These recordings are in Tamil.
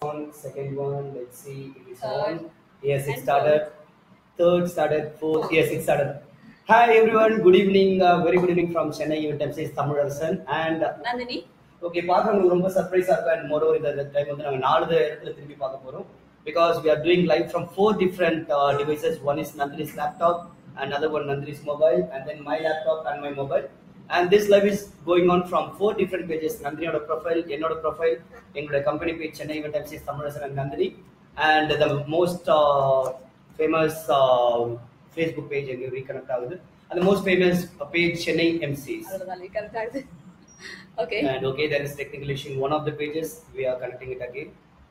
on. Second one, let's see if it's Third. on. Yes, it And started. Third started. Fourth, yes, it started. Hi everyone, good evening. Uh, very good evening from Chennai Event MCs Tamilarasan. And Nandini okay பார்க்கறவங்களுக்கு ரொம்ப சர்ப்ரைஸா இருக்கும் அண்ட் மோரோவர் இந்த டைம் வந்து நாங்க நாலு இடத்துல திரும்பி பார்க்க போறோம் because we are doing live from four different uh, devices one is nandini's laptop another one nandini's mobile and then my laptop and my mobile and this live is going on from four different pages நந்தினியோட ப்ரொஃபைல் என்னோட ப்ரொஃபைல் எங்களோட company page Chennai event MCs Tamilarasan and Nandini and the most uh, famous uh, Facebook page எங்க ரீகனெக்ட் ஆகுது and the most famous page Chennai MCs அவ்வளவுதான் கரெக்ட் ஆகுது okay And okay, there is technical issue in one of the pages. We are connecting it again.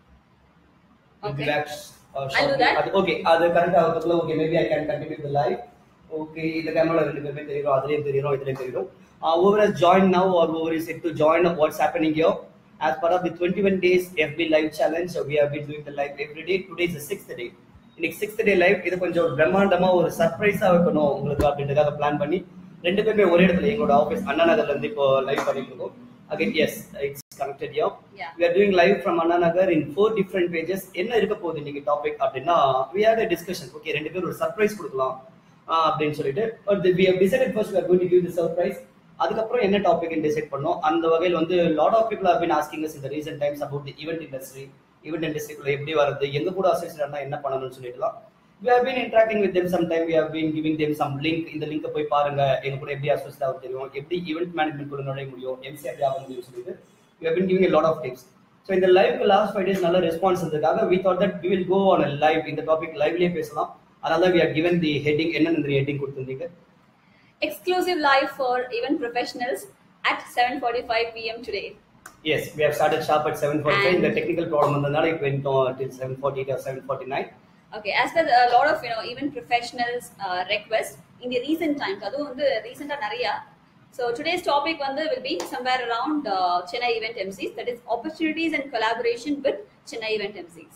We'll be Okay. back, uh, I'll do shortly. that. அது- Okay, அது correct ஆகுறதுக்குள்ள okay, maybe I can continue the live. Okay, இந்த கேமரா ரெண்டு பேருமே தெரியும் அதுலயும் தெரியும் இதுலயும் தெரியும் uh, whoever has joined now or whoever is set to join what's happening here as part of the 21 days FB live challenge we have been doing the live every day today is the sixth day இன்னைக்கு சிக்ஸ்த் டே லைவ் இது கொஞ்சம் பிரம்மாண்டமா ஒரு சர்ப்ரைஸா வைக்கணும் உங்களுக்கு அப்படின்றதுக்காக பிளான் பண்ணி ரெண்டு பேருமே ஒரே இடத்துல எங்களோட ஆஃபீஸ் அண்ணா நகர்ல இருந்து இப்போ லைவ் பண்ணிட்டு இருக்கோம் again yes it's connected yo Yeah. we are doing live from Anna Nagar in four different pages என்ன இருக்க போகுது இன்னைக்கு டாபிக் அப்படின்னா we had a discussion okay ரெண்டு பேரும் ஒரு சர்ப்ரைஸ் கொடுக்கலாம் ஆஹ் அப்படின்னு சொல்லிட்டு but the- we have decided first we are going to give the surprise அதுக்கப்புறம் என்ன டாபிக் டிசைட் பண்ணோம் அந்த வகையில் வந்து lot of people have been asking us in the recent times about the event industry event industryக்குள்ள எப்படி வரது எங்க கூட அசோசியேட் என்ன பண்ணணும்னு சொல்லிட்டுலாம் we have been interacting with them sometime we have been giving them some link இந்த லிங்கை போய் பாருங்க எங்க கூட எப்படி அசோசியேட் ஆக தெரியும் எப்படி ஈவெண்ட் மேனேஜ்மெண்ட் குள்ள நுழைய முடியும் எம்சி எப்படி ஆக முடியும்னு சொல்லிட்டு we have been giving a lot of tips so இந்த லைவ்க்கு லாஸ்ட் ஃபைவ் டேஸ் நல்ல ரெஸ்பான்ஸ் இருந்ததுக்காக we thought that we will go on live இந்த டாபிக் லைவ்லேயே பேசலாம் அதனால we are given the heading என்ன இந்த ஹெட்டிங் கொடுத்துருந்தீங்க exclusive live for event professionals at seven forty five PM today yes we have started sharp at seven forty And- இந்த டெக்னிக்கல் ப்ராப்ளம் வந்ததுனால இப்போ வென்ட்டோம் till seven forty eight seven forty nine Okay, as per a lot of you know even professionals uh, request in the recent times, அதுவும் வந்து ரீசெண்டா நிறைய So today's topic வந்து will be somewhere around uh, Chennai event MCs, that is opportunities and collaboration with Chennai event MCs.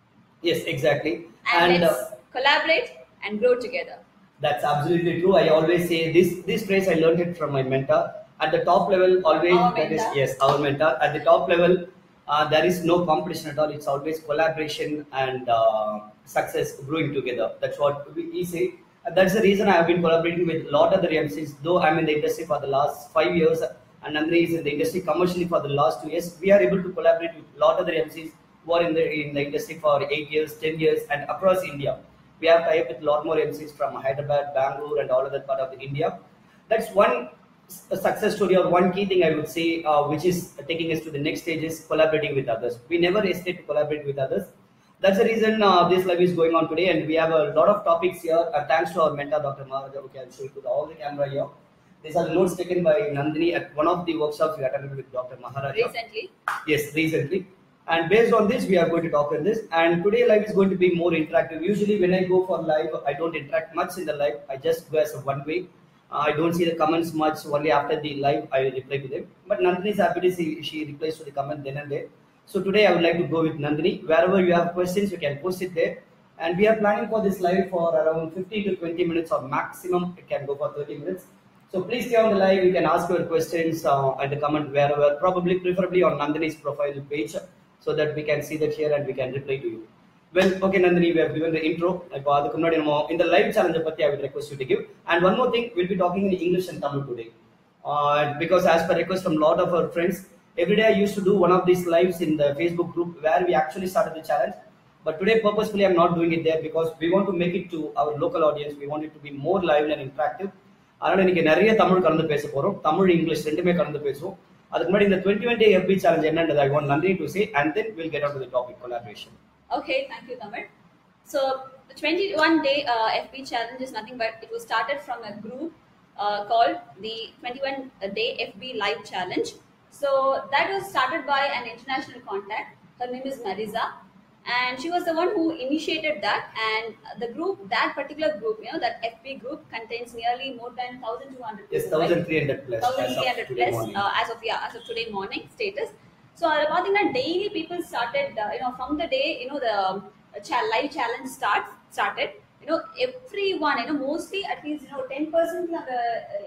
Yes exactly And, and let's collaborate and grow together. That's absolutely true. I always say this this phrase I learned it from my mentor. At the top level, always Our that is mentor. yes, our mentor. At the top level, uh, there is no competition at all. It's always collaboration and uh, success growing together. That's what we, we say. And that's the reason I have been collaborating with a lot of other MCs. Though I'm in the industry for the last five years, and Nandri is in the industry commercially for the last two years, we are able to collaborate with a lot of other MCs who are in the in the industry for eight years, ten years, and across India we have tied up with a lot more MCs from Hyderabad, Bangalore, and all other part of the India. That's one s- success story or one key thing I would say, uh, which is taking us to the next stage is collaborating with others. We never hesitate to collaborate with others. That's the reason uh, this live is going on today, and we have a lot of topics here. Uh, thanks to our mentor, Dr. Maharaja. Okay, I'll show you to the, all the camera here. These are the notes taken by Nandini at one of the workshops we attended with Dr. Maharaja. Recently, Yes, recently. And based on this, we are going to talk on this. And today live is going to be more interactive. Usually, when I go for live, I don't interact much in the live. I just go as a one way. Uh, I don't see the comments much. Only after the live, I reply to them. But Nandini is happy to see she replies to the comment then and there. So today, I would like to go with Nandini. Wherever you have questions, you can post it there. And we are planning for this live for around 15 to 20 minutes or maximum it can go for 30 minutes. So please stay on the live. You can ask your questions uh, and the comment wherever, probably preferably on Nandini's profile page, so that we can see that here and we can reply to you. Well, okay, Nandini, we have given the intro. இப்போ அதுக்கு முன்னாடி நம்ம இந்த லைவ் சேலஞ்சை பத்தி I would request you to give. And one more thing, we'll be talking in English and Tamil today. Uh, because as per request from lot of our friends, every day I used to do one of these lives in the Facebook group where we actually started the challenge. But today, purposefully, I'm not doing it there because we want to make it to our local audience. We want it to be more lively and interactive. அதனால இன்னைக்கு நிறைய தமிழ் கலந்து பேச போறோம் தமிழ் இங்கிலீஷ் ரெண்டுமே கலந்து பேசுவோம் அதுக்கு முன்னாடி இந்த டுவெண்ட்டி ஒன் டே எஃபி சேலஞ்ச் என்னன்றது I want Nandini to say and then will get out to the topic collaboration okay, thank you, Tamil. So the 21 day uh, FB challenge is nothing but it was started from a group uh, called the 21 day FB live challenge. So that was started by an international contact. Her name is Marisa. And she was the one who initiated that. And the group, that particular group, you know, that FB group contains nearly more than 1,200 yes people, right? Thousand three hundred plus 1300 plus uh, as of yeah as of today morning status so அதில் பார்த்தீங்கன்னா daily people started uh, you know from the day you know the um, cha- live challenge starts started you know everyone you know mostly at least you know 10% அந்த uh, எவ்வளவு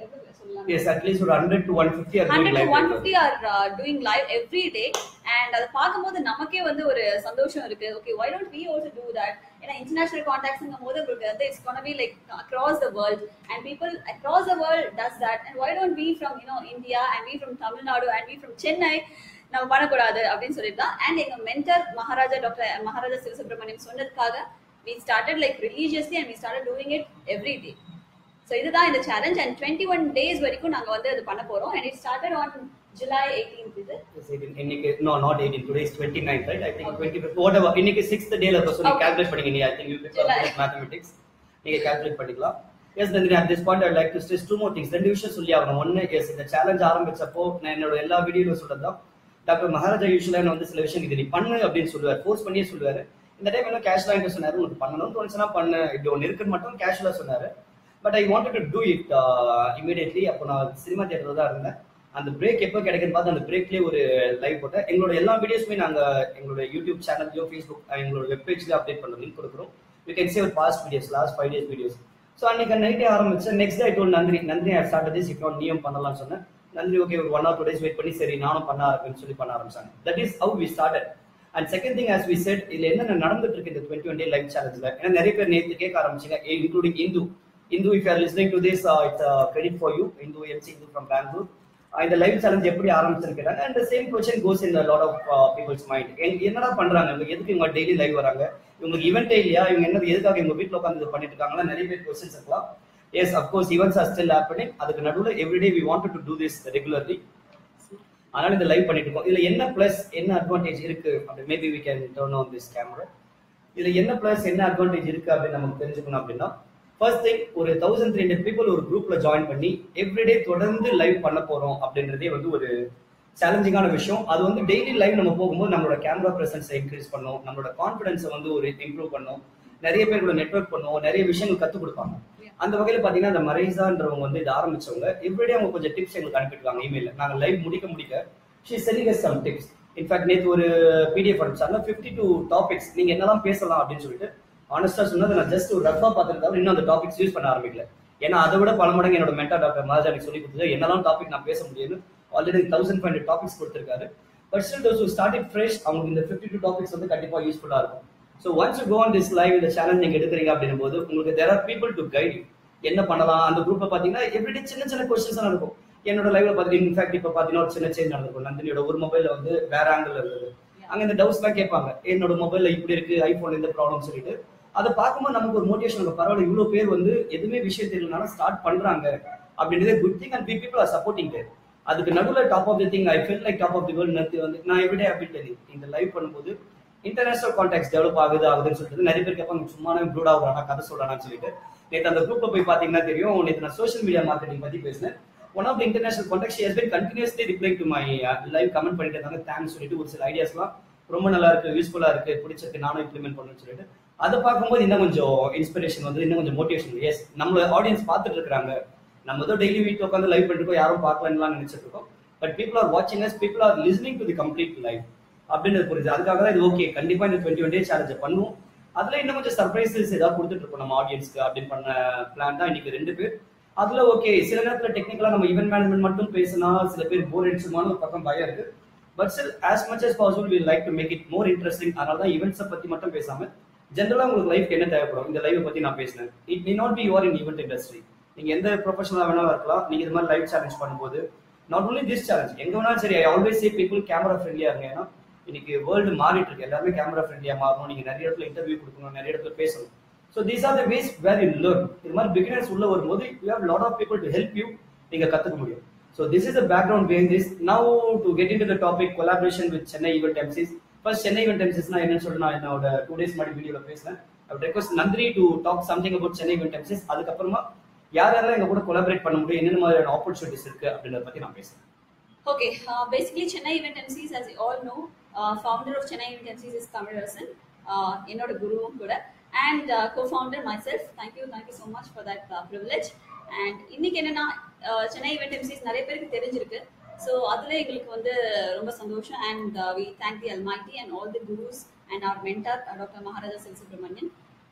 சொல்லலாம் எஸ் அட்லீஸ்ட் ஒரு hundred to one fifty or hundred to one fifty are doing live every day and அதை பார்க்கும்போது நமக்கே வந்து ஒரு சந்தோஷம் இருக்கு okay why don't we also do that ஏன்னா இன்டர்நேஷனல் கான்டாக்ட்ஸ்ங்கும் போது உங்களுக்கு வந்து it's gonna be like across the world and people across the world does that and why don't we from you know India and we from Tamil Nadu and we from Chennai நம்ம பண்ணக்கூடாது அப்படின்னு சொல்லிட்டு தான் அண்ட் எங்க மென்டர் மகாராஜா டாக்டர் மகாராஜா சிவசுப்ரமணியம் சொன்னதுக்காக we started like religiously and we started doing it every day so இதுதான் இந்த challenge and twenty one days வரைக்கும் நாங்கள் வந்து அது பண்ண போகிறோம் and it started on July eighteenth இது இன்னைக்கு no not 18 today is 29 right I think 25 whatever இன்னைக்கு 6th டேல இப்ப சொல்லி Okay. கால்குலேட் பண்ணிங்க I think you July. Mathematics நீங்க கால்குலேட் பண்ணிக்கலாம் yes Nandini at this point I like to stress two more things ரெண்டு விஷயம் சொல்லி ஆகணும் ஒன்னு எஸ் இந்த சேலஞ்ச் ஆரம்பிச்சப்போ நான் என்னோட எல்லா வீடியோல சொல்றதுதான் டாக்டர் மகாராஜா யூஸ்வலா என்ன வந்து சில விஷயம் இது நீ பண்ணு அப்படின்னு சொல்லுவார் ஃபோர்ஸ் பண்ணியே சொல்லுவாரு இந்த டைம் என்ன கேஷுவலா என்ன சொன்னாரு உனக்கு பண்ணணும்னு தோணுச்சுன்னா பண்ணு இப்படி ஒன்று இருக்குன்னு மட்டும் கேஷுவலா சொன்னாரு but I wanted to do it immediately அப்போ நான் சினிமா தியேட்டர் தான் இருந்தேன் அந்த பிரேக் எப்போ கிடைக்குன்னு பார்த்து அந்த பிரேக்லேயே ஒரு லைவ் போட்டேன் எங்களோட எல்லா வீடியோஸுமே நாங்கள் எங்களோட யூடியூப் சேனல்லையோ ஃபேஸ்புக் எங்களோட வெப்பேஜ்ல அப்டேட் பண்ண லிங்க் கொடுக்குறோம் you can save past videos last five days videos so அன்னைக்கு நைட்டே ஆரம்பிச்சேன் next day told Nandini Nandini I start this இப்போ நீயும் பண்ணலாம்னு சொன்னேன் நந்தினி ஓகே ஒரு one or two days wait பண்ணி சரி நானும் பண்ண ஆரம்பின்னு சொல்லி பண்ண ஆரம்பிச்சாங்க that is how we started and second thing as we set இதுல என்னென்ன நடந்துட்டு இருக்கு இந்த டுவெண்ட்டி ஒன் டே லைவ் சேலஞ்சில் ஏன்னா நிறைய பேர் நேற்று கேட்க ஆரம்பிச்சிங்க including Indhu Indhu if are listening to this it's credit for you Indhu MC Indhu from Bangalore இந்த லைவ் சேலஞ்ச் எப்படி ஆரம்பிச்சுன்னு கேட்டாங்க and same question goes in lot of people's mind என்னடா பண்றாங்க இவங்க எதுக்கு இவங்க டெய்லி லைவ் வராங்க இவங்களுக்கு ஈவெண்ட்டே இல்லையா இவங்க என்ன எதுக்காக இவங்க வீட்டில் உட்காந்து இது பண்ணிட்டு இருக்காங்களா நிறைய பேர் கொஸ்டின்ஸ் இருக்கலாம் yes of course events are still happening அதுக்கு நடுவில் everyday we want to do this regularly அதனால இந்த லைவ் பண்ணிட்டு இருக்கோம் இதுல என்ன பிளஸ் என்ன அட்வான்டேஜ் இருக்கு அப்படி maybe we can turn on this camera இதுல என்ன பிளஸ் என்ன அட்வான்டேஜ் இருக்கு அப்படின்னு நமக்கு தெரிஞ்சுக்கணும் அப்படின்னா ஃபர்ஸ்ட் திங் ஒரு தௌசண்ட் த்ரீ ஹண்ட்ரட் பீப்புள் ஒரு குரூப்ல ஜாயின் பண்ணி எவ்ரிடே தொடர்ந்து லைவ் பண்ண போறோம் அப்படின்றதே வந்து ஒரு சேலஞ்சிங்கான விஷயம் அது வந்து டெய்லி லைவ் நம்ம போகும்போது நம்மளோட கேமரா பிரசன்ஸை இன்க்ரீஸ் பண்ணும் நம்மளோட கான்ஃபிடன்ஸை வந்து ஒரு இம்ப்ரூவ் பண்ணும் நிறைய பேர் கூட நெட்ஒர்க் பண்ணுவோம் நிறைய விஷயங்கள் கற்றுக் கொடுப்பாங்க அந்த வகையில் பார்த்தீங்கன்னா அந்த மரைசான்றவங்க வந்து இது ஆரம்பிச்சவங்க எவ்ரிடே அவங்க கொஞ்சம் டிப்ஸ் எங்களுக்கு அனுப்பிட்டுருக்காங்க இமெயில நாங்கள் லைவ் முடிக்க முடிக்க she selling some tips in fact நேற்று ஒரு பிடிஎஃப் அனுப்பிச்சாங்க ஃபிஃப்டி டூ டாபிக்ஸ் நீங்க என்னெல்லாம் பேசலாம் அப்படின்னு சொல்லிட்டு ஆனஸ்டா சொன்னது நான் ஜஸ்ட் ஒரு ரஃபா பார்த்துருந்தாலும் இன்னும் அந்த டாபிக்ஸ் யூஸ் பண்ண ஆரம்பிக்கல ஏன்னா அதை விட பல மடங்கு என்னோட மென்டா டாக்டர் மகாஜானி சொல்லி கொடுத்தது என்னெல்லாம் டாபிக் நான் பேச முடியும்னு already thousand five hundred topics கொடுத்துருக்காரு but still those start it fresh அவங்களுக்கு இந்த ஃபிஃப்டி டூ டாபிக்ஸ் வந்து கண்டிப்பா யூஸ்ஃபுல்லா இருக்கும் so once you go on this live இந்த சேலஞ்ச் நீங்க எடுக்கிறீங்க அப்படின்னும் போது உங்களுக்கு there are people to guide you என்ன பண்ணலாம் அந்த குரூப்ல பாத்தீங்கன்னா எவ்ரிடே சின்ன சின்ன கொஸ்டின்ஸ் நடக்கும் என்னோட லைவ்ல பாத்தீங்கன்னா இன்ஃபேக்ட் இப்ப பாத்தீங்கன்னா ஒரு சின்ன சேஞ்ச் நடந்திருக்கும் நந்தினியோட ஒரு மொபைல்ல வந்து வேற ஆங்கிள் இருந்தது அங்க இந்த டவுட்ஸ் எல்லாம் கேட்பாங்க என்னோட மொபைல்ல இப்படி இருக்கு ஐபோன் இந்த ப்ராப்ளம் சொல்லிட்டு அதை பார்க்கும்போது நமக்கு ஒரு மோட்டிவேஷன் இருக்கும் பரவாயில்ல இவ்வளவு பேர் வந்து எதுவுமே விஷயம் தெரியலனாலும் ஸ்டார்ட் பண்றாங்க அப்படின்றதே good thing and people are supporting there அதுக்கு நடுவில் top of the thing I feel like top of the world நிறுத்தி வந்து நான் எவ்ரிடே ஹாப்பி டெல்லி இந்த லைவ் பண்ணும்போது இன்டர்நேஷனல் கான்டாக்ட் டெவலப் ஆகுது ஆகுதுன்னு சொல்லிட்டு நிறைய பேர் கேட்பாங்க சும்மா ப்ரூட் ஆகுறானா கதை சொல்றானான்னு சொல்லிட்டு நேற்று அந்த குரூப்ல போய் பாத்தீங்கன்னா தெரியும் நேற்று நான் சோஷியல் மீடியா மார்க்கெட்டிங் பத்தி பேசினேன் one of the international contact has been continuously reply to my live comment பண்ணிட்டு இருக்காங்க தேங்க்ஸ் சொல்லிட்டு ஒரு சில ஐடியாஸ்லாம் ரொம்ப நல்லா இருக்கு யூஸ்ஃபுல்லா இருக்கு பிடிச்சிருக்கு நானும் இம்ப்ளிமெண்ட் பண்ணணும்னு சொல்லிட்டு அதை பார்க்கும்போது இன்னும் கொஞ்சம் இன்ஸ்பிரேஷன் வந்து இன்னும் கொஞ்சம் மோட்டிவேஷன் எஸ் நம்மள ஆடியன்ஸ் பார்த்துட்டு இருக்காங்க நம்ம ஏதோ டெய்லி வீட்டில் உட்காந்து லைவ் பண்ணிட்டு இருக்கோம் யாரும் பார்க்கலன்னு நினைச்சிட்டு இருக்கோம் பட் பீப்புள் ஆர் வாட்சிங் us people are listening to the complete live அப்படின்றது புரியுது அதுக்காக தான் இது ஓகே கண்டிப்பா இந்த டுவெண்ட்டி ஒன் டே சேலஞ்சை பண்ணுவோம் அதுல இன்னும் கொஞ்சம் சர்ப்ரைசஸ் ஏதாவது கொடுத்துட்டு இருக்கோம் நம்ம ஆடியன்ஸ்க்கு அப்படின்னு பண்ண பிளான் தான் இன்னைக்கு ரெண்டு பேர் அதுல ஓகே சில நேரத்துல டெக்னிக்கலா நம்ம ஈவென்ட் மேனேஜ்மெண்ட் மட்டும் பேசினா சில பேர் போர் அடிச்சுமான ஒரு பக்கம் பயம் இருக்கு but still as much as possible we like to make it more interesting அதனால தான் ஈவெண்ட்ஸை பத்தி மட்டும் பேசாம ஜென்ரலா உங்களுக்கு லைஃப் என்ன தேவைப்படும் இந்த லைவை பத்தி நான் பேசினேன் it may not be your in event industry நீங்க எந்த ப்ரொஃபஷனலா வேணாலும் இருக்கலாம் நீங்க இது மாதிரி லைவ் சேலஞ்ச் பண்ணும்போது நாட் only திஸ் சேலஞ்ச் எங்க வேணாலும் சரி I always say people camera ஃப்ரெண்ட்லியா இருங்க ஏன்னா இன்னைக்கு வேர்ல்டு மாறிட்டு இருக்கு எல்லாருமே கேமரா ஃப்ரெண்ட்லியா மாறணும் நீங்க நிறைய இடத்துல இன்டர்வியூ கொடுக்கணும் நிறைய இடத்துல பேசணும் so these are the ways where you learn இது மாதிரி பிகினர்ஸ் உள்ள வரும்போது you have lot of people to help you நீங்க கத்துக்க முடியும் so this is the background behind this now to get into the topic collaboration with Chennai event MCs first Chennai event எம்சிஸ்னா என்னன்னு சொல்லி நான் என்னோட டூ டேஸ் முன்னாடி வீடியோல பேசினேன் I request Nandini to talk something about Chennai event MCs அதுக்கப்புறமா யார் யாரெல்லாம் எங்க கூட கொலாபரேட் பண்ண முடியும் என்னென்ன மாதிரியான ஆப்பர்ச்சுனிட்டிஸ் இருக்கு அப்படின்றத பத்தி நான் பேசுறேன் Okay, uh, basically Chennai Event MCs, as you all know, uh, founder of Chennai Event MCs is Kamilarasan, uh, என்னோட குருவும் கூட and co-founder myself. Thank you, thank you so much for that uh, privilege. And இன்னைக்கு என்னன்னா uh, சென்னை Event MCs நிறைய பேருக்கு தெரிஞ்சிருக்கு ஸோ அதுல எங்களுக்கு வந்து ரொம்ப சந்தோஷம் and we thank the almighty and all the gurus and our mentor doctor Maharaja Sivasubramanian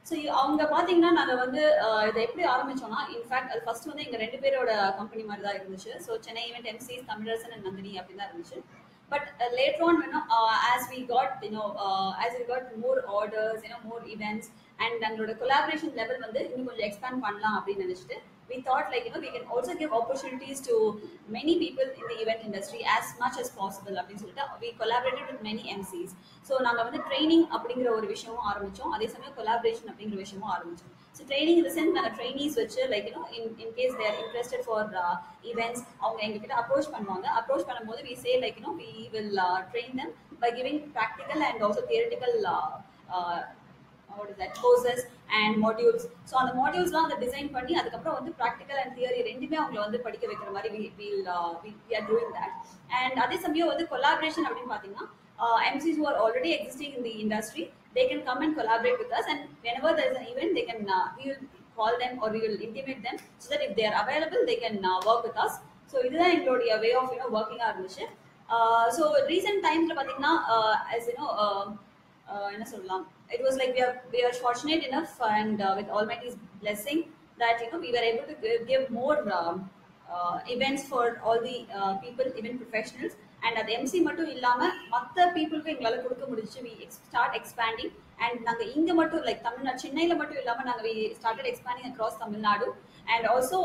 so அவங்க பார்த்தீங்கன்னா நாங்கள் வந்து அஹ், இதை எப்படி ஆரம்பிச்சோம்னா இன்ஃபேக்ட் அது ஃபர்ஸ்ட் வந்து எங்கள் ரெண்டு பேரோட கம்பெனி மாதிரி தான் இருந்துச்சு so Chennai event MCs Tamilarasan and Nandini அப்படி தான் இருந்துச்சு பட் லேட்டர் ஆன் வேணும் as we got you know as we got more orders you know more events and எங்களோட கொலாபரேஷன் லெவல் வந்து இன்னும் கொஞ்சம் எக்ஸ்பேண்ட் பண்ணலாம் அப்படின்னு நினச்சிட்டு we thought like you know we can also give opportunities to many people in the event industry as much as possible அப்படின்னு சொல்லிட்டு we collaborated with many MCs so நாங்கள் வந்து ட்ரைனிங் அப்படிங்கிற ஒரு விஷயமும் ஆரம்பிச்சோம் அதே சமயம் கொலாபரேஷன் அப்படிங்கிற விஷயமும் ஆரம்பிச்சோம் ஸோ ட்ரைனிங் இந்த சென்ஸ் நாங்கள் ட்ரைனிஸ் வச்சு like you know in in case they're interested for events அவங்க எங்ககிட்ட அப்ரோச் பண்ணுவாங்க அப்ரோச் பண்ணும்போது we say like you know we will train them by giving practical and also theoretical uh, uh, what is that courses and modules so அந்த மாடியூல்ஸ்லாம் அந்த டிசைன் பண்ணி அதுக்கப்புறம் வந்து ப்ராக்டிக்கல் அண்ட் தியரி ரெண்டுமே அவங்கள வந்து படிக்க வைக்கிற மாதிரி we will uh, we, we are doing that and அதே சமயம் வந்து கொலாபரேஷன் அப்படின்னு பார்த்தீங்கன்னா uh, MCs who are already existing in the industry they can come and collaborate with us and whenever there is an event they can uh, we will call them or we will intimate them so that if they are available they can uh, work with us so இதுதான் எங்களுடைய வே ஆஃப் யூனோ ஒர்க்கிங்காக இருந்துச்சு ஸோ ரீசெண்ட் டைம்ஸில் பார்த்தீங்கன்னா as you know uh, uh, என்ன சொல்லலாம் it was like we are we are fortunate enough and uh, with almighty's blessing that you know we were able to give, give more um, uh, events for all the uh, people even professionals and அது எம்சி மட்டும் இல்லாம மற்ற பீப்புளுக்கு எங்களால கொடுக்க முடிஞ்சு வி ஸ்டார்ட் எக்ஸ்பேண்டிங் அண்ட் நாங்க இங்க மட்டும் லைக் தமிழ்நாடு சென்னையில மட்டும் இல்லாம நாங்க we started expanding across Tamil Nadu and also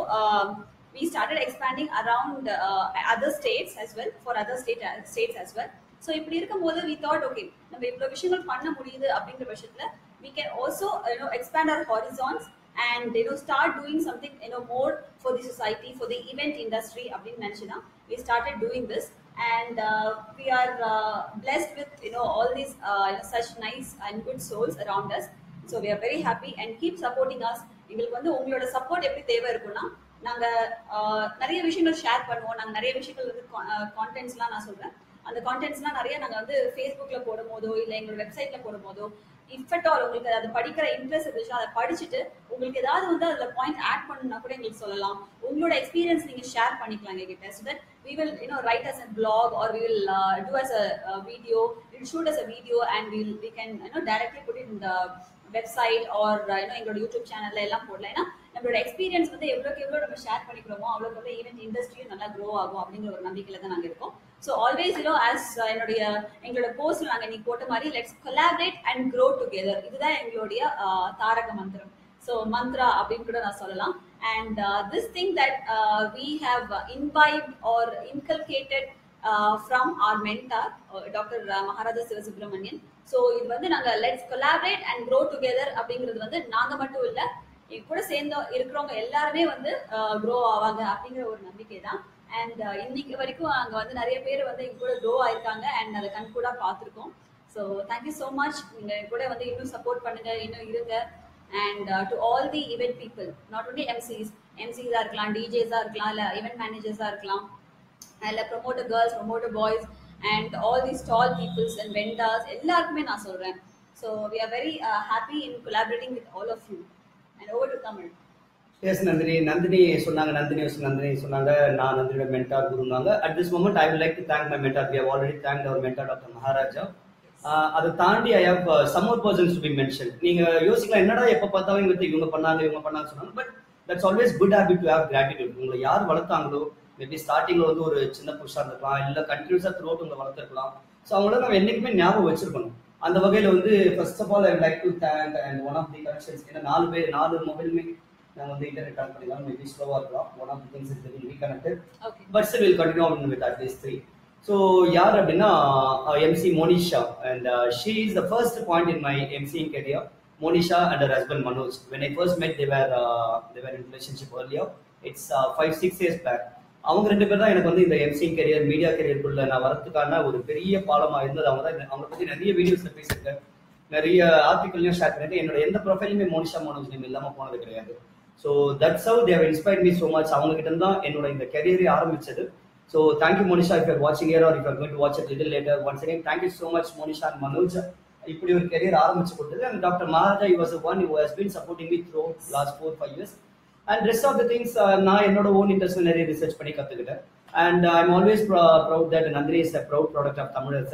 we started expanding around uh, other states as well for other state states as well so இப்படி இருக்கும்போது வி தாட் ஓகே நம்ம இவ்வளோ விஷயங்கள் பண்ண முடியுது அப்படிங்கிற பட்சத்தில் we can also you know expand our horizons and you know start doing something you know more for the society for the event industry அப்படின்னு நினச்சினா we started doing this and uh, we are uh, blessed with you know all these uh, you know, such nice and good souls around us so we are very happy and keep supporting us எங்களுக்கு வந்து உங்களோட சப்போர்ட் எப்படி தேவை இருக்கும்னா நாங்க ஆஹ், நிறைய விஷயங்கள் ஷேர் பண்ணுவோம் நாங்க நிறைய விஷயங்கள் வந்து கான்டென்ட்ஸ்லாம் நான் சொல்றேன் அந்த கான்டென்ட்ஸ்லாம் நிறைய நாங்க வந்து ஃபேஸ்புக்ல போடும் போதோ இல்ல எங்களோட வெப்சைட்ல போடும் போதோ இஃப் அட் ஆல் உங்களுக்கு அது படிக்கிற இன்ட்ரெஸ்ட் இருந்துச்சுன்னா அதை படிச்சுட்டு உங்களுக்கு ஏதாவது வந்து அதுல பாயிண்ட் ஆட் பண்ணணும்னா கூட எங்களுக்கு சொல்லலாம் உங்களோட எக்ஸ்பீரியன்ஸ் நீங்க ஷேர் பண்ணிக்கலாம் எங்ககிட்ட so that we will you know write as a blog or we will uh, do as a, a video we'll shoot as a video and we'll we can you know directly put it in the website or you know எங்களோட யூடியூப் சேனல்ல எல்லாம் போடலாம் ஏன்னா நம்மளோட எக்ஸ்பீரியன்ஸ் வந்து எவ்வளோக்கு எவ்வளோ நம்ம ஷேர் பண்ணிக்கிறோமோ அவ்வளோக்கு எவ்வளோ ஈவெண்ட் இண்டஸ்ட்ரியும் நல்லா க்ரோ ஆகும் அப்படிங்கிற ஒரு நம்பிக்கையில தான் நாங்கள் இருக்கோம் ஸோ ஆல்வேஸ் யூனோ ஆஸ் என்னுடைய எங்களோட போஸ்ட்ல நாங்கள் நீ போட்ட மாதிரி let's collaborate and grow together இதுதான் எங்களுடைய ஆஹ், தாரக மந்திரம் ஸோ மந்த்ரா அப்படின்னு கூட நான் சொல்லலாம் and this thing that we have invite or inculcated from our mentor doctor Maharaja Sivasubramanian so இது வந்து நாங்க let's collaborate and grow together அப்படிங்கிறது வந்து நாங்க மட்டும் இல்ல என் கூட சேர்ந்த இருக்கிறவங்க எல்லாருமே வந்து க்ரோ ஆவாங்க அப்படிங்கிற ஒரு நம்பிக்கை தான் அண்ட் இன்னைக்கு வரைக்கும் அங்க வந்து நிறைய பேர் வந்து எங்க கூட க்ரோ ஆயிருக்காங்க அண்ட் அதை கண் கூட பார்த்துருக்கோம் ஸோ தேங்க்யூ ஸோ மச் நீங்க என் கூட வந்து இன்னும் சப்போர்ட் பண்ணுங்க இன்னும் இருங்க and to all the event people not only MCs எம்சிஸாக இருக்கலாம் டிஜேஸாக இருக்கலாம் இல்லை ஈவெண்ட் மேனேஜர்ஸாக இருக்கலாம் இல்லை promoter girls promoter boys and all the stall peoples and vendors எல்லாருக்குமே நான் சொல்கிறேன் so we are very happy in collaborating with all of you and over to Tamil yes Nandini Nandini சொன்னாங்க நந்தினி was நந்தினி சொன்னாங்க நான் நந்தினியோட மென்டார் குருனாங்க at this moment I would like to thank my mentor we have already thank our mentor doctor Maharaja ah அதை தாண்டி I have some more persons to be mention நீங்க யோசிக்கலாம் என்னடா எப்ப பார்த்தாலும் இவங்க இவங்க பண்ணாங்க இவங்க பண்ணாங்க சொன்னாங்க but that's always good habit to have gratitude உங்களை யார் வளர்த்தாங்களோ மேபி ஸ்டார்டிங்ல வந்து ஒரு சின்ன புஷா இருந்திருக்கலாம் இல்ல கண்டினியூஸா த்ரூ அவுட் உங்களை வளர்த்துருக்கலாம் ஸோ அவங்கள நம்ம என்னைக்குமே ஞாபகம் வச்சிருக்கணும் அந்த வகையில வந்து first of all I like to thank and one of the connections ஏன்னா நாலு பேர் நாலு மொபைலுமே நாங்கள் வந்து இன்டர்நெட் கனெக்ட் பண்ணிக்கலாம் மேபி ஸ்லோவாக இருக்கலாம் one of the things is reconnected okay but still will continue on with at least three so யார் அப்படின்னா MC Monisha and she is the first point in my MCing career Monisha and her husband Manoj when I first met they were uh, they were in relationship earlier it's uh, five six years back அவங்க ரெண்டு பேர் தான் எனக்கு வந்து இந்த எம்சிங் கெரியர் மீடியா கெரியருக்குள்ள நான் வரதுக்கான ஒரு பெரிய பாலமா இருந்தது அவங்க தான் அவங்க பத்தி நிறைய வீடியோஸ்ல பேசியிருக்கேன் நிறைய ஆர்டிக்கல்லையும் ஷேர் பண்ணிட்டு என்னோட எந்த ப்ரொஃபைலுமே மோனிஷா மனோஜ் நேம் இல்லாம போனது கிடையாது so that's how they've inspired me so much அவங்க கிட்ட இருந்து தான் என்னோட இந்த கெரியரே ஆரம்பிச்சது so thank you Monisha if you're வாட்சிங் here or if you're going to watch it little later once again thank you so much Monisha and Manoj இப்படி ஒரு கெரியர் ஆரம்பிச்சு கொடுத்தது and doctor Maharaja you was one you has been supporting me through last four five years and rest of the things நான் என்னோட ஓன் இன்ட்ரெஸ்ட் நிறைய ரிசர்ச் பண்ணி கற்றுக்கிட்டேன் and I am always proud that Nandini is a proud product of Tamilarasan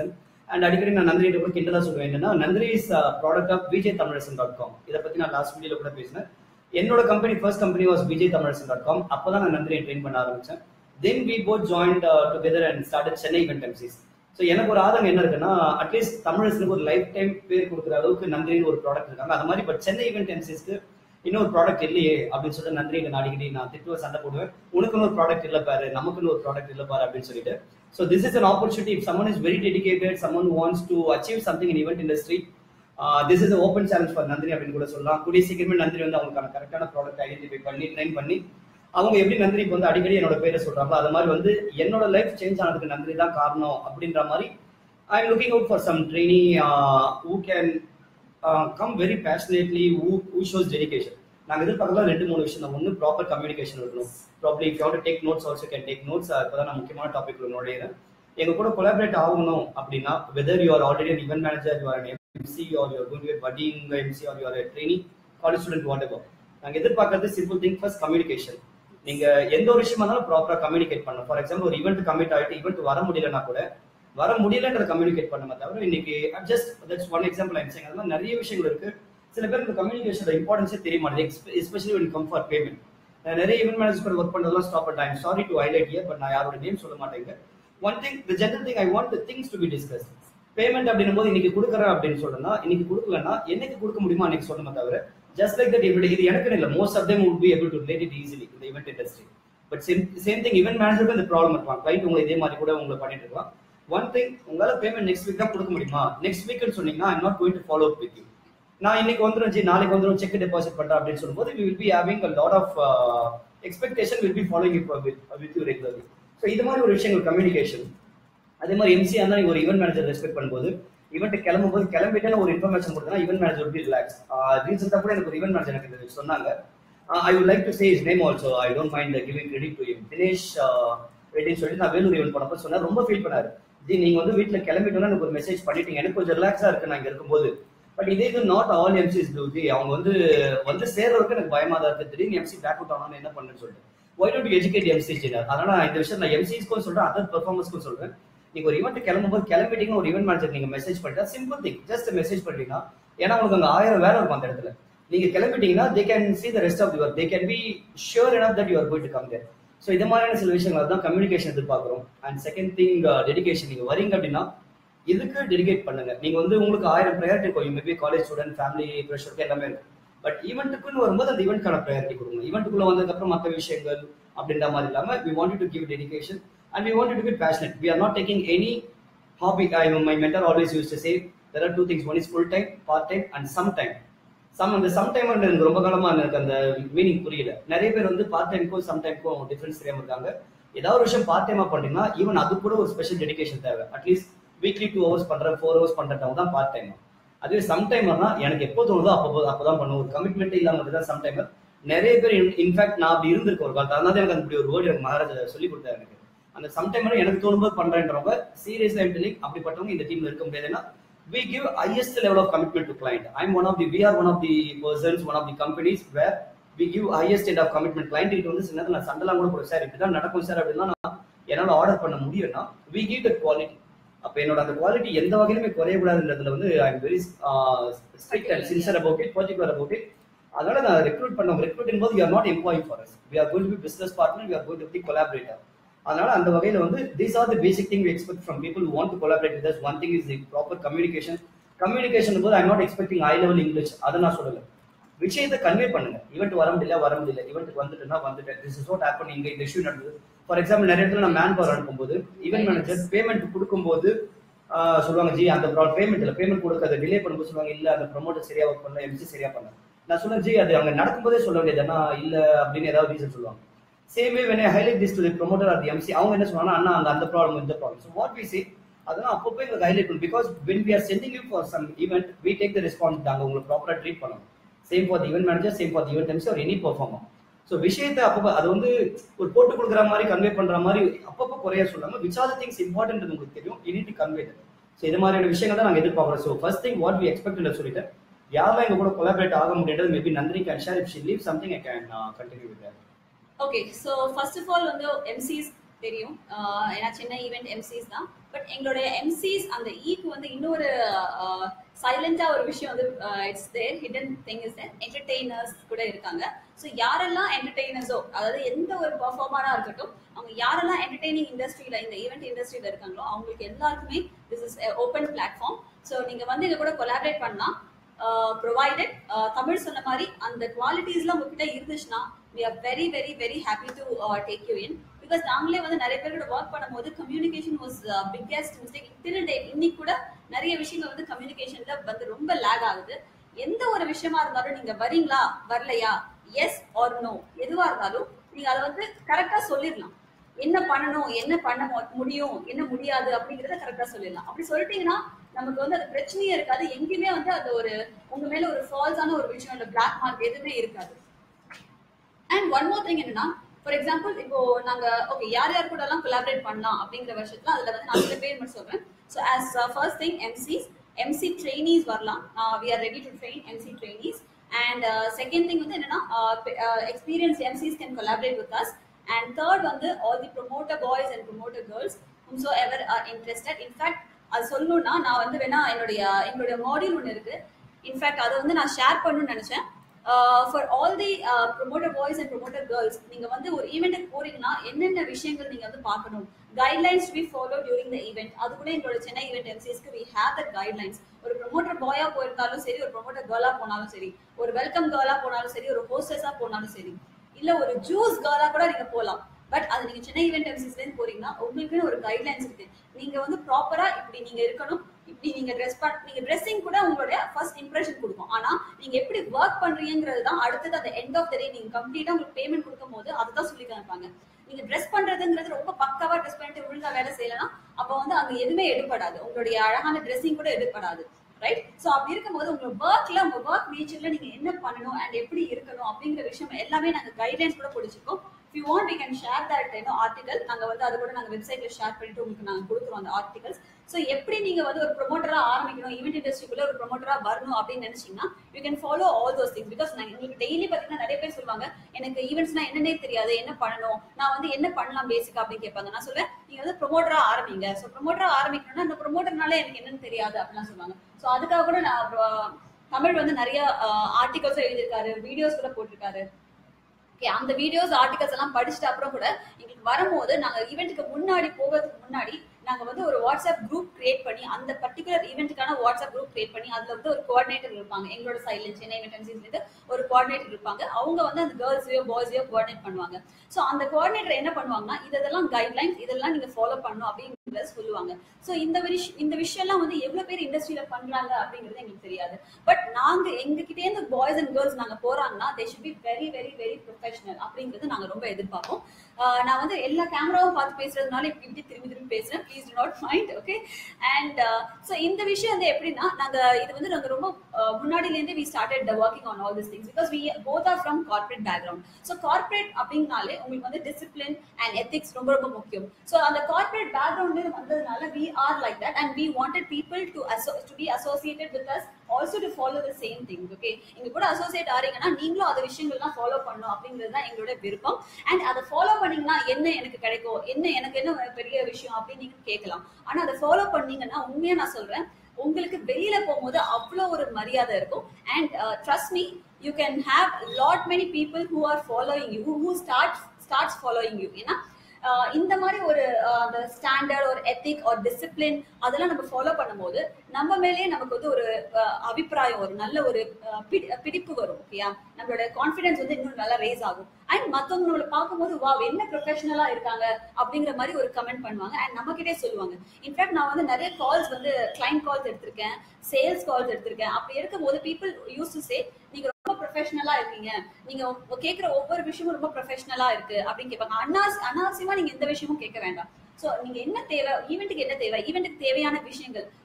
and அடிக்கடி நான் நந்தினி கூட கிண்டலா சொல்லுவேன் என்னன்னா Nandini is product of Vijay Tamilarasan dot com இதை பத்தி நான் லாஸ்ட் வீடியோல கூட பேசினேன் என்னோட company first company was Vijay Tamilarasan dot com அப்பதான் நான் நந்தினியை ட்ரெயின் பண்ண ஆரம்பிச்சேன் then we both joined together and start Chennai event MCs so எனக்கு ஒரு ஆதங்கம் என்ன இருக்குன்னா அட்லீஸ்ட் தமிழரசனுக்கு ஒரு லைஃப் டைம் பேர் கொடுக்குற அளவுக்கு நந்தினின்னு ஒரு ப்ராடக்ட் இருக்காங்க அது மாதிரி பட் சென்னை இவெண்ட் எம்சிஸ்க்கு இன்னொரு ப்ராடக்ட் இல்லையே அப்படின்னு சொல்லிட்டு நந்தினி நான் அடிக்கடி நான் திட்டுவ சண்டை போடுவேன் உனக்குன்னு ஒரு ப்ராடக்ட் இல்லை பாரு நமக்குன்னு ஒரு ப்ராடக்ட் இல்லை பாரு அப்படின்னு சொல்லிட்டு so this is an opportunity if someone is very dedicated someone wants to achieve something in event industry this is open challenge for Nandini அப்படின்னு கூட சொல்லலாம் கூடிய சீக்கிரமே நந்தினி வந்து அவங்களுக்கான கரெக்டான ப்ராடக்ட் ஐடென்டிஃபை பண்ணி ட்ரைன் பண்ணி அவங்க எப்படி நந்தினிக்கு வந்து அடிக்கடி என்னோட பேரை சொல்றாங்களோ அது மாதிரி வந்து என்னோட லைஃப் சேஞ்ச் ஆனதுக்கு நந்தினி தான் காரணம் அப்படின்ற மாதிரி I am looking out for some trainee who can come very passionately who who shows dedication நாங்கள் எதிர்பார்க்கலாம் ரெண்டு மூணு விஷயம் தான் ஒன்று ப்ராப்பர் கம்யூனிகேஷன் இருக்கணும் probably if you take notes also can take notes இப்போதான் நான் முக்கியமான டாபிக் நுழையிறேன் எங்க கூட கொலாபரேட் ஆகணும் அப்படின்னா whether you are already event manager you are MC or you going to putting MC or you are trainee college student whatever நாங்கள் எதிர்பார்க்கறது சிம்பிள் திங் ஃபர்ஸ்ட் கம்யூனிகேஷன் நீங்க எந்த ஒரு விஷயமா இருந்தாலும் ப்ராப்பரா கம்யூனிகேட் பண்ணணும் ஃபார் எக்ஸாம்பிள் ஒரு ஈவெண்ட் கமிட் ஆகிட்டு ஈவெண்ட் வர முடியலன்னா கூட வர முடியலன்றத கம்யூனிகேட் பண்ண தவிர இன்னைக்கு just that's one example I'm saying அதெல்லாம் நிறைய விஷயங்கள் இருக்கு சில பேருக்கு கம்யூனிகேஷன் இம்பார்ட்டன்ஸே தெரிய மாட்டேது especially when come for payment நிறைய ஈவெண்ட் மேனேஜர் கூட ஒர்க் பண்ணுறதுலாம் ஸ்டாப் பண்ண time sorry to highlight here but நான் யாரோட நேம் சொல்ல மாட்டேங்க one thing the general thing I want the things to be discuss payment அப்படின்னும் போது இன்னைக்கு கொடுக்குறேன் அப்படின்னு சொல்றேன்னா இன்னைக்கு கொடுக்கலன்னா என்னைக்கு கொடுக்க முடியுமா அன்னைக்கு சொல்லுமே தவிர ஜஸ்ட் லைக் தட் இப்படி இது எனக்கு இல்லை most of them would be able to relate it easily இந்த event industry but same same thing event மேனேஜருக்கு இந்த ப்ராப்ளம் இருக்கலாம் கிளைண்ட் உங்களை இதே மாதிரி கூட உங்களை பண்ணிட்டு இருக்கலாம் ஒன் திங் உங்களால பேமெண்ட் நெக்ஸ்ட் வீக் தான் கொடுக்க முடியுமா நெக்ஸ்ட் வீக்னு சொன்னீங்கன்னா I'm not going to follow up with you நான் இன்னைக்கு வந்துடும் ஜி நாளைக்கு வந்துடும் செக் டெபாசிட் பண்றேன் அப்படின்னு சொல்லும்போது we will be having a lot of expectation will be following it with you regularly so இது மாதிரி ஒரு விஷயங்கள் கம்யூனிகேஷன் அதே மாதிரி எம்சி இருந்தால் நீங்கள் ஒரு ஈவெண்ட் மேனேஜர் ரெஸ்பெக்ட் பண்ணும்போது ஈவெண்ட் கிளம்பும் போது கிளம்பிட்டு ஒரு இன்ஃபர்மேஷன் கொடுத்தா ஈவெண்ட் மேனேஜர் பி ரிலாக்ஸ் ரீசெண்டாக கூட எனக்கு ஒரு ஈவெண்ட் மேனேஜர் எனக்கு இது சொன்னாங்க I would like to say his name also I don't mind giving credit to him Dinesh ரெட்டின்னு சொல்லி நான் வேலூர் ஈவெண்ட் போனப்போ சொன்னேன் ரொம்ப ஃபீல் பண்ணாரு ஜி நீங்க வந்து வீட்டில் கிளம்பிட்டோன்னா எனக்கு ஒரு மெசேஜ் பண்ணிட்டீங்க எனக்கு கொஞ்சம் ரிலாக்ஸா இருக்கு நான் இங்க இருக்கும்போது பட் இதே இது நாட் ஆல் எம்சிஸ் டூ ஜி அவங்க வந்து வந்து சேர்றதுக்கு எனக்கு பயமா தான் இருக்கு திடீர்னு எம்சி பேக் அவுட் ஆகணும்னு என்ன பண்ணுன்னு சொல்லிட்டு ஒய் டோட் எஜுகேட் எம்சி ஜெனர் அதனால நான் இந்த விஷயம் நான் எம்சிஸ்க்கும் சொல்றேன் அதர் பெர்ஃபார்மன்ஸ்க்கும் சொல்றேன் நீங்க ஒரு ஈவெண்ட் கிளம்பும்போது கிளம்பிட்டீங்க ஒரு ஈவெண்ட் மேனேஜர் நீங்க மெசேஜ் பண்ணிட்டா சிம்பிள் திங் ஜஸ்ட் மெசேஜ் பண்ணிட்டீங்கன்னா ஏன்னா உங்களுக்கு அங்க ஆயிரம் வேலை இருக்கும் அந்த இடத்துல நீங்க கிளம்பிட்டீங்கன்னா they can see the rest of the work they can be sure enough that you are going to come there so இது மாதிரியான சில விஷயங்கள் தான் கம்யூனிகேஷன் எதிர்பார்க்குறோம் அண்ட் செகண்ட் திங் டெடிகேஷன் நீங்க வரீங்க அப்படின்னா இதுக்கு டெடிகேட் பண்ணுங்க நீங்க வந்து உங்களுக்கு ஆயிரம் ப்ரையாரிட்டி இருக்கும் மேபி காலேஜ் ஸ்டூடெண்ட் ஃபேமிலி ப்ரெஷருக்கு எல்லாமே இருக்கும் பட் ஈவெண்ட்டுக்குன்னு வரும்போது அந்த ஈவெண்ட்கான ப்ரையாரிட்டி கொடுங்க ஈவெண்ட்டுக்குள்ள வந்ததுக்கப்புறம் மற்ற விஷயங்கள் அப்படின்ற மாதிரி இல்லாம we want to give dedication and we want to be passionate we are not taking any hobby I my mentor always use to say there are two things one is full time part time and some time some அந்த சம் டைம் எனக்கு ரொம்ப காலமா எனக்கு அந்த மீனிங் புரியல நிறைய பேர் வந்து பார்ட் டைம்க்கும் சம் டைம்க்கும் டிஃபரன்ஸ் தெரியாம இருக்காங்க ஏதாவது ஒரு விஷயம் பார்ட் டைமா பண்ணீங்கன்னா ஈவன் அது கூட ஒரு ஸ்பெஷல் டெடிகேஷன் தேவை அட்லீஸ்ட் வீக்லி டூ ஹவர்ஸ் பண்றேன் ஃபோர் ஹவர்ஸ் பண்றேன் தான் பார்ட் டைம் அதுவே சம் டைமர்னா எனக்கு எப்போ தோணுதோ அப்போ அப்பதான் பண்ணுவோம் ஒரு கமிட்மெண்ட் இல்லாம தான் சம் டைமர் நிறைய பேர் இன்ஃபேக்ட் நான் அப்படி இருந்திருக்கேன் ஒரு காலத்தில் அதனால எனக்கு அப்படி ஒரு வேர்டு எனக்கு மகாராஜா சொல்லி கொடுத்தாரு எனக்கு அந்த சம் டைமர் எனக்கு தோணும்போது பண்றேன்றவங்க சீரியஸ்லா எப்படி அப்படிப்பட்டவங்க இந்த டீம்ல இருக்க முடியாதுன்னா we give highest level of commitment to client. I'm one of the, we are one of the persons, one of the companies where we give highest end of commitment. Client கிட்ட வந்து சில நேரத்தில் நான் சண்டெல்லாம் கூட போடுறேன் சார் இப்படிதான் நடக்கும் சார் அப்படின்னா நான் என்னால் ஆர்டர் பண்ண முடியும்னா we give the quality. அப்ப என்னோட அந்த குவாலிட்டி எந்த வகையிலுமே குறையக்கூடாதுன்றதுல வந்து I am very strict and sincere about it particular about it அதனால நான் ரெக்ரூட் பண்ணோம் ரெக்ரூட்டிங் போது you are not employee for us we are going to be business partner we are going to be collaborator அதனால அந்த வகையில வந்து these are the basic thing expect from people want to collaborate with one thing is the proper communication communication போது I not expecting high level English அதை நான் சொல்லல விஷயத்தை கன்வே பண்ணுங்க ஈவெண்ட் வர முடியல வர முடியல ஈவெண்ட் வந்துட்டுனா வந்துட்டேன் திஸ் இஸ் வாட் ஹேப்பன் இங்க இந்த இஷ்யூ நடந்தது ஃபார் எக்ஸாம்பிள் நிறைய இடத்துல நான் மேன் பவர் அனுப்பும்போது ஈவெண்ட் மேனேஜர் பேமெண்ட் கொடுக்கும்போது சொல்லுவாங்க ஜி அந்த பேமெண்ட் இல்ல பேமெண்ட் கொடுக்க அதை டிலே பண்ணும்போது சொல்லுவாங்க இல்ல அந்த ப்ரொமோட்டர் சரியா ஒர்க் பண்ணல எம்சி சரியா பண்ணல நான் சொல்லுவேன் ஜி அது அங்க நடக்கும்போதே சொல்ல வேண்டியது இல்ல அப்படின்னு ஏதாவது ரீசன் சொல்லுவாங்க same way when I highlight this to the promoter or the MC அவங்க என்ன சொல்லுவாங்க அண்ணா அங்க அந்த ப்ராப்ளம் இந்த problem so what we say அதெல்லாம் அப்பப்போ எங்களுக்கு ஹைலைட் பண்ணும் because when we are sending you for some event we take the response நாங்கள் உங்களுக்கு ப்ராப்பராக ட்ரீட் பண்ணணும் same for the event manager same for the event MC ஒரு எனி பர்ஃபார்மர் ஸோ விஷயத்தை அப்பப்போ அது வந்து ஒரு போட்டு கொடுக்குற மாதிரி கன்வே பண்ற மாதிரி அப்பப்போ குறைய சொல்லாம விச் ஆர் திங்ஸ் இம்பார்ட்டன்ட் உங்களுக்கு தெரியும் you need to convey so இது மாதிரியான விஷயங்கள் தான் நாங்கள் எதிர்பார்க்குறோம் so first thing what we expect சொல்லிட்டேன் யாரெல்லாம் எங்க கூட கொலாபரேட் ஆக முடியாது maybe Nandini can share if she leave something I can continue with okay so first of all வந்து எம்சிஸ் தெரியும் ஆஹ் ஏன்னா சின்ன ஈவெண்ட் எம்சிஸ் தான் பட் எங்களுடைய எம்சிஸ் அந்த ஈக்கு வந்து இன்னொரு சைலண்டா ஒரு விஷயம் வந்து it's there hidden thing is there entertainers கூட இருக்காங்க ஸோ யாரெல்லாம் என்டர்டெய்னர்ஸோ அதாவது எந்த ஒரு பர்ஃபார்மரா இருக்கட்டும் அவங்க யாரெல்லாம் என்டர்டெய்னிங் இண்டஸ்ட்ரியில இந்த ஈவெண்ட் இண்டஸ்ட்ரியில இருக்காங்களோ அவங்களுக்கு எல்லாருக்குமே this is open platform so நீங்க வந்து இதை கூட கொலாபரேட் பண்ணலாம் ப்ரொவைடட் தமிழ் சொன்ன மாதிரி அந்த குவாலிட்டிஸ்லாம் உங்ககிட்ட இருந்துச்சுன்னா we are very very very happy to take you in because நாங்களே வந்து நிறைய பேரோட ஒர்க் பண்ணும்போது communication was biggest mistake till day இன்னைக்கு கூட நிறைய விஷயங்கள் வந்து கம்யூனிகேஷன்ல வந்து ரொம்ப லேக் ஆகுது எந்த ஒரு விஷயமா இருந்தாலும் நீங்க வரீங்களா வரலையா எஸ் ஆர் நோ எதுவா இருந்தாலும் நீங்க அதை வந்து கரெக்டா சொல்லிடலாம் என்ன பண்ணணும் என்ன பண்ண மு- முடியும் என்ன முடியாது அப்படிங்கறத கரெக்டா சொல்லிடலாம் அப்படி சொல்லிட்டீங்கன்னா நமக்கு வந்து அது பிரச்சனையே இருக்காது எங்கேயுமே வந்து அது ஒரு உங்க மேல ஒரு ஃபால்ஸான ஒரு விஷயம் இல்ல பிளாக் மார்க் எதுவுமே இருக்காது அண்ட் ஒன் மோர் திங் என்னன்னா ஃபார் எக்ஸாம்பிள் இப்போ நாங்க ஓகே யார் யார் கூட எல்லாம் கொலாபரேட் பண்ணலாம் அப்படிங்கிற வருஷத்துல அதுல வந்து நான் சில பேர் மட்டும் சொல்றேன் so as first thing MCs MC trainees வரலாம் we are ready to train MC trainees and second thing வந்து என்னன்னா experience MCs can collaborate with us and third வந்து all the promoter boys and promoter girls whomso ever are interested in fact அது சொல்லணும்னா நான் வந்து வேணா என்னுடைய எங்களுடைய மாடியூல் ஒன்று இருக்கு இன்ஃபேக்ட் அதை வந்து நான் ஷேர் பண்ணணும்னு நினைச்சேன் for all the promoter boys and promoter girls நீங்க வந்து ஒரு ஈவெண்ட்டுக்கு போறீங்கன்னா என்னென்ன விஷயங்கள் நீங்க வந்து பார்க்கணும் guidelines we follow during the event அது கூட எங்களோட சென்னை ஈவெண்ட் எம்சிஎஸ்க்கு வி ஹேவ் த கைட்லைன்ஸ் ஒரு ப்ரொமோட்டர் பாயா போயிருந்தாலும் சரி ஒரு ப்ரொமோட்டர் கேர்ளா போனாலும் சரி ஒரு வெல்கம் கேர்ளா போனாலும் சரி ஒரு ஹோஸ்டஸா போனாலும் சரி இல்ல ஒரு ஜூஸ் கேர்ளா கூட நீங்க போலாம் பட் அது நீங்க சென்னை ஈவெண்ட் எம்சிஸ்ல இருந்து போறீங்கன்னா உங்களுக்குன்னு ஒரு கைட்லைன்ஸ் இருக்கு நீங்க வந்து ப்ராப்பரா இப்படி நீங்க இருக்கணும் இப்படி நீங்க ட்ரெஸ் பண்ண நீங்க ட்ரெஸ்ஸிங் கூட உங்களுடைய ஃபர்ஸ்ட் இம்ப்ரெஷன் கொடுக்கும் ஆனா நீங்க எப்படி ஒர்க் பண்றீங்கிறது தான் அடுத்தது அந்த எண்ட் ஆஃப் த டே நீங்க கம்ப்ளீட்டா உங்களுக்கு பேமெண்ட் கொடுக்கும் போது அதுதான் சொல்லி காமிப்பாங்க நீங்க ட்ரெஸ் பண்றதுங்கிறது ரொம்ப பக்காவா ட்ரெஸ் பண்ணிட்டு ஒழுங்கா வேலை செய்யலன்னா அப்ப வந்து அங்க எதுவுமே எடுப்படாது உங்களுடைய அழகான ட்ரெஸ்ஸிங் கூட எடுப்படாது ரைட் சோ அப்படி இருக்கும்போது உங்க ஒர்க்ல உங்க ஒர்க் நேச்சர்ல நீங்க என்ன பண்ணணும் அண்ட் எப்படி இருக்கணும் அப்படிங்கிற விஷயம் எல்லாமே நாங்க கைட்லைன்ஸ் கூட பிடிச்சிருக்கோம் if you want we can share that you know article நாங்க வந்து அது கூட நாங்க வெப்சைட்ல ஷேர் பண்ணிட்டு உங்களுக்கு நாங்க கொடுக்குறோம் அந்த ஆர்டிகல்ஸ் சோ எப்படி நீங்க வந்து ஒரு ப்ரொமோட்டரா ஆரம்பிக்கணும் ஈவெண்ட் இண்டஸ்ட்ரிக்குள்ள ஒரு ப்ரொமோட்டரா வரணும் அப்படின்னு நினைச்சீங்கன்னா you can follow all those things because நான் உங்களுக்கு டெய்லி பாத்தீங்கன்னா நிறைய பேர் சொல்லுவாங்க எனக்கு ஈவெண்ட்ஸ்னா என்னன்னே தெரியாது என்ன பண்ணணும் நான் வந்து என்ன பண்ணலாம் பேசிக்கா அப்படின்னு கேட்பாங்க நான் சொல்லுவேன் நீங்க வந்து ப்ரொமோட்டரா ஆரம்பிங்க சோ ப்ரொமோட்டரா ஆரம்பிக்கணும்னா அந்த ப்ரொமோட்டர்னால எனக்கு என்னன்னு தெரியாது அப்படிலாம் சொல்லுவாங்க சோ அதுக்காக கூட நான் அஹ், தமிழ் வந்து நிறைய ஆர்டிகல்ஸ் எழுதியிருக்காரு வீடியோஸ் கூட போட்டிருக்காரு ஓகே அந்த வீடியோஸ் ஆர்டிகல்ஸ் எல்லாம் படிச்சுட்டு அப்புறம் கூட எங்களுக்கு வரும்போது நாங்க ஈவெண்ட்டுக்கு முன்னாடி போகிறதுக்கு முன்னாடி நாங்க வந்து ஒரு வாட்ஸ்அப் குரூப் கிரியேட் பண்ணி அந்த பர்டிகுலர் ஈவெண்ட்டுக்கான வாட்ஸ்அப் குரூப் கிரியேட் பண்ணி அதுல வந்து ஒரு கோஆர்டினேட்டர் இருப்பாங்க எங்களோட சைட்ல சென்னை இருந்து ஒரு கோஆர்டினேட்டர் இருப்பாங்க அவங்க வந்து அந்த கேர்ள்ஸையோ பாய்ஸையோ கோஆர்டினேட் பண்ணுவாங்க சோ அந்த கோஆர்டினேட்டர் என்ன பண்ணுவாங்கன்னா இதெல்லாம் கைட்லைன்ஸ் இதெல்லாம் நீங்க ஃபாலோ பண்ணணும் அப்படிங்கறத சொல்லுவாங்க சோ இந்த விஷயம் இந்த விஷயம்லாம் வந்து எவ்வளவு பேர் இண்டஸ்ட்ரியில பண்றாங்க அப்படிங்கிறது எங்களுக்கு தெரியாது பட் நாங்க எங்ககிட்ட இருந்து பாய்ஸ் அண்ட் கேர்ள்ஸ் நாங்க போறாங்கன்னா they should be very very very professional அப்படிங்கிறது நாங்க ரொம்ப எதிர்பார்ப்போம் ஆஹ் நான் வந்து எல்லா கேமராவும் பார்த்து பேசுறதுனால இப்படி இப்படி திரும்பி திரும்பி பேசுறேன் please not mind okay and so இந்த விஷயம் வந்து எப்படின்னா நாங்க இது வந்து நாங்க ரொம்ப ஆஹ் முன்னாடில இருந்தே we started working on all this things because we both are from corporate background so corporate அப்படின்னாலே உங்களுக்கு வந்து டிசிப்ளின் அண்ட் எத்திக்ஸ் ரொம்ப ரொம்ப முக்கியம் ஸோ அந்த கார்பரேட் பேக்ரவுண்ட்ல வந்ததுனால we are like that and we wanted people to to be associated with us also to follow the same thing okay எங்க கூட அசோசியேட் ஆறீங்கன்னா நீங்களும் அந்த விஷயங்கள்லாம் ஃபாலோ பண்ணணும் அப்படிங்கிறது தான் எங்களோட விருப்பம் அண்ட் அதை ஃபாலோ பண்ணீங்கன்னா என்ன எனக்கு கிடைக்கும் என்ன எனக்கு என்ன பெரிய விஷயம் அப்படின்னு நீங்க கேட்கலாம் ஆனா அதை ஃபாலோ பண்ணீங்கன்னா உண்மையா நான் சொல்றேன் உங்களுக்கு வெளியில போகும்போது அவ்வளோ ஒரு மரியாதை இருக்கும் and trust me you can have lot many people who are following you who start starts following you ஏன்னா ஆஹ் இந்த மாதிரி ஒரு ஆஹ் அந்த ஸ்டாண்டர்ட் ஒரு எத்திக் ஒரு டிசிப்ளின் அதெல்லாம் நம்ம ஃபாலோ பண்ணும்போது நம்ம மேலேயே நமக்கு வந்து ஒரு ஆஹ் அபிப்பிராயம் ஒரு நல்ல ஒரு ஆஹ் பிடி- பிடிப்பு வரும் ஓகேயா நம்மளோட கான்ஃபிடன்ஸ் வந்து இன்னும் நல்லா ரேஸ் ஆகும் அண்ட் மத்தவங்க நம்மள பார்க்கும்போது வா என்ன ப்ரொஃபஷனலா இருக்காங்க அப்படிங்கிற மாதிரி ஒரு கமெண்ட் பண்ணுவாங்க அண்ட் நம்ம கிட்டே சொல்லுவாங்க இன்ஃபேக்ட் நான் வந்து நிறைய கால்ஸ் வந்து கிளைண்ட் கால்ஸ் எடுத்திருக்கேன் சேல்ஸ் கால்ஸ் எடுத்திருக்கேன் அப்படி இருக்கும்போது பீப்புள் யூஸ் டு சே நீங்க ரொம்ப ப்ரொஃபஷனலா இருக்கீங்க நீங்க உங்க கேக்குற ஒவ்வொரு விஷயமும் ரொம்ப ப்ரொஃபஷனலா இருக்கு அப்படின்னு கேட்பாங்க அனாஸ் அனாவசியமா நீங்க எந்த விஷயமும் கேட்க வேண்டாம் சோ நீங்க என்ன தேவை ஈவெண்ட்டுக்கு என்ன தேவை ஈவெண்ட்டுக்கு தேவையான விஷயங்கள்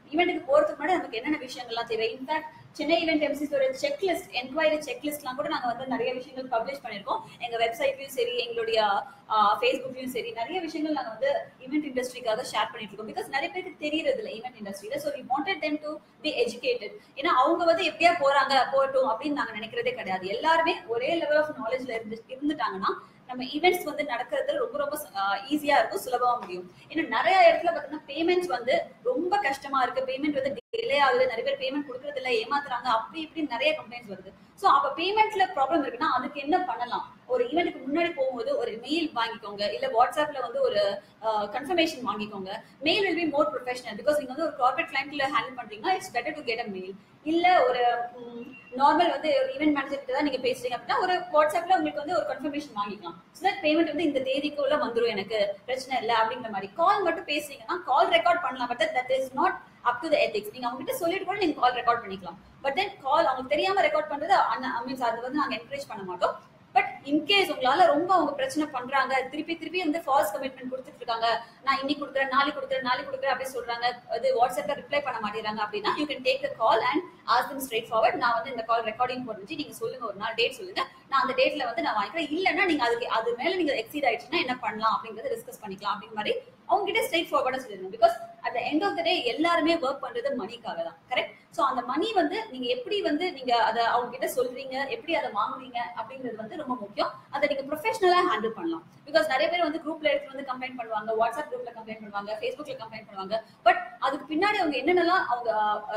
ஈவெண்ட்டுக்கு போறதுக்கு முன்னாடி நமக்கு என்னென்ன விஷயங்கள்லாம் தேவை இன்ஃபேக்ட் சென்னை ஈவெண்ட் எம்சிஸ் ஒரு செக்லிஸ்ட் என்கொயரி செக்லிஸ்ட்லாம் கூட நாங்க வந்து நிறைய விஷயங்கள் பப்ளிஷ் பண்ணிருக்கோம் எங்க வெப்சைட்லயும் சரி எங்களுடைய ஃபேஸ்புக்லயும் சரி நிறைய விஷயங்கள் நாங்க வந்து ஈவெண்ட் இண்டஸ்ட்ரிக்காக ஷேர் பண்ணிட்டு இருக்கோம் பிகாஸ் நிறைய பேருக்கு தெரியறது இல்லை ஈவெண்ட் இண்டஸ்ட்ரியில so we wanted them to be educated ஏன்னா அவங்க வந்து எப்படியா போறாங்க போகட்டும் அப்படின்னு நாங்க நினைக்கிறதே கிடையாது எல்லாருமே ஒரே லெவல் ஆஃப் நாலேஜ்ல இருந்து இருந்துட்டாங்கன்னா நம்ம ஈவெண்ட்ஸ் வந்து நடக்கிறது ரொம்ப ரொம்ப ஈஸியா இருக்கும் சுலபமா முடியும் ஏன்னா நிறைய இடத்துல பாத்தீங்கன்னா பேமெண்ட்ஸ் வந்து ரொம்ப கஷ்டமா இருக்கு பேமெண்ட் வந்து டிலே ஆகுது நிறைய பேர் பேமெண்ட் கொடுக்கறது இல்ல ஏமாத்துறாங்க அப்படி இப்படி நிறைய கம்ப்ளைண்ட்ஸ் வருது சோ அப்ப பேமெண்ட்ல ப்ராப்ளம் இருக்குன்னா அதுக்கு என்ன பண்ணலாம் ஒரு ஈவெண்ட்டுக்கு முன்னாடி போகும்போது ஒரு மெயில் வாங்கிக்கோங்க இல்ல வாட்ஸ்அப்ல வந்து ஒரு கன்ஃபர்மேஷன் வாங்கிக்கோங்க mail will be more professional because நீங்க வந்து ஒரு கார்பரேட் கிளைண்ட்ல ஹேண்டில் பண்றீங்கன்னா it's better to get a mail இல்ல ஒரு நார்மல் வந்து ஒரு ஈவெண்ட் மேனேஜர் கிட்ட தான் நீங்க பேசுறீங்க அப்படின்னா ஒரு வாட்ஸ்அப்ல உங்களுக்கு வந்து ஒரு கன்ஃபர்மேஷன் வாங்கிக்கலாம் ஸோ தட் பேமெண்ட் வந்து இந்த தேதிக்குள்ள வந்துரும் எனக்கு பிரச்சனை இல்லை அப்படிங்கிற மாதிரி கால் மட்டும் பேசுறீங்கன்னா கால் ரெக்கார்ட் பண்ணலாம் but that is not up to the ethics நீங்க அவங்க கிட்ட சொல்லிட்டு கூட நீங்க கால் ரெக்கார்ட் பண்ணிக்கலாம் பட் தென் கால் அவங்களுக்கு தெரியாம ரெக்கார்ட் பண்றது மீன்ஸ் அது வந்து நாங்க என்கரேஜ் பண்ண மாட்டோம் பட் இன்கேஸ் உங்களால ரொம்ப அவங்க பிரச்சனை பண்றாங்க திருப்பி திருப்பி வந்து ஃபால்ஸ் கமிட்மெண்ட் கொடுத்துட்டு இருக்காங்க நான் இன்னைக்கு கொடுக்குறேன் நாளைக்கு கொடுக்குறேன் நாளைக்கு கொடுக்குறேன் அப்படி சொல்றாங்க அது வாட்ஸ்அப்ல ரிப்ளை பண்ண மாட்டேங்கிறாங்க அப்படின்னா you can take the call and ask them straightforward நான் வந்து இந்த கால் ரெக்கார்டிங் போட்டு நீங்க சொல்லுங்க ஒரு நாள் டேட் சொல்லுங்க நான் அந்த டேட்ல வந்து நான் வாங்கிக்கிறேன் இல்லைன்னா நீங்க அதுக்கு அது மேல நீங்க எக்ஸீட் ஆயிடுச்சுன்னா என்ன பண்ணலாம் அப்படிங்கறத டிஸ்கஸ் பண்ணிக்கலாம் அப்படிங்கிற மாதிரி அவங்க கிட்ட ஸ்ட்ரெயிட் ஃபார்வர்டா சொல்லிருங்க because at end of the day எல்லாருமே ஒர்க் பண்றது மணிக்காக தான் கரெக்ட் சோ அந்த மணி வந்து நீங்க எப்படி வந்து நீங்க அதை அவங்க கிட்ட சொல்றீங்க எப்படி அதை வாங்குறீங்க அப்படிங்கிறது வந்து ரொம்ப முக்கியம் அதை நீங்க ப்ரொஃபஷனலா ஹேண்டில் பண்ணலாம் பிகாஸ் நிறைய பேர் வந்து குரூப்ல எடுத்து வந்து கம்ப்ளைண்ட் பண்ணுவாங்க வாட்ஸ்அப் குரூப்ல கம்ப்ளைண்ட் பண்ணுவாங்க ஃபேஸ்புக்ல கம்ப்ளைண்ட் பண்ணுவாங்க பட் அதுக்கு பின்னாடி அவங்க என்னென்னலாம் அவங்க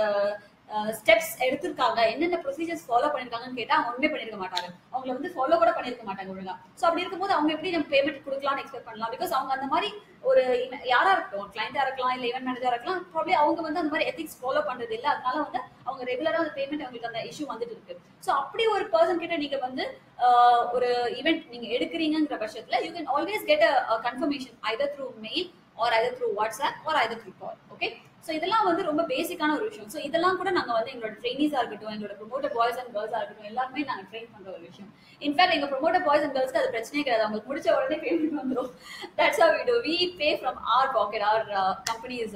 ஸ்டெப்ஸ் எடுத்திருக்காங்க என்னென்ன ப்ரொசீஜர்ஸ் ஃபாலோ பண்ணிருக்காங்கன்னு கேட்டா அவங்க ஒண்ணுமே பண்ணிருக்க மாட்டாங்க அவங்கள வந்து ஃபாலோ கூட பண்ணிருக்க மாட்டாங்க ஒழுங்கா சோ அப்படி இருக்கும்போது அவங்க எப்படி நம்ம பேமெண்ட் கொடுக்கலாம்னு எக்ஸ்பெக்ட் பண்ணலாம் பிகாஸ் அவங்க அந்த மாதிரி ஒரு யாரா இருக்கட்டும் கிளைண்டா இருக்கலாம் இல்ல ஈவென்ட் மேனேஜரா இருக்கலாம் ப்ராப்ளி அவங்க வந்து அந்த மாதிரி எத்திக்ஸ் ஃபாலோ பண்றது இல்ல அதனால வந்து அவங்க ரெகுலரா அந்த பேமெண்ட் அவங்களுக்கு அந்த இஷ்யூ வந்துட்டு இருக்கு சோ அப்படி ஒரு பர்சன் கிட்ட நீங்க வந்து ஒரு ஈவெண்ட் நீங்க எடுக்கிறீங்கிற பட்சத்துல you can always get a confirmation either through mail or either through WhatsApp or either through call okay so இதெல்லாம் வந்து ரொம்ப பேசிக்கான ஒரு விஷயம் ஸோ இதெல்லாம் கூட நாங்கள் வந்து எங்களோட ட்ரைனிஸாக இருக்கட்டும் எங்களோட ப்ரொமோட்டர் பாய்ஸ் அண்ட் கேர்ள்ஸாக இருக்கட்டும் எல்லாருமே நாங்கள் ட்ரெயின் பண்ணுற ஒரு விஷயம் இன்ஃபேக்ட் எங்கள் ப்ரொமோட்டர் பாய்ஸ் அண்ட் கேர்ள்ஸ்க்கு அது பிரச்சனையே கிடையாது அவங்களுக்கு முடிச்ச உடனே பேமெண்ட் வந்துடும் that's or we do we pay from our pocket or companies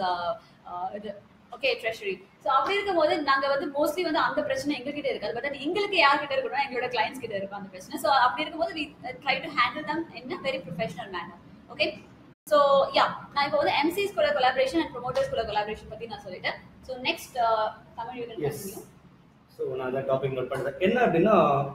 இது ஓகே ட்ரெஷரி ஸோ அப்படி இருக்கும்போது நாங்கள் வந்து மோஸ்ட்லி வந்து அந்த பிரச்சனை எங்ககிட்ட இருக்காது பட் எங்களுக்கு யார்கிட்ட இருக்கணும் எங்களோட கிளைண்ட்ஸ் கிட்ட இருக்கும் அந்த பிரச்சனை ஸோ அப்படி இருக்கும்போது we try to handle them in a very professional manner okay so yeah நான் இப்போ வந்து எம்சிஸ் கூட கொலாபரேஷன் அண்ட் ப்ரொமோட்டர்ஸ் கூட கொலாபரேஷன் பத்தி நான் சொல்லிட்டேன் so next Tamil you can continue so நான் அந்த டாபிக் நோட் பண்ணுறேன் என்ன அப்படின்னா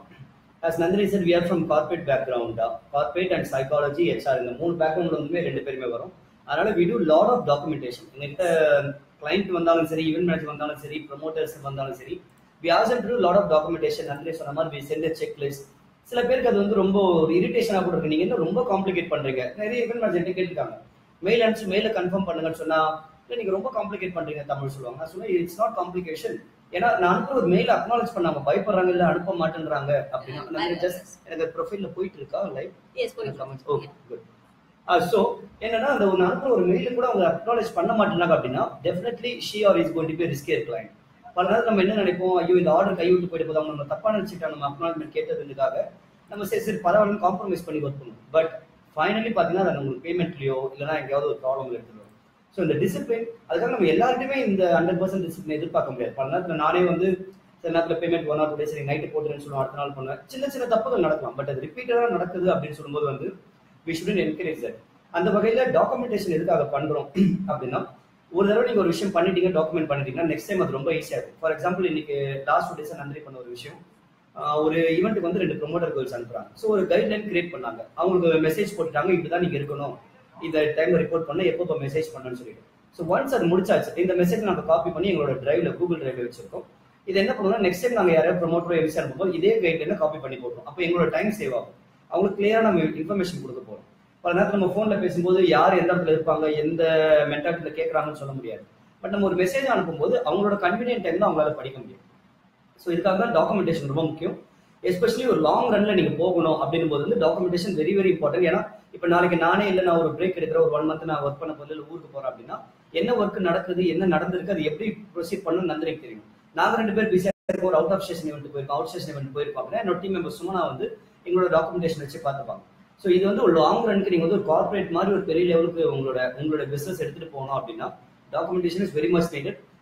as Nandini sir we are from corporate பேக்ரவுண்டா கார்பரேட் அண்ட் சைக்காலஜி ஹெச்ஆர் இந்த மூணு பேக்ரவுண்ட் வந்துமே ரெண்டு பேருமே வரும் அதனால we do lot of documentation எங்ககிட்ட கிளைண்ட் வந்தாலும் சரி ஈவென்ட் மேனேஜர் வந்தாலும் சரி ப்ரொமோட்டர்ஸ் வந்தாலும் சரி we also do lot of documentation Nandini சொன்ன மாதிரி வி சென்ட் செக் லிஸ்ட் சில பேருக்கு அது வந்து ரொம்ப ஒரு இரிட்டேஷனாக கூட இருக்கு நீங்க என்ன ரொம்ப காம்ப்ளிகேட் பண்றீங்க நிறைய ஈவென்ட் மேனேஜர் கேட்டுருக்காங்க மெயில் அனுப்பிச்சு மெயில கன்ஃபார்ம் பண்ணுங்கன்னு சொன்னா இல்லை நீங்க ரொம்ப காம்ப்ளிகேட் பண்றீங்க தமிழ் சொல்லுவாங்க நான் சொன்னேன் இட்ஸ் நாட் காம்ப்ளிகேஷன் ஏன்னா நான் அனுப்புற ஒரு மெயில் அக்னாலேஜ் பண்ணாங்க பயப்படுறாங்க இல்ல அனுப்ப மாட்டேன்றாங்க அப்படின்னா ஜஸ்ட் எனக்கு ப்ரொஃபைல்ல போயிட்டு இருக்கா live yes comments okay good so என்னன்னா அந்த ஒரு அனுப்புற ஒரு மெயில் கூட அவங்க அக்னாலேஜ் பண்ண மாட்டேங்கிறாங்க அப்படின்னா definitely she or is going to be risky client பல நேரம் நம்ம என்ன நினைப்போம் ஐயோ இந்த ஆர்டர் கை விட்டு போயிட்டு போதும் அவங்க நம்ம தப்பா நினைச்சிட்டா நம்ம அக்னாலஜ்மெண்ட் கேட்டதுக்காக நம்ம சரி சரி பரவாயில்ல காம்ப்ரமைஸ் பண்ணி ஒர்க் பண்ணுவோம் பட் ஃபைனலி பார்த்தீங்கன்னா அது உங்களுக்கு பேமெண்ட்லையோ இல்லைனா எங்கேயாவது ஒரு ப்ராப்ளம் எடுத்துடும் ஸோ இந்த டிசிப்ளின் அதுக்காக நம்ம எல்லாருக்குமே இந்த ஹண்ட்ரட் பர்சன்ட் டிசிப்ளின் எதிர்பார்க்க முடியாது பல நேரத்தில் நானே வந்து சில நேரத்தில் payment one or two days night போட்டுருன்னு சொல்லுவோம் அடுத்த நாள் பண்ணுவேன் சின்ன சின்ன தப்புகள் நடக்கலாம் பட் அது ரிப்பீட்டடாக நடக்குது அப்படின்னு சொல்லும்போது வந்து வி ஷுடன் என்கரேஜ் தட் அந்த வகையில் டாக்குமெண்டேஷன் எதுக்காக பண்ணுறோம் அப்படின்னா ஒரு தடவை நீங்கள் ஒரு விஷயம் பண்ணிட்டீங்க டாக்குமெண்ட் பண்ணிட்டீங்கன்னா நெக்ஸ்ட் டைம் அது ரொம்ப ஈஸியாக இருக்கும் ஃபார் எக்ஸாம்பிள் இன்னைக்கு லாஸ்ட் டூ டேஸ் நன்றி பண்ண ஒரு விஷயம் ஒரு ஈவெண்ட்டுக்கு வந்து ரெண்டு ப்ரொமோட்டர் கேர்ள்ஸ் அனுப்புறாங்க ஸோ ஒரு கைட்லைன் கிரியேட் பண்ணாங்க அவங்களுக்கு மெசேஜ் போட்டுட்டாங்க இப்படிதான் நீங்க இருக்கணும் இந்த டைம்ல ரிப்போர்ட் பண்ண எப்போ மெசேஜ் பண்ணணும்னு சொல்லிட்டு ஸோ ஒன்ஸ் அது முடிச்சாச்சு இந்த மெசேஜ் நம்ம காப்பி பண்ணி எங்களோட டிரைவ்ல கூகுள் டிரைவ்ல வச்சிருக்கோம் இது என்ன பண்ணுவோம்னா நெக்ஸ்ட் டைம் நாங்கள் யாராவது ப்ரொமோட்டர் எம்சி அனுப்பும்போது இதே கைட்லைனை காப்பி பண்ணி போடுறோம் அப்போ எங்களோட டைம் சேவ் ஆகும் அவங்களுக்கு கிளியரா நம்ம இன்ஃபர்மேஷன் கொடுக்க போறோம் பல நேரத்தில் நம்ம ஃபோன்ல பேசும்போது யார் எந்த இடத்துல இருப்பாங்க எந்த மென்டாலிட்டியில் கேட்குறாங்கன்னு சொல்ல முடியாது பட் நம்ம ஒரு மெசேஜ் அனுப்பும்போது அவங்களோட கன்வீனியன்ட் டைம்ல அவங்களால படிக்க முடியும் ஸோ இதுக்காக தான் டாக்குமெண்டேஷன் ரொம்ப முக்கியம் எஸ்பெஷலி ஒரு லாங் ரன்ல நீங்க போகணும் அப்படின்னும் போது வந்து டாக்குமெண்டேஷன் வெரி வெரி இம்பார்ட்டன்ட் ஏன்னா இப்போ நாளைக்கு நானே இல்லை நான் ஒரு பிரேக் எடுக்கிற ஒரு ஒன் மந்த் நான் ஒர்க் பண்ண போது இல்லை ஊருக்கு போறேன் அப்படின்னா என்ன ஒர்க் நடக்குது என்ன நடந்திருக்கு அது எப்படி ப்ரொசீட் பண்ணணும் நந்திரிக்கு தெரியும் நாங்க ரெண்டு பேர் பிஸியாக இருக்க ஒரு அவுட் ஆஃப் ஸ்டேஷன் இவெண்ட் போயிருக்கோம் அவுட் ஸ்டேஷன் இவெண்ட் போயிருக்கோம் அப்படின்னா என்னோட டீம் மெம்பர்ஸ் சும்மா வந்து எங்களோட டாக்குமெண்டேஷன் வச்சு பார்த்துப்பாங்க ஸோ இது வந்து ஒரு லாங் ரனுக்கு நீங்க வந்து ஒரு கார்பரேட் மாதிரி ஒரு பெரிய லெவலுக்கு உங்களோட உங்களோட பிசினஸ் எடுத்துட்டு போகணும் அப்படின்னா documentation is very much needed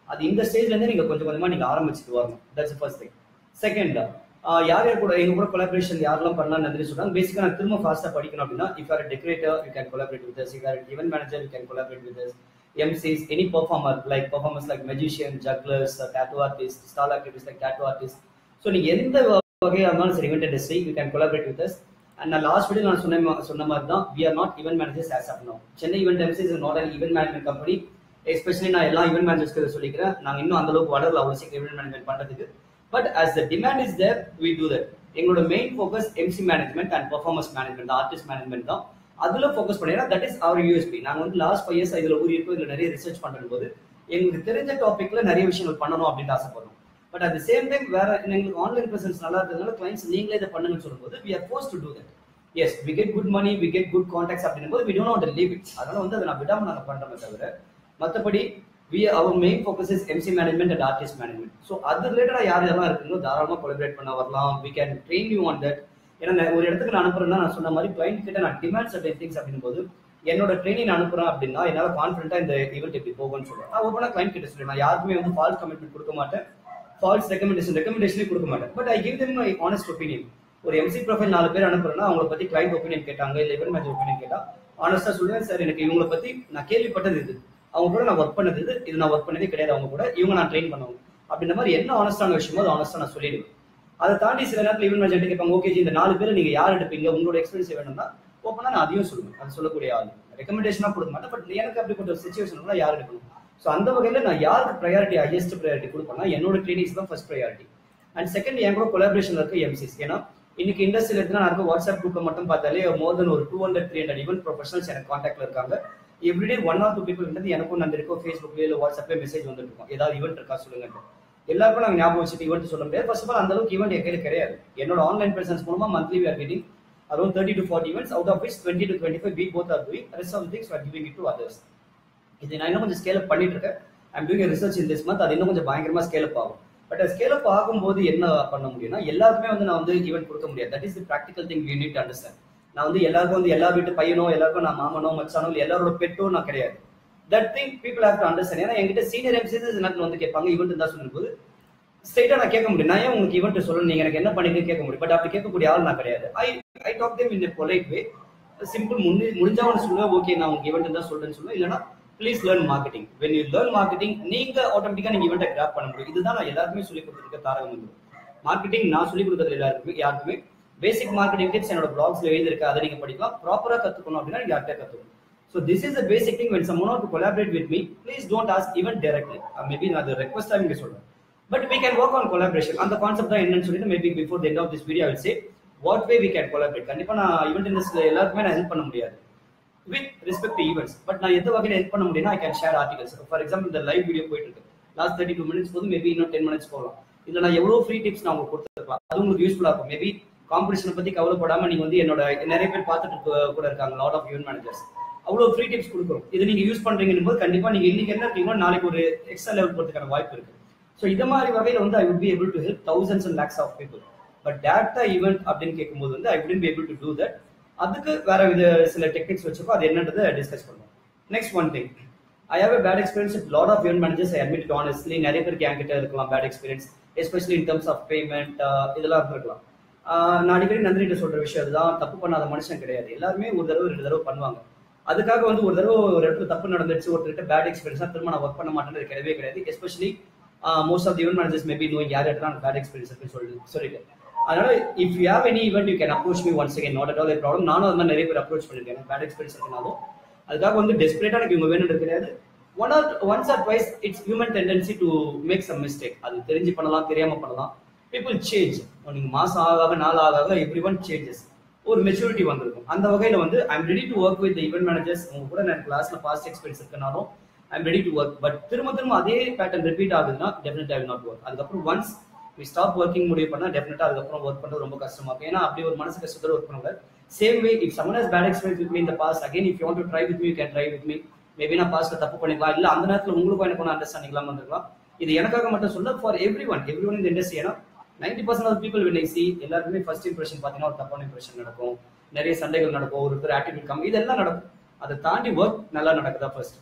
அது இந்த ஸ்டேஜ்ல இருந்து நீங்க கொஞ்சம் கொஞ்சமா நீங்க ஆரம்பிச்சுட்டு வரணும் தட்ஸ் ஃபர்ஸ்ட் திங் செகண்ட் யார் யார் கூட எங்க கூட கொலாபரேஷன் யாரெல்லாம் பண்ணலாம் நன்றி சொல்றாங்க பேசிக்கா நான் திரும்ப ஃபாஸ்டா படிக்கணும் அப்படின்னா if or decorator you can collaborate with if or event manager you can collaborate with MCs, any performer like performers like magician, jugglers, uh, tattoo artists, style activities like tattoo artists. So நீங்க எந்த வகையாக இருந்தாலும் சரி event industry you can collaborate with us and நான் லாஸ்ட் வீடியோ நான் சொன்ன மா- சொன்ன மாதிரி தான் we are not event managers as of now Chennai event MCs not an event management company especially நான் எல்லா ஈவென்ட் மேனேஜர்ஸ்க்கு சொல்லிக்கிறேன் நாங்கள் இன்னும் அந்த அளவுக்கு வளரல அவ்வளோ சீக்கிரம் ஈவென்ட் மேனேஜ்மெண்ட் பண்றதுக்கு but as the demand is there we do that எங்களோட main focus MC management and performance management artist management தான் அதுல ஃபோக்கஸ் பண்ணினா தட் இஸ் அவர் யூஎஸ்பி நாங்க வந்து லாஸ்ட் ஃபைவ் இயர்ஸ் இதுல ஊறி இருக்கோம் இதுல நிறைய ரிசர்ச் பண்ணும் போது எங்களுக்கு தெரிஞ்ச டாபிக்ல நிறைய விஷயங்கள் பண்ணணும் அப்படின்னு ஆசைப்படுறோம் பட் அட் சேம் டைம் வேற எங்களுக்கு ஆன்லைன் பிரசன்ஸ் நல்லா இருக்கிறதுனால கிளைண்ட்ஸ் நீங்களே இதை பண்ணுங்கன்னு சொல்லும்போது we are force to do that yes we get good money we get good contacts அப்படின்னும் போது we don't want leave it அதனால வந்து அதை நான் விடாம நாங்க பண்றோமே தவிர மற்றபடி we our main focus is MC management and artist management so அது ரிலேட்டடாக யார் யாரெல்லாம் இருக்குங்களோ தாராளமாக கொலபரேட் பண்ண வரலாம் we can train you on that ஏன்னா நான் ஒரு இடத்துக்கு நான் அனுப்புறேன்னா நான் சொன்ன மாதிரி கிளைண்ட் கிட்ட நான் டிமாண்ட் சர்டன் திங்ஸ் அப்படின்னும் போது என்னோட ட்ரைனிங் அனுப்புறேன் அப்படின்னா என்னால் கான்ஃபிடென்ட்டா இந்த ஈவெண்ட் எப்படி போகும்னு சொல்லுவேன் நான் ஓப்பனாக கிளைண்ட் கிட்ட சொல்லுவேன் நான் யாருக்குமே வந்து ஃபால்ஸ் கமிட்மெண்ட் கொடுக்க மாட்டேன் ஃபால்ஸ் ரெக்கமெண்டேஷன் ரெக்கமெண்டேஷனே கொடுக்க மாட்டேன் but I give them my honest opinion ஒரு எம்சி ப்ரொஃபைல் நாலு பேர் அனுப்புறேன்னா அவங்கள பத்தி கிளைண்ட் ஒப்பீனியன் கேட்டாங்க இல்லை இவன் மேட்ச் ஒப்பீனியன் கேட்டா ஆனஸ்டா சொல்லுவேன் சார் எனக்கு இவங்கள பத்தி நான் கேள்விப்பட்டது இது அவங்க கூட நான் ஒர்க் பண்ணது இது இது நான் ஒர்க் பண்ணதே கிடையாது அவங்க கூட இவங்க நான் ட்ரெயின் பண்ணுவாங்க அப்படின்ற மாதிரி என்ன ஆனஸ்டான விஷயமோ அது ஆனஸ்டா நான் சொல்லிடுவேன் அதை தாண்டி சில நேரத்தில் ஈவென்ட் மேனேஜர் கேட்பாங்க ஓகே இந்த நாலு பேர் நீங்க யார் எடுப்பீங்க உங்களோட எக்ஸ்பீரியன்ஸ் வேணும்னா ஓப்பனா நான் அதையும் சொல்லுவேன் அது சொல்லக்கூடிய ஆள் ரெக்கமெண்டேஷனா கொடுக்க மாட்டேன் பட் எனக்கு அப்படிப்பட்ட ஒரு சுச்சுவேஷன் யார் எடுக்கணும் ஸோ அந்த வகையில் நான் யாருக்கு ப்ரையாரிட்டி ஹையஸ்ட் ப்ரையாரிட்டி கொடுப்பேன்னா என்னோட ட்ரைனிங்ஸ் தான் ஃபர்ஸ்ட் ப்ரையாரிட்டி அண்ட் செகண்ட் என் கூட கொலாபரேஷன் இருக்க எம்சிஸ் ஏன்னா இன்னைக்கு இண்டஸ்ட்ரியில் எடுத்து நான் இருக்க வாட்ஸ்அப் குரூப்பை மட்டும் பார்த்தாலே மோர் தென் ஒரு two hundred three hundred event professionals எனக்கு காண்டாக்ட்ல இருக்காங்க everyday one or two people வந்து எனக்கும் நந்திருக்கோ ஃபேஸ்புக்ல இல்லை வாட்ஸ்அப்ல மெசேஜ் வந்துட்டு இருக்கும் ஏதாவது ஈவெண்ட் இருக்கா சொல்லுங்க எல்லாருக்கும் நாங்கள் ஞாபகம் வச்சுட்டு ஈவெண்ட் சொல்ல முடியாது ஃபர்ஸ்ட் ஆஃப் ஆல் அந்த அளவுக்கு ஈவெண்ட் என் கையில் கிடையாது என்னோட ஆன்லைன் பிரசன்ஸ் மூலமா monthly we are getting around thirty to forty events out of which twenty to twenty five we both are doing rest of things are giving it to others இது நான் இன்னும் கொஞ்சம் ஸ்கேல் அப் பண்ணிட்டு இருக்கேன் I'm doing research in this month அது இன்னும் கொஞ்சம் பயங்கரமா ஸ்கேல் அப் ஆகும் பட் ஸ்கேல் அப் ஆகும்போது என்ன பண்ண முடியும்னா எல்லாருக்குமே வந்து நான் வந்து ஈவெண்ட் கொடுக்க முடியாது that is the practical thing you need understand நான் வந்து எல்லாருக்கும் வந்து எல்லா வீட்டு பையனோ எல்லாருக்கும் நான் மாமனோ மச்சானோ இல்லை எல்லாரோட பெட்டோ நான் கிடையாது that thing people have to understand ஏன்னா என்கிட்ட சீனியர் எம்சிஸ் நேரத்தில் வந்து கேட்பாங்க ஈவெண்ட் இருந்தா சொல்லும்போது ஸ்ட்ரைட்டா நான் கேட்க முடியும் நான் ஏன் உங்களுக்கு ஈவெண்ட் சொல்லணும் நீங்க எனக்கு என்ன பண்ணிட்டு கேட்க முடியும் பட் அப்படி கேட்கக்கூடிய ஆள் நான் கிடையாது I I talk them in polite way simple முடி முடிஞ்சவனு சொல்லுவேன் ஓகே நான் உங்களுக்கு ஈவெண்ட் தான் சொல்றேன்னு சொல்லுவேன் இல்லைன்னா please learn marketing when you learn marketing நீங்க ஆட்டோமேட்டிக்கா நீங்க ஈவெண்ட்டை கிராப் பண்ண முடியும் இதுதான் நான் எல்லாருக்குமே சொல்லி கொடுத்துருக்க தாரகம் வந்து மார்க்கெட்டிங் நான் சொல்லி கொடுக்கறது எல்லாருக்குமே யாருக்குமே பேசிக் மார்க்கெட்டிங் டிப்ஸ் என்னோட பிளாக்ஸ்ல எழுதிருக்கு அதை நீங்க படிக்கலாம் ப்ராப்பரா கத்துக்கணும் அப்படின்னா நீங்க யார்கிட்ட கத்துக்கணும் so this is a basic thing when some to collaborate with me please don't ask even directly maybe நான் அது ரெக்வஸ்டா இங்க சொல்றேன் but we can work on collaboration அந்த கான்செப்ட் தான் என்னன்னு சொல்லிட்டு maybe before the end of this video will say what way we can collaborate கண்டிப்பா நான் ஈவெண்ட் இண்டஸ்ட்ரியில் எல்லாருக்குமே நான் ஹெல்ப் பண்ண முடியாது with respect to events but நான் எந்த வகையில் ஹெல்ப் பண்ண முடியும்னா I can share articles for example இந்த லைவ் வீடியோ போயிட்டு இருக்கு லாஸ்ட் தேர்ட்டி டூ மினிட்ஸ் போது மேபி இன்னும் டென் மினிட்ஸ் போகலாம் இதுல நான் எவ்வளவு ஃப்ரீ டிப்ஸ் நான் உங்களுக்கு கொடுத்துருக்கலாம் அது உங்களுக்கு யூஸ்ஃபுல்லா இருக்கும் மேபி காம்படிஷனை பத்தி கவலைப்படாம நீங்க வந்து என்னோட நிறைய பேர் பார்த்துட்டு இருக்க- கூட இருக்காங்க லாட் ஆஃப் ஈவென்ட் மேனேஜர்ஸ் அவ்வளவு ஃப்ரீ டிப்ஸ் கொடுக்குறோம் இது நீங்க யூஸ் பண்றீங்கன்னு போது கண்டிப்பா நீங்க இன்னைக்கு என்ன இருக்கீங்களோ நாளைக்கு ஒரு எக்ஸ்ட்ரா லெவல் போறதுக்கான வாய்ப்பு இருக்கு ஸோ இந்த மாதிரி வகையில் வந்து I would be able to help thousands and lakhs of people but டேரக்டா ஈவெண்ட் அப்படின்னு கேட்கும்போது வந்து ஐ wouldn't be able to do that அதுக்கு வேற வித சில டெக்னிக்ஸ் வச்சிருக்கோம் அது என்னன்றதை டிஸ்கஸ் பண்ணுவோம் next one thing I have a bad experience with lot of event managers I admit honestly நிறைய பேருக்கு என்கிட்ட இருக்கலாம் bad experience especially in terms of payment இதெல்லாம் இருந்திருக்கலாம் ஆஹ் நான் அடிக்கடி நந்தினிட்ட சொல்ற விஷயம் அதுதான் தப்பு பண்ணாத மனுஷன் கிடையாது எல்லாருமே ஒரு தடவை ரெண்டு தடவை பண்ணுவாங்க அதுக்காக வந்து ஒரு தடவை ஒரு இடத்துல தப்பு நடந்துச்சு ஒருத்தர்கிட்ட பேட் எக்ஸ்பீரியன்ஸ் திரும்ப நான் ஒர்க் பண்ண மாட்டேன்றது கிடையவே கிடையாது especially most of event managers maybe no யார் இடத்துல பேட் எக்ஸ்பீரியன்ஸ் இருக்குன்னு சொல்லி சொல்லிட்டு அதனால if you have any event you can approach me once again not at all problem நானும் அது மாதிரி நிறைய பேர் அப்ரோச் பண்ணிருக்கேன் பேட் எக்ஸ்பீரியன்ஸ் இருக்குனாலும் அதுக்காக வந்து டெஸ்பரேட்டா எனக்கு இவங்க வேணும்னு கிடையாது one or once or twice it's human tendency to make some mistake அது தெரிஞ்சு பண்ணலாம் தெரியாம பண்ணலாம் பீப்புள் சேஞ்ச் நீங்க மாசம் ஆக ஆக நாள் ஆக ஆக எவ்ரி ஒன் சேஞ்சஸ் ஒரு மெச்சூரிட்டி வந்திருக்கும் அந்த வகையில வந்து I'm ready to work with event managers உங்க கூட நான் கிளாஸ்ல பாஸ்ட் எக்ஸ்பீரியன்ஸ் இருக்கனாலும் I'm ready to work but திரும்ப திரும்ப அதே பேட்டர்ன் ரிப்பீட் ஆகுதுன்னா டெஃபினட் ஐ நாட் ஒர்க் அதுக்கப்புறம் ஒன்ஸ் வி ஸ்டாப் ஒர்க்கிங் முடிவு பண்ணா டெஃபினட்டா அதுக்கப்புறம் ஒர்க் பண்றது ரொம்ப கஷ்டமா இருக்கும் ஏன்னா அப்படி ஒரு மனசு கஷ்டத்தோட ஒர்க் பண்ண same way if someone has bad experience with me இந்த pass again if you want to try with me you can try with me maybe நான் பாஸ்ட்ல தப்பு பண்ணிக்கலாம் இல்ல அந்த நேரத்துல உங்களுக்கும் எனக்கு ஒன்று அண்டர்ஸ்டாண்டிங் இல்லாம இருந்திருக்கலாம் இது எனக்காக மட்டும் சொல்ல for every one every one இந்த இண்டஸ்ட்ரி ஏன்னா நைன்டி பர்சன்ட் ஆஃப் பீப்பிள் வின் சி எல்லாருக்குமே ஃபர்ஸ்ட் இம்ப்ரெஷன் பார்த்தீங்கன்னா ஒரு தப்பான இம்ப்ரெஷன் நடக்கும் நிறைய சண்டைகள் நடக்கும் ஒரு பேர் ஆட்டிடியூட் கம்மி இதெல்லாம் நடக்கும் அதை தாண்டி ஒர்க் நல்லா நடக்குதா ஃபர்ஸ்ட்